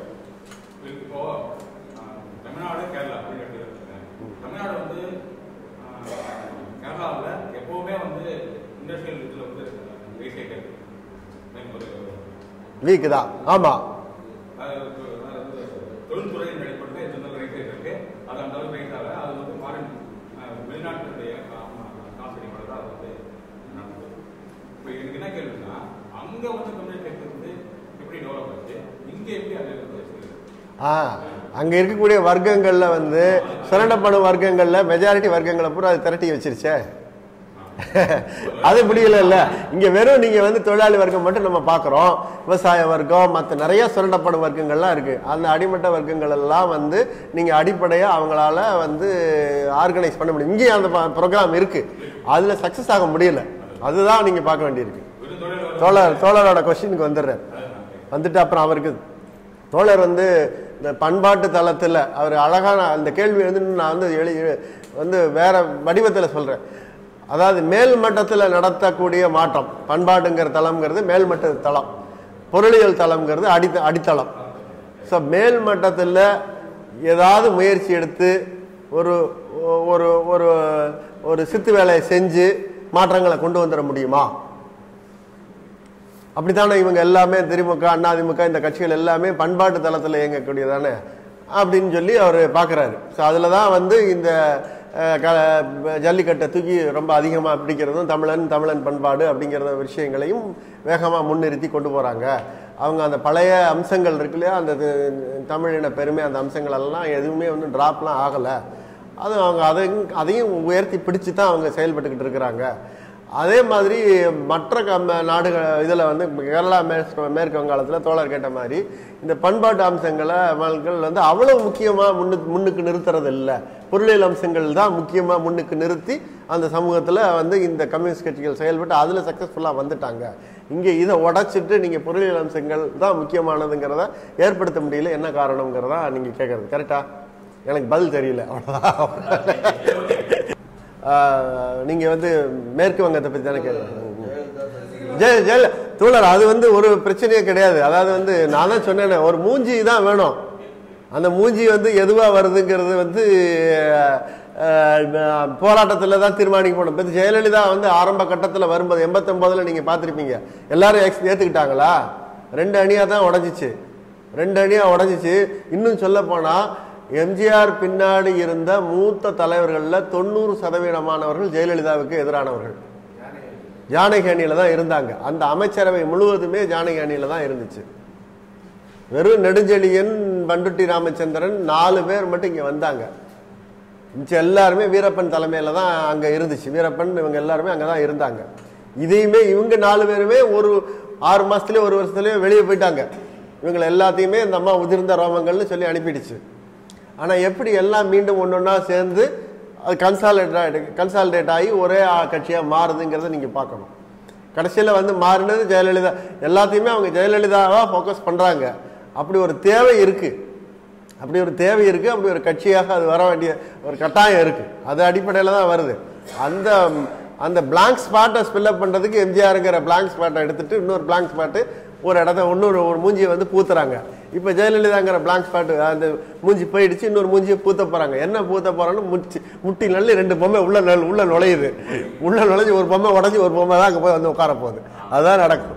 இப்போ ஆஹ், தமிழ்நாடு கேரளா அப்படின்னு எடுத்துக்கிட்டேன். தமிழ்நாடு வந்து கேரளாவில் எப்பவுமே வந்து இண்டஸ்ட்ரியல் இதில் வந்து ரீசைக்கிள் ஒரு வீக்கு தான் ஆமா அது ஒரு- அதாவது தொழில்துறையின் அடிப்படையில் எந்த நல்ல ரைஸ் இருக்கு அது அந்த அளவுக்கு ரைஸ் ஆகல அது வந்து ஃபாரின் வெளிநாட்டினுடைய காசு அடிப்படையில் தான் அது வந்து நடக்குது இப்போ எனக்கு என்ன கேள்வின்னா அங்கே வந்து கம்யூனிகேஷன் வந்து எப்படி டெவலப் ஆச்சு இங்கே எப்படி அது வந்து ஆ அங்க இருக்கக்கூடிய வர்க்கங்கள்ல வந்து சுரண்டப்படும் வர்க்கங்கள்ல மெஜாரிட்டி வர்க்கங்களை பூரா அது திரட்டி வச்சிருச்சே அது முடியல இல்ல இங்க வெறும் நீங்க வந்து தொழிலாளி வர்க்கம் மட்டும் நம்ம பாக்குறோம் விவசாய வர்க்கம் மற்ற நிறைய சுரண்டப்படும் வர்க்கங்கள்லாம் இருக்கு அந்த அடிமட்ட வர்க்கங்கள் எல்லாம் வந்து நீங்க அடிப்படையா அவங்களால வந்து ஆர்கனைஸ் பண்ண முடியும் இங்கேயும் அந்த ப்ரோக்ராம் இருக்கு அதுல சக்சஸ் ஆக முடியல அதுதான் நீங்க பார்க்க வேண்டியிருக்கு வெறும் தொழில் தோழர் தோழரோட கொஸ்டினுக்கு வந்துடுறேன் வந்துட்டு அப்புறம் அவருக்கு தோழர் வந்து இந்த பண்பாட்டு தளத்தில் அவர் அழகான அந்த கேள்வி வந்து நான் வந்து எழு வந்து வேற வடிவத்தில் சொல்றேன் அதாவது மேல் மட்டத்தில் நடத்தக்கூடிய மாற்றம் பண்பாட்டுங்கிற தளம்ங்கிறது மேல்மட்ட தளம் பொருளியல் தளம்ங்கிறது அடி அடித்தளம் ஸோ மேல் மட்டத்தில் ஏதாவது முயற்சி எடுத்து ஒரு ஒரு ஒரு ஒரு சித்து வேலையை செஞ்சு மாற்றங்களை கொண்டு வந்துட முடியுமா அப்படித்தானே இவங்க எல்லாமே திமுக அதிமுக இந்த கட்சிகள் எல்லாமே பண்பாட்டு தளத்தில் இயங்கக்கூடியதானே அப்படின்னு சொல்லி அவர் பார்க்குறாரு ஸோ அதில் தான் வந்து இந்த அஹ், க- ஜல்லிக்கட்டை தூக்கி ரொம்ப அதிகமாக பிடிக்கிறதும் தமிழன் தமிழன் பண்பாடு அப்படிங்கிற விஷயங்களையும் வேகமாக முன்னிறுத்தி கொண்டு போகிறாங்க அவங்க அந்த பழைய அம்சங்கள் இருக்கு இல்லையா அந்த து- தமிழின பெருமை அந்த அம்சங்கள் எல்லாம் எதுவுமே வந்து ட்ராப்லாம் ஆகலை அது அவங்க அதையும் அதையும் உயர்த்தி பிடிச்சு தான் அவங்க செயல்பட்டுக்கிட்டு இருக்கிறாங்க அதே மாதிரி மற்ற கம் நாடுகள் இதில் வந்து கேரளா மேற்கு மேற்கு வங்காளத்தில் தோழர் கேட்ட மாதிரி இந்த பண்பாட்டு அம்சங்களை மக்கள் வந்து அவ்வளவு முக்கியமாக முன்னுக்கு முன்னுக்கு நிறுத்துறது இல்லை பொருளியல் அம்சங்கள் தான் முக்கியமாக முன்னுக்கு நிறுத்தி அந்த சமூகத்தில் வந்து இந்த கம்யூனிஸ்ட் கட்சிகள் செயல்பட்டு அதில் சக்ஸஸ்ஃபுல்லாக வந்துட்டாங்க இங்கே இதை உடைச்சிட்டு நீங்கள் பொருளியல் அம்சங்கள் தான் முக்கியமானதுங்கிறத ஏற்படுத்த முடியல என்ன காரணங்கிறதா நீங்கள் கேட்குறது கரெக்டா எனக்கு பதில் தெரியல அவ்வளோதான் நீங்கள் வந்து மேற்கு வங்கத்தை பற்றி தானே கேட்குறீங்க ஜெய ஜெய தோழர் அது வந்து ஒரு பிரச்சனையே கிடையாது அதாவது வந்து நான் தான் சொன்னேனே ஒரு மூஞ்சி தான் வேணும் அந்த மூஞ்சி வந்து எதுவா வருதுங்கிறது வந்து போராட்டத்தில் தான் தீர்மானிக்கப்படும் இப்போ ஜெயலலிதா வந்து ஆரம்ப கட்டத்தில் வரும்போது எண்பத்தொம்போதில் நீங்கள் பார்த்துருப்பீங்க எல்லாரும் எக்ஸ் ஏற்றுக்கிட்டாங்களா ரெண்டு அணியாக தான் உடஞ்சிச்சு ரெண்டு அணியாக உடஞ்சிச்சு இன்னும் சொல்ல போனால் எம்ஜிஆர் பின்னாடி இருந்த மூத்த தலைவர்களில் தொண்ணூறு சதவீதமானவர்கள் ஜெயலலிதாவுக்கு எதிரானவர்கள் ஜானகி அணியில தான் இருந்தாங்க அந்த அமைச்சரவை முழுவதுமே ஜானகி அணியில தான் இருந்துச்சு வெறும் நெடுஞ்செழியன் பண்டுட்டி ராமச்சந்திரன் நாலு பேர் மட்டும் இங்க வந்தாங்க மிச்சம் எல்லாருமே வீரப்பன் தலைமையில தான் அங்க இருந்துச்சு வீரப்பன் இவங்க எல்லாருமே அங்க தான் இருந்தாங்க இதையுமே இவங்க நாலு பேருமே ஒரு ஆறு மாசத்துலயே ஒரு வருஷத்துலயே வெளியே போயிட்டாங்க இவங்களை எல்லாத்தையுமே இந்த அம்மா உதிர்ந்த ரோமங்கள்னு சொல்லி அனுப்பிடுச்சு ஆனா எப்படி எல்லாம் மீண்டும் ஒன்னொன்னா சேர்ந்து அது கன்சாலிடேட் கன்சாலிடேட் ஆகி ஒரே ஆ- கட்சியா மாறுதுங்கிறத நீங்க பார்க்கணும் கடைசியில வந்து மாறினது ஜெயலலிதா எல்லாத்தையுமே அவங்க ஜெயலலிதாவா ஃபோக்கஸ் பண்றாங்க அப்படி ஒரு தேவை இருக்கு அப்படி ஒரு தேவை இருக்கு அப்படி ஒரு கட்சியாக அது வர வேண்டிய ஒரு கட்டாயம் இருக்கு அது அடிப்படையில் தான் வருது அந்த அந்த blank ஸ்பாட்டை ஃபில்அப் பண்றதுக்கு எம்ஜிஆருங்கிற blank ஸ்பாட்டை எடுத்துட்டு இன்னொரு blank ஸ்பாட்டு ஒரு இடத்த இன்னொரு ஒரு மூஞ்சியை வந்து பூத்துறாங்க இப்போ ஜெயலலிதாங்கிற blank ஸ்பாட் அந்த மூஞ்சி போயிடுச்சு இன்னொரு மூஞ்சியை பூத்த போறாங்க என்ன பூத்த போறான்னு முட்டி முட்டி நல்லி ரெண்டு பொம்மை உள்ள நுழ- உள்ள நுழையுது உள்ள நுழைஞ்சு ஒரு பொம்மை உடஞ்சி ஒரு பொம்மை தான் அங்கே போய் வந்து உட்கார போகுது அதுதான் நடக்கும்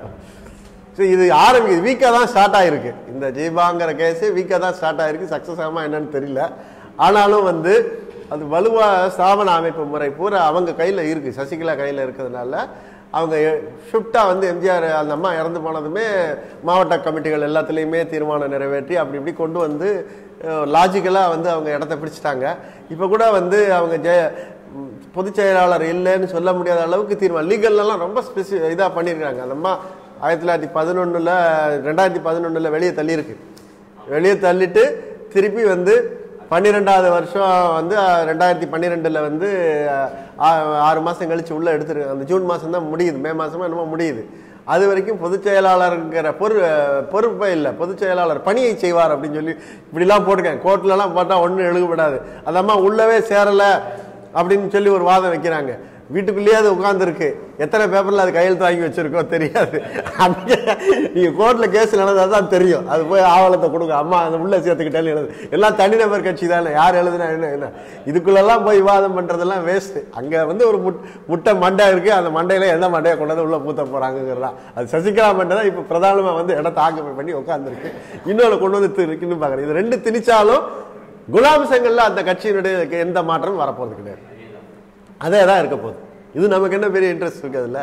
ஸோ இது ஆரம்பிக்குது வீக்காக தான் ஸ்டார்ட் ஆயிருக்கு இந்த ஜீபாங்கிற கேஸு வீக்காக தான் ஸ்டார்ட் ஆயிருக்கு சக்ஸஸ் ஆகுமா என்னன்னு தெரியல ஆனாலும் வந்து அது வலுவாக ஸ்தாபன அமைப்பு முறை பூரா அவங்க கையில் இருக்கு சசிகலா கையில் இருக்கிறதுனால அவங்க ஷிஃப்டாக வந்து எம்ஜிஆர் அந்த அம்மா இறந்து போனதுமே மாவட்ட கமிட்டிகள் எல்லாத்துலேயுமே தீர்மானம் நிறைவேற்றி அப்படி இப்படி கொண்டு வந்து லாஜிக்கலாக வந்து அவங்க இடத்த பிடிச்சிட்டாங்க இப்போ கூட வந்து அவங்க ஜெய ம், பொதுச் செயலாளர் இல்லைன்னு சொல்ல முடியாத அளவுக்கு தீர்மானம் லீகல்லாம் ரொம்ப ஸ்பெசி இதாக பண்ணியிருக்காங்க அந்த அம்மா ஆயிரத்தி தொள்ளாயிரத்தி பதினொன்றில் ரெண்டாயிரத்தி பதினொன்றில் வெளியே தள்ளியிருக்கு வெளியே தள்ளிட்டு திருப்பி வந்து பன்னிரெண்டாவது வருஷம் வந்து அஹ், ரெண்டாயிரத்தி பன்னிரெண்டில் வந்து அஹ், ஆ- ஆறு மாதம் கழிச்சு உள்ளே எடுத்துருக்கு அந்த ஜூன் மாதம் தான் முடியுது மே மாதமா என்னமோ முடியுது அது வரைக்கும் பொதுச் செயலாளருங்கிற பொறு பொறுப்பே இல்லை பொதுச் செயலாளர் பணியை செய்வார் அப்படின்னு சொல்லி இப்படிலாம் போட்டிருக்கேன் கோர்ட்லலாம் போட்டால் ஒன்றும் எழுதப்படாது அந்த அம்மா உள்ளவே சேரலை அப்படின்னு சொல்லி ஒரு வாதம் வைக்கிறாங்க வீட்டுக்குள்ளேயே அது உட்காந்துருக்கு எத்தனை பேப்பர்ல அது கையெழுத்து வாங்கி வச்சிருக்கோ தெரியாது அங்க நீங்க கோர்ட்ல கேஸ் நடந்தா தான் தெரியும் அது போய் ஆவணத்தை கொடுங்க அம்மா அந்த உள்ள சேர்த்துக்கிட்டேன்னு எழுது எல்லாம் தனிநபர் கட்சி தானே யார் எழுதுனா என்ன என்ன இதுக்குள்ளெல்லாம் போய் விவாதம் பண்றதெல்லாம் வேஸ்ட் அங்க வந்து ஒரு முட்- முட்டை மண்டை இருக்கு அந்த மண்டையில எந்த மண்டையை கொண்டு வந்து உள்ள பூத்த போறாங்கிறதா அது சசிகலா மண்டை தான் இப்ப பிரதானமா வந்து இடத்த ஆக்கிரமி பண்ணி உட்காந்துருக்கு இன்னொன்று கொண்டு வந்து இருக்குன்னு பாக்குறேன் இது ரெண்டு திணிச்சாலும் குலாம்சங்கள்ல அந்த கட்சியினுடைய எந்த மாற்றமும் வரப்போறது கிடையாது அதே தான் இருக்க போகுது இது நமக்கு என்ன பெரிய இன்ட்ரெஸ்ட் இருக்கு அதுல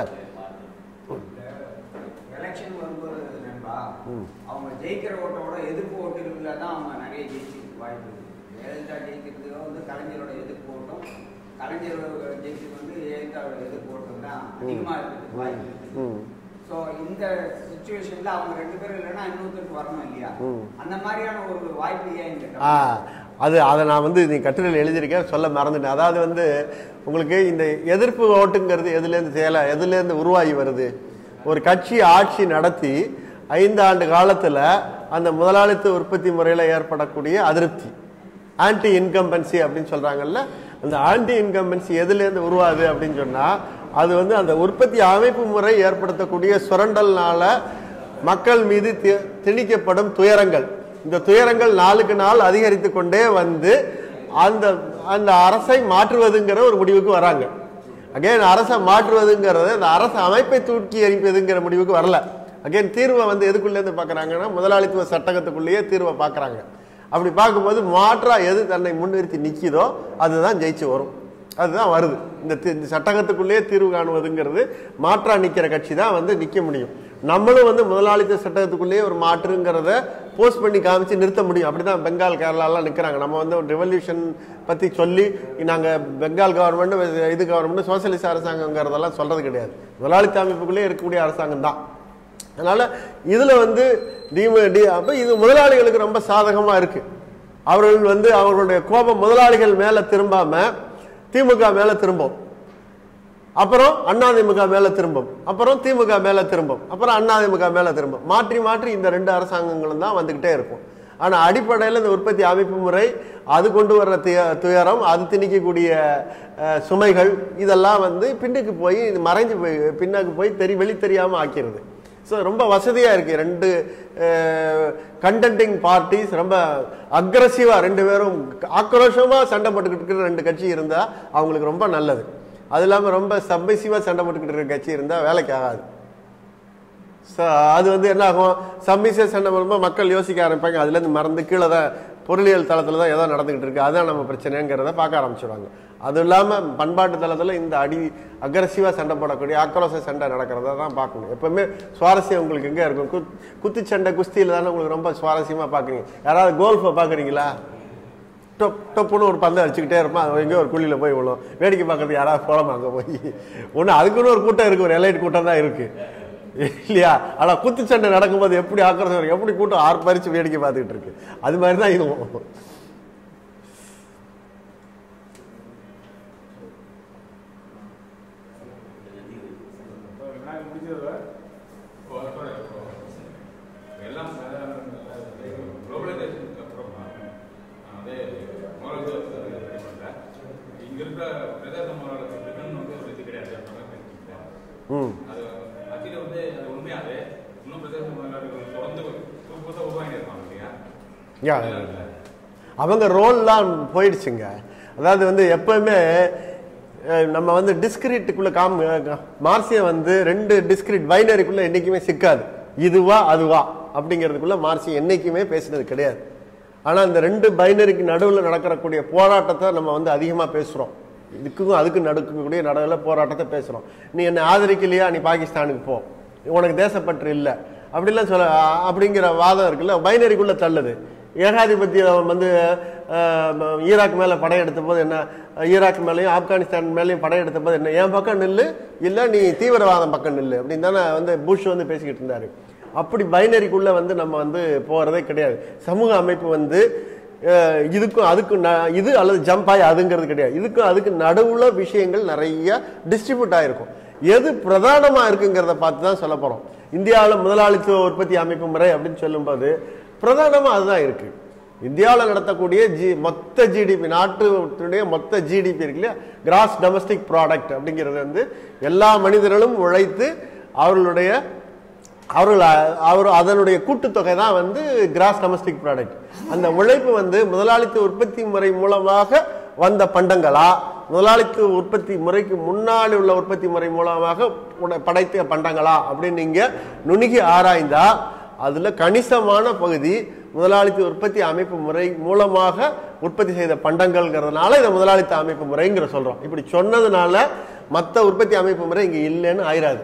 எலெக்ஷன் வரும்போது நண்பா அவங்க ஜெயிக்கிற ஓட்டோட எதிர்ப்பு ஓட்டுகள்ல தான் அவங்க நிறைய ஜெயிக்கிறதுக்கு வாய்ப்பு இருக்கு ஜெயலலிதா ஜெயிக்கிறதுக்கு வந்து கலைஞரோட எதிர்ப்பு ஓட்டம் கலைஞரோட ஜெயிக்கிறதுக்கு வந்து ஜெயலலிதாவோட எதிர்ப்பு ஓட்டம் தான் அதிகமா இருக்கிறதுக்கு வாய்ப்பு இருக்கு ம். ஸோ இந்த சுச்சுவேஷன்ல அவங்க ரெண்டு பேரும் இல்லைன்னா இன்னொருத்தருக்கு வரணும் இல்லையா ம். அந்த மாதிரியான ஒரு வாய்ப்பு ஏன் இந்த ஆ அது அதை நான் வந்து நீ கட்டுரையில் எழுதியிருக்கேன் சொல்ல மறந்துட்டேன் அதாவது வந்து உங்களுக்கு இந்த எதிர்ப்பு ஓட்டுங்கிறது எதுலேருந்து செயல எதுலேருந்து உருவாகி வருது ஒரு கட்சி ஆட்சி நடத்தி ஐந்து ஆண்டு காலத்தில் அந்த முதலாளித்துவ உற்பத்தி முறையில் ஏற்படக்கூடிய அதிருப்தி ஆன்டி இன்கம்பன்சி அப்படின்னு சொல்கிறாங்கல்ல அந்த ஆன்டி இன்கம்பன்சி எதுலேருந்து உருவாகுது அப்படின்னு சொன்னால் அது வந்து அந்த உற்பத்தி அமைப்பு முறை ஏற்படுத்தக்கூடிய சுரண்டல்னால மக்கள் மீது தி- திணிக்கப்படும் துயரங்கள் இந்த துயரங்கள் நாளுக்கு நாள் அதிகரித்து கொண்டே வந்து அந்த அந்த அரசை மாற்றுவதுங்கிற ஒரு முடிவுக்கு வராங்க அகைன் அரசை மாற்றுவதுங்கிறது அந்த அரசு அமைப்பை தூக்கி எறிப்பதுங்கிற முடிவுக்கு வரல அகைன் தீர்வை வந்து எதுக்குள்ளேருந்து பார்க்குறாங்கன்னா முதலாளித்துவ சட்டகத்துக்குள்ளேயே தீர்வை பார்க்குறாங்க அப்படி பார்க்கும்போது மாற்றா எது தன்னை முன்னிறுத்தி நிற்கிதோ அதுதான் ஜெயிச்சு வரும் அதுதான் வருது இந்த தி- இந்த சட்டகத்துக்குள்ளேயே தீர்வு காணுவதுங்கிறது மாற்றா நிக்கிற கட்சி தான் வந்து நிக்க முடியும் நம்மளும் வந்து முதலாளித்த சட்டகத்துக்குள்ளேயே ஒரு மாற்றுங்கிறத போஸ்ட் பண்ணி காமிச்சு நிறுத்த முடியும் அப்படிதான் பெங்கால் கேரளாலாம் நிக்கிறாங்க நம்ம வந்து ஒரு ரெவல்யூஷன் பத்தி சொல்லி நாங்க பெங்கால் கவர்மெண்ட் இது கவர்மெண்ட் சோசியலிஸ்ட் அரசாங்கங்கிறதெல்லாம் சொல்றது கிடையாது முதலாளித்த அமைப்புக்குள்ளேயே இருக்கக்கூடிய அரசாங்கம் தான் அதனால இதுல வந்து டிம டி அப்ப இது முதலாளிகளுக்கு ரொம்ப சாதகமா இருக்கு அவர்கள் வந்து அவர்களுடைய கோபம் முதலாளிகள் மேல திரும்பாம திமுக மேல திரும்பும் அப்புறம் அதிமுக மேல திரும்பும் அப்புறம் திமுக மேல திரும்பும் அப்புறம் அதிமுக மேல திரும்பும் மாற்றி மாற்றி இந்த ரெண்டு அரசாங்கங்களும் தான் வந்துகிட்டே இருக்கும் ஆனா அடிப்படையில் இந்த உற்பத்தி அமைப்பு முறை அது கொண்டு வர்ற துய- துயரம் அது திணிக்கக்கூடிய அஹ், சுமைகள் இதெல்லாம் வந்து பின்னுக்கு போய் இது மறைஞ்சு போய் பின்னாக்கு போய் தெரி வெளி தெரியாம ஆக்கிறது ஸோ ரொம்ப வசதியா இருக்கு ரெண்டு கண்டென்டிங் பார்ட்டிஸ் ரொம்ப அக்ரஸிவா ரெண்டு பேரும் ஆக்ரோஷமா சண்டை போட்டுக்கிட்டு இருக்கிற ரெண்டு கட்சி இருந்தா அவங்களுக்கு ரொம்ப நல்லது அது இல்லாம ரொம்ப சப்மிசிவா சண்டை போட்டுக்கிட்டு இருக்கிற கட்சி இருந்தா வேலைக்கு ஆகாது ஸோ அது வந்து என்ன ஆகும் சம்மிச சண்டை வரும்போது மக்கள் யோசிக்க ஆரம்பிப்பாங்க அதுலேருந்து மறந்து கீழே தான் பொருளியல் தளத்தில் தான் ஏதோ நடந்துகிட்டு இருக்கு அதான் நம்ம பிரச்சனைங்கிறத பார்க்க ஆரம்பிச்சிடுவாங்க அது இல்லாமல் பண்பாட்டு தளத்தில் இந்த அடி அக்ரஸிவாக சண்டை போடக்கூடிய ஆக்ரோஷ சண்டை நடக்கிறத தான் பார்க்கணும் எப்பவுமே சுவாரஸ்யம் உங்களுக்கு எங்கே இருக்கும் குத் குத்துச்சண்டை குஸ்தியில் தானே உங்களுக்கு ரொம்ப சுவாரஸ்யமாக பார்க்குறீங்க யாராவது கோல்ஃபை பார்க்குறீங்களா டொப் டொப்புன்னு ஒரு பந்து அடிச்சுக்கிட்டே இருப்பான் அது எங்கேயோ ஒரு குழியில் போய் விழும் வேடிக்கை பார்க்கறது யாராவது போலாமா அங்கே போய் ஒன்று அதுக்குன்னு ஒரு கூட்டம் இருக்கு ஒரு எலைட் கூட்டம் தான் இருக்கு இல்லையா ஆனால் குத்துச்சண்டை நடக்கும்போது எப்படி ஆக்ரோஷம் இருக்கு எப்படி கூட்டம் ஆர்ப்பரிச்சு வேடிக்கை பார்த்துக்கிட்டு இருக்கு அது மாதிரி தான் இதுவும் இப்போ விநாயகர் முடிஞ்சது இப்போ அதோட இப்போ எல்லாம் குளோபலைசேஷனுக்கு அப்புறம் அதே முதலாளித்துவத்தை பண்ணல இங்க இருக்கிற பிரதேச முதலாளித்துவத்துக்குன்னு வந்து ஒரு இது கிடையாது அந்த மாதிரி பேசிக்கிட்டேன். ம் அது ஆக்சுவலி வந்து அது உண்மையாவே இன்னும் பிரதேச முதலாளிகள் தொடர்ந்து புதுசு புதுசாக உருவாங்கி இருக்காங்க இல்லையா யா அவங்க ரோல்லாம் போயிடுச்சுங்க அதாவது வந்து எப்பவுமே அஹ், நம்ம வந்து டிஸ்கிரிட்டுக்குள்ள காம் மார்சியம் வந்து ரெண்டு டிஸ்கிரிட் பைனரிக்குள்ள என்னைக்குமே சிக்காது இதுவா அதுவா அப்படிங்கிறதுக்குள்ள மார்சியம் என்னைக்குமே பேசினது கிடையாது ஆனா இந்த ரெண்டு பைனரிக்கு நடுவில் நடக்கக்கூடிய போராட்டத்தை நம்ம வந்து அதிகமா பேசுறோம் இதுக்கும் அதுக்கு நடக்கக்கூடிய நடுவில் போராட்டத்தை பேசுறோம் நீ என்னை ஆதரிக்கலையா நீ பாகிஸ்தானுக்கு போ உனக்கு தேசப்பற்று இல்லை அப்படிலாம் சொல்ல அ- அப்படிங்கிற வாதம் இருக்குல்ல பைனரிக்குள்ள தள்ளுது ஏகாதிபத்தியம் வந்து அஹ், ஈராக் மேல படையெடுத்த போது என்ன ஈராக் மேலேயும் ஆப்கானிஸ்தான் மேலேயும் படையெடுத்த போது என்ன என் பக்கம் நில்லு இல்ல நீ தீவிரவாதம் பக்கம் நில்லு அப்படின்னு தானே வந்து புஷ் வந்து பேசிக்கிட்டு இருந்தாரு அப்படி பைனரிக்குள்ள வந்து நம்ம வந்து போறதே கிடையாது சமூக அமைப்பு வந்து அஹ், இதுக்கும் அதுக்கும் ந- இது அல்லது ஜம்ப் ஆகி அதுங்கிறது கிடையாது இதுக்கும் அதுக்கு நடுவுல விஷயங்கள் நிறைய டிஸ்ட்ரிபியூட் ஆயிருக்கும் எது பிரதானமா இருக்குங்கிறத பார்த்து தான் சொல்ல போறோம் இந்தியாவில் முதலாளித்துவ உற்பத்தி அமைப்பு முறை அப்படின்னு சொல்லும்போது பிரதானமா அதுதான் இருக்கு இந்தியாவில் நடத்தக்கூடிய ஜி மொத்த ஜிடிபி நாட்டுடைய மொத்த ஜிடிபி இருக்கு இல்லையா கிராஸ் டொமஸ்டிக் ப்ராடக்ட் அப்படிங்கிறது வந்து எல்லா மனிதர்களும் உழைத்து அவர்களுடைய அவர்கள் அ- அவர் அதனுடைய கூட்டுத்தொகை தான் வந்து கிராஸ் டொமஸ்டிக் ப்ராடக்ட் அந்த உழைப்பு வந்து முதலாளித்துவ உற்பத்தி முறை மூலமாக வந்த பண்டங்களா முதலாளித்துவ உற்பத்தி முறைக்கு முன்னாடி உள்ள உற்பத்தி முறை மூலமாக உட- படைத்த பண்டங்களா அப்படின்னு நீங்க நுணுகி ஆராய்ந்தா அதுல கணிசமான பகுதி முதலாளித்துவ உற்பத்தி அமைப்பு முறை மூலமாக உற்பத்தி செய்த பண்டங்கள்ங்கிறதுனால இதை முதலாளித்துவ அமைப்பு முறைங்கிற சொல்றோம் இப்படி சொன்னதுனால மற்ற உற்பத்தி அமைப்பு முறை இங்க இல்லைன்னு ஆயிராது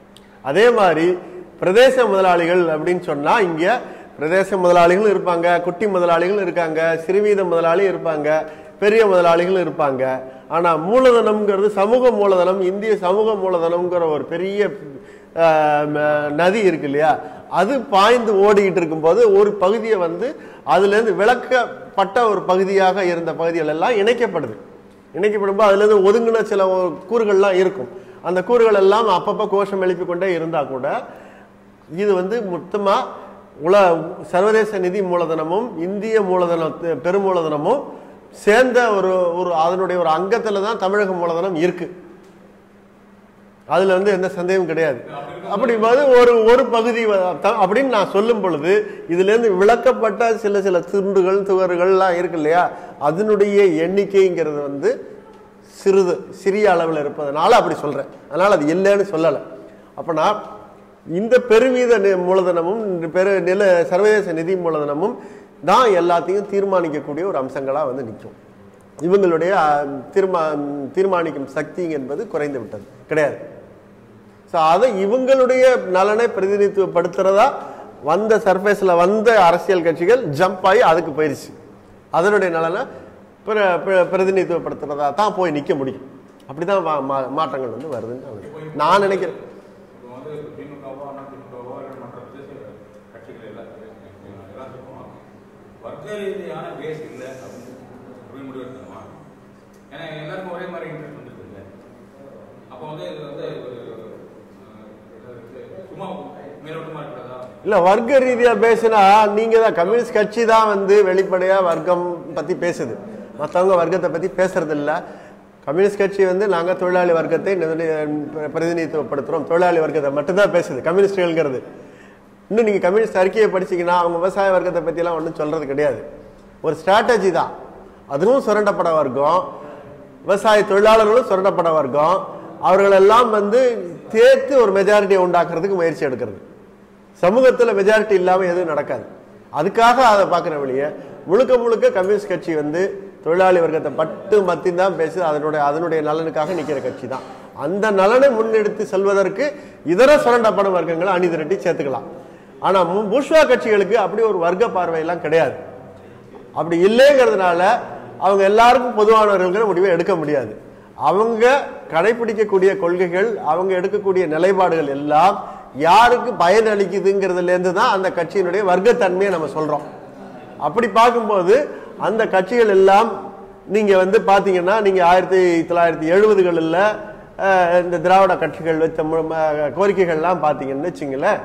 அதே மாதிரி பிரதேச முதலாளிகள் அப்படின்னு சொன்னா இங்க பிரதேச முதலாளிகளும் இருப்பாங்க குட்டி முதலாளிகளும் இருக்காங்க சிறுவீத முதலாளி இருப்பாங்க பெரிய முதலாளிகளும் இருப்பாங்க ஆனா மூலதனம்ங்கிறது சமூக மூலதனம் இந்திய சமூக மூலதனம்ங்கிற ஒரு பெரிய ஆஹ், ம- நதி இருக்கு இல்லையா அது பாய்ந்து ஓடிக்கிட்டு இருக்கும்போது ஒரு பகுதியை வந்து அதுல இருந்து விளக்கப்பட்ட ஒரு பகுதியாக இருந்த பகுதிகள் எல்லாம் இணைக்கப்படுது இணைக்கப்படும்போது அதுல இருந்து ஒதுங்கின சில ஒரு கூறுகள்லாம் இருக்கும் அந்த கூறுகள் எல்லாம் அப்பப்ப கோஷம் எழுப்பி கொண்டே இருந்தா கூட இது வந்து மொத்தமா உல சர்வதேச நிதி மூலதனமும் இந்திய மூலதன பெருமூலதனமும் சேர்ந்த ஒரு ஒரு அதனுடைய ஒரு அங்கத்துல தான் தமிழக மூலதனம் இருக்கு அதுல வந்து எந்த சந்தேகமும் கிடையாது அப்படி போது ஒரு ஒரு பகுதி வ- த- அப்படின்னு நான் சொல்லும் பொழுது இதுல இருந்து விளக்கப்பட்ட சில சில துண்டுகள் துவர்கள்லாம் இருக்கு இல்லையா அதனுடைய எண்ணிக்கைங்கிறது வந்து சிறிது சிறிய அளவில் இருப்பதனால அப்படி சொல்றேன் அதனால அது இல்லைன்னு சொல்லலை அப்பனா இந்த பெருவீத நி- மூலதனமும் இந்த பெரு நில சர்வதேச நிதி மூலதனமும் தான் எல்லாத்தையும் தீர்மானிக்கக்கூடிய ஒரு அம்சங்களா வந்து நிற்கும் இவங்களுடைய அஹ், தீர்மா தீர்மானிக்கும் சக்தி என்பது குறைந்து விட்டது கிடையாது ஸோ அதை இவங்களுடைய நலனை பிரதிநிதித்துவப்படுத்துறதா வந்த சர்ஃபேஸில் வந்த அரசியல் கட்சிகள் ஜம்ப் ஆகி அதுக்கு போயிருச்சு அதனுடைய நலனை பிர- பிர- பிரதிநிதித்துவப்படுத்துறதா தான் போய் நிற்க முடியும் அப்படிதான் மா- மா- மாற்றங்கள் வந்து வருதுன்னு நான் நான் நினைக்கிறேன் இப்போ வந்து திமுகவோ அண்ணா திமுகவோ இல்லை மற்ற பிரதேச கட்சிகள் எல்லாத்துக்கும் எல்லாத்துக்கும் வர்க்க ரீதியான பேஸ் இல்லை அப்படின்னு அப்படி முடிவு எடுக்கணுமா ஏன்னா எல்லாருக்கும் ஒரே மாதிரி இன்ட்ரெஸ்ட் வந்துருக்கு இல்லை அப்போ வந்து இது வந்து ஒரு அஹ், இது சும்மா மேலோட்டமா இருக்கிறதா இல்ல வர்க்க ரீதியா பேசினா நீங்க தான் கம்யூனிஸ்ட் கட்சி தான் வந்து வெளிப்படையா வர்க்கம் பத்தி பேசுது மத்தவங்க வர்க்கத்தை பத்தி பேசுறது இல்ல கம்யூனிஸ்ட் கட்சி வந்து நாங்க தொழிலாளி வர்க்கத்தை நிதி- பிரதிநிதித்துவப்படுத்துறோம் தொழிலாளி வர்க்கத்தை மட்டும்தான் பேசுது கம்யூனிஸ்டுகள்ங்கிறது இன்னும் நீங்க கம்யூனிஸ்ட் அறிக்கையை படிச்சீங்கன்னா அவங்க விவசாய வர்க்கத்தை பத்தி எல்லாம் ஒன்றும் சொல்றது கிடையாது ஒரு ஸ்ட்ராட்டஜி தான் அதுவும் சுரண்டப்பட வர்க்கம் விவசாய தொழிலாளர்களும் சுரண்டப்பட வர்க்கம் அவர்களெல்லாம் வந்து தேர்த்து ஒரு மெஜாரிட்டியை உண்டாக்குறதுக்கு முயற்சி எடுக்கிறது சமூகத்துல மெஜாரிட்டி இல்லாம எதுவும் நடக்காது அதுக்காக அதை பார்க்குற வழிய முழுக்க முழுக்க கம்யூனிஸ்ட் கட்சி வந்து தொழிலாளி வர்க்கத்தை பட்டு மத்தி தான் பேசுது அதனுடைய அதனுடைய நலனுக்காக நிக்கிற கட்சி தான் அந்த நலனை முன்னெடுத்து செல்வதற்கு இதர சுரண்டப்படும் வர்க்கங்களை அணி திரட்டி சேர்த்துக்கலாம் ஆனா மு- பூஷ்வா கட்சிகளுக்கு அப்படி ஒரு வர்க்க பார்வையெல்லாம் கிடையாது அப்படி இல்லைங்கிறதுனால அவங்க எல்லாருக்கும் பொதுவானவர்கள்ங்கிற முடிவை எடுக்க முடியாது அவங்க கடைபிடிக்கக்கூடிய கொள்கைகள் அவங்க எடுக்கக்கூடிய நிலைப்பாடுகள் எல்லாம் யாருக்கு பயன் அளிக்குதுங்கிறதுல இருந்து தான் அந்த கட்சியினுடைய வர்க்கத்தன்மையை நம்ம சொல்றோம் அப்படி பார்க்கும்போது அந்த கட்சிகள் எல்லாம் நீங்க வந்து பாத்தீங்கன்னா நீங்க ஆயிரத்தி தொள்ளாயிரத்தி எழுபதுகளில் இந்த திராவிட கட்சிகள் வச்ச மு- ம- கோரிக்கைகள்லாம் பார்த்தீங்கன்னு வச்சுங்களேன்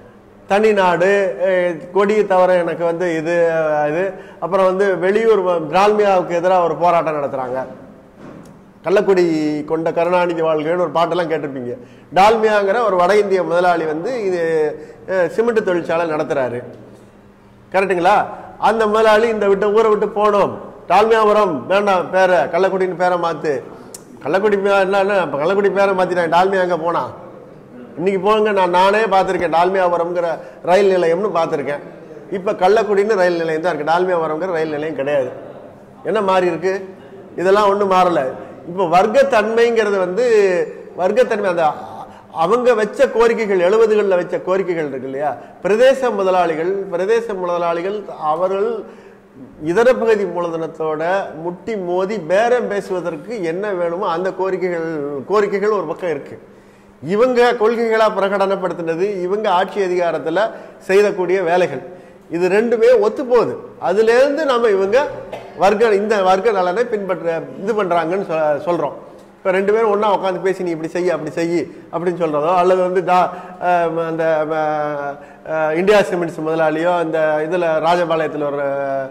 தனி நாடு அஹ், கொடியை தவிர எனக்கு வந்து இது அஹ், இது அப்புறம் வந்து வெளியூர் வ- பிரால்மியாவுக்கு எதிராக ஒரு போராட்டம் நடத்துறாங்க கள்ளக்குடி கொண்ட கருணாநிதி வாழ்க்கைன்னு ஒரு பாட்டெல்லாம் கேட்டிருப்பீங்க டால்மியாங்கிற ஒரு வட இந்திய முதலாளி வந்து இது அஹ், சிமெண்ட் தொழிற்சாலை நடத்துறாரு கரெக்டுங்களா அந்த முதலாளி இந்த விட்டு ஊரை விட்டு போனோம் டால்மியாபுரம் வேண்டாம் பேரை கள்ளக்குடின்னு பேரை மாத்து கள்ளக்குடி பே- என்ன என்ன, இப்ப கள்ளக்குடி பேரை மாத்திட்டாங்க டால்மியா அங்க போனா இன்னைக்கு போங்க நான் நானே பார்த்திருக்கேன் டால்மியாபுரம்ங்கிற ரயில் நிலையம்னு பார்த்திருக்கேன் இப்ப கள்ளக்குடின்னு ரயில் நிலையம் தான் இருக்கு டால்மியாபுரம்ங்கிற ரயில் நிலையம் கிடையாது என்ன மாறி இருக்கு இதெல்லாம் ஒண்ணும் மாறல இப்ப வர்க்கத்தன்மைங்கிறது வந்து வர்க்கத்தன்மை அந்த அவங்க வச்ச கோரிக்கைகள் எழுபதுகளில் வச்ச கோரிக்கைகள் இருக்கு இல்லையா பிரதேச முதலாளிகள் பிரதேச முதலாளிகள் அவர்கள் இதர பகுதி மூலதனத்தோட முட்டி மோதி பேரம் பேசுவதற்கு என்ன வேணுமோ அந்த கோரிக்கைகள் கோரிக்கைகள் ஒரு பக்கம் இருக்கு இவங்க கொள்கைகளா பிரகடனப்படுத்தினது இவங்க ஆட்சி அதிகாரத்துல செய்யக்கூடிய வேலைகள் இது ரெண்டுமே ஒத்து போகுது அதுல இருந்து நம்ம இவங்க வர்க்க இந்த வர்க்க நலனை பின்பற்ற இது பண்றாங்கன்னு சொ- சொல்றோம் இப்போ ரெண்டு பேரும் ஒண்ணா உட்காந்து பேசி நீ இப்படி செய்ய அப்படி செய் அப்படின்னு சொல்றதோ அல்லது வந்து தா அஹ் அந்த அஹ், அஹ், இந்தியா சிமெண்ட்ஸ் முதலாளியோ இந்த இதுல ராஜபாளையத்தில் ஒரு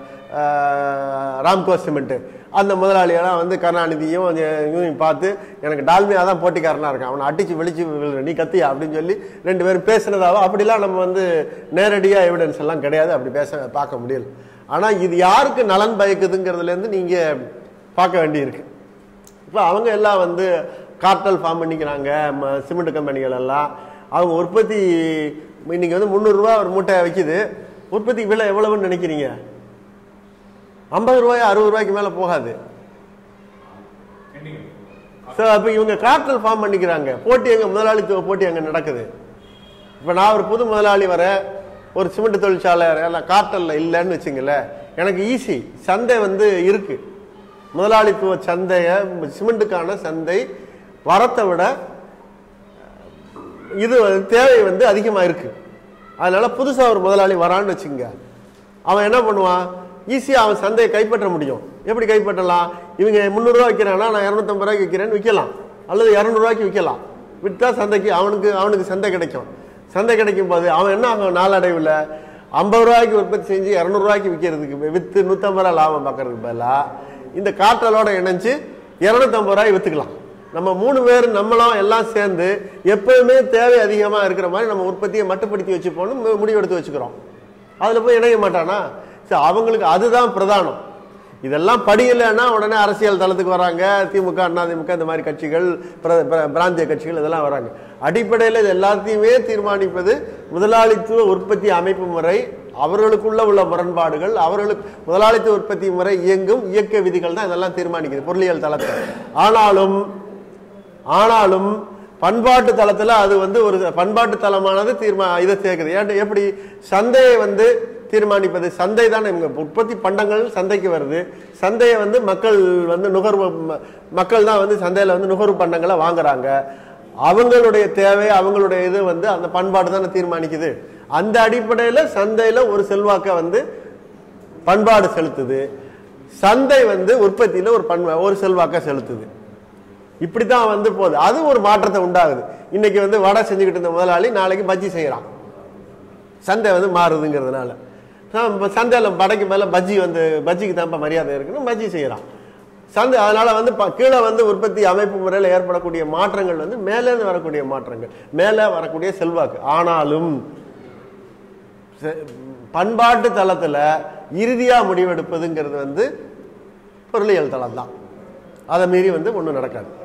அஹ், ராம்கோ சிமெண்ட் அந்த முதலாளியெல்லாம் வந்து கருணாநிதியும் இவனையும் பார்த்து எனக்கு டால்மியா தான் போட்டிக்காரனா இருக்கான் அவனை அடிச்சு வெளிச்சு விழுற, நீ கத்தியா அப்படின்னு சொல்லி ரெண்டு பேரும் பேசுனதாவோ அப்படிலாம் நம்ம வந்து நேரடியாக எவிடன்ஸ் எல்லாம் கிடையாது அப்படி பேச பார்க்க முடியல ஆனா இது யாருக்கு நலன் பயக்குதுங்கிறதுல இருந்து நீங்க பார்க்க வேண்டியிருக்கு இப்போ அவங்க எல்லாம் வந்து கார்டல் ஃபார்ம் பண்ணிக்கிறாங்க ம- சிமெண்ட் கம்பெனிகள் எல்லாம் அவங்க உற்பத்தி இன்னைக்கு வந்து முந்நூறுரூவா ஒரு மூட்டை விற்கிது உற்பத்தி விலை எவ்வளவுன்னு நினைக்கிறீங்க ஐம்பது ரூபாய் அறுபது ரூபாய்க்கு மேலே போகாது எண்டிங் ஸோ அப்போ இவங்க கார்டல் ஃபார்ம் பண்ணிக்கிறாங்க போட்டி எங்க முதலாளித்துவ போட்டி அங்கே நடக்குது இப்போ நான் ஒரு புது முதலாளி வரேன் ஒரு சிமெண்ட் தொழிற்சாலை எல்லாம் கார்டல்ல இல்லைன்னு வச்சுங்களேன் எனக்கு ஈஸி சந்தை வந்து இருக்கு முதலாளித்துவ சந்தைய சிமெண்ட்டுக்கான சந்தை வரத்தை விட இது வந்து தேவை வந்து அதிகமாக இருக்கு அதனால புதுசா ஒரு முதலாளி வரான்னு வச்சுங்க அவன் என்ன பண்ணுவான் ஈஸியாக அவன் சந்தையை கைப்பற்ற முடியும் எப்படி கைப்பற்றலாம் இவங்க முந்நூறுரூவா விற்கிறான்னா நான் இரநூத்தம்பது ரூபாய்க்கு விற்கிறேன்னு விற்கலாம் அல்லது இரநூறுவாய்க்கு விற்கலாம் விற்றா சந்தைக்கு அவனுக்கு அவனுக்கு சந்தை கிடைக்கும் சந்தை கிடைக்கும் போது அவன் என்ன ஆகும் நாளடைவில் ஐம்பது ரூபாய்க்கு உற்பத்தி செஞ்சு இரநூறுவாய்க்கு விற்கிறதுக்கு விற்று நூற்றம்பது ரூபா லாபம் பார்க்கறதுக்கு பதிலாக இந்த காற்றலோட இணைஞ்சு இரநூத்தம்பது ரூபாய் விற்றுக்கலாம் நம்ம மூணு பேர் நம்மளும் எல்லாம் சேர்ந்து எப்பவுமே தேவை அதிகமாக இருக்கிற மாதிரி நம்ம உற்பத்தியை மட்டுப்படுத்தி வச்சுப்போன்னு மு- முடிவெடுத்து வச்சுக்கிறோம் அதில் போய் இணைய மாட்டானா சரி அவங்களுக்கு அதுதான் பிரதானம் இதெல்லாம் படியலைன்னா உடனே அரசியல் தளத்துக்கு வராங்க திமுக அதிமுக இந்த மாதிரி கட்சிகள் பிர- பிர- பிராந்திய கட்சிகள் இதெல்லாம் வராங்க அடிப்படையில் இது எல்லாத்தையுமே தீர்மானிப்பது முதலாளித்துவ உற்பத்தி அமைப்பு முறை அவர்களுக்குள்ள உள்ள முரண்பாடுகள் அவர்களுக்கு முதலாளித்துவ உற்பத்தி முறை இயங்கும் இயக்க விதிகள் தான் இதெல்லாம் தீர்மானிக்குது பொருளியல் தளத்தில் ஆனாலும் ஆனாலும் பண்பாட்டு தளத்துல அது வந்து ஒரு பண்பாட்டு தளமானது தீர்மா இதை சேர்க்குது ஏன் எப்படி சந்தையை வந்து தீர்மானிப்பது சந்தை தான் இவங்க உற்பத்தி பண்டங்கள் சந்தைக்கு வருது சந்தையை வந்து மக்கள் வந்து நுகர்வு ம- மக்கள் தான் வந்து சந்தையில வந்து நுகர்வு பண்டங்களை வாங்குறாங்க அவங்களுடைய தேவை அவங்களுடைய இது வந்து அந்த பண்பாடு தானே தீர்மானிக்குது அந்த அடிப்படையில சந்தையில ஒரு செல்வாக்கை வந்து பண்பாடு செலுத்துது சந்தை வந்து உற்பத்தியில ஒரு பண்பா ஒரு செல்வாக்கை செலுத்துது இப்படித்தான் வந்து போகுது அது ஒரு மாற்றத்தை உண்டாகுது இன்னைக்கு வந்து வடை செஞ்சுக்கிட்டு இருந்த முதலாளி நாளைக்கு பஜ்ஜி செய்யறான் சந்தை வந்து மாறுதுங்கிறதுனால நான் இப்ப சந்தையில வடைக்கு மேல பஜ்ஜி வந்து பஜ்ஜிக்கு தான் இப்ப மரியாதை இருக்குன்னு பஜ்ஜி செய்யறான் சந்தை அதனால வந்து ப- கீழே வந்து உற்பத்தி அமைப்பு முறையில் ஏற்படக்கூடிய மாற்றங்கள் வந்து மேலே இருந்து வரக்கூடிய மாற்றங்கள் மேலே வரக்கூடிய செல்வாக்கு ஆனாலும் செ- பண்பாட்டு தளத்துல இறுதியா முடிவெடுப்பதுங்கிறது வந்து பொருளியல் தளம் தான் அதை மீறி வந்து ஒன்றும் நடக்காது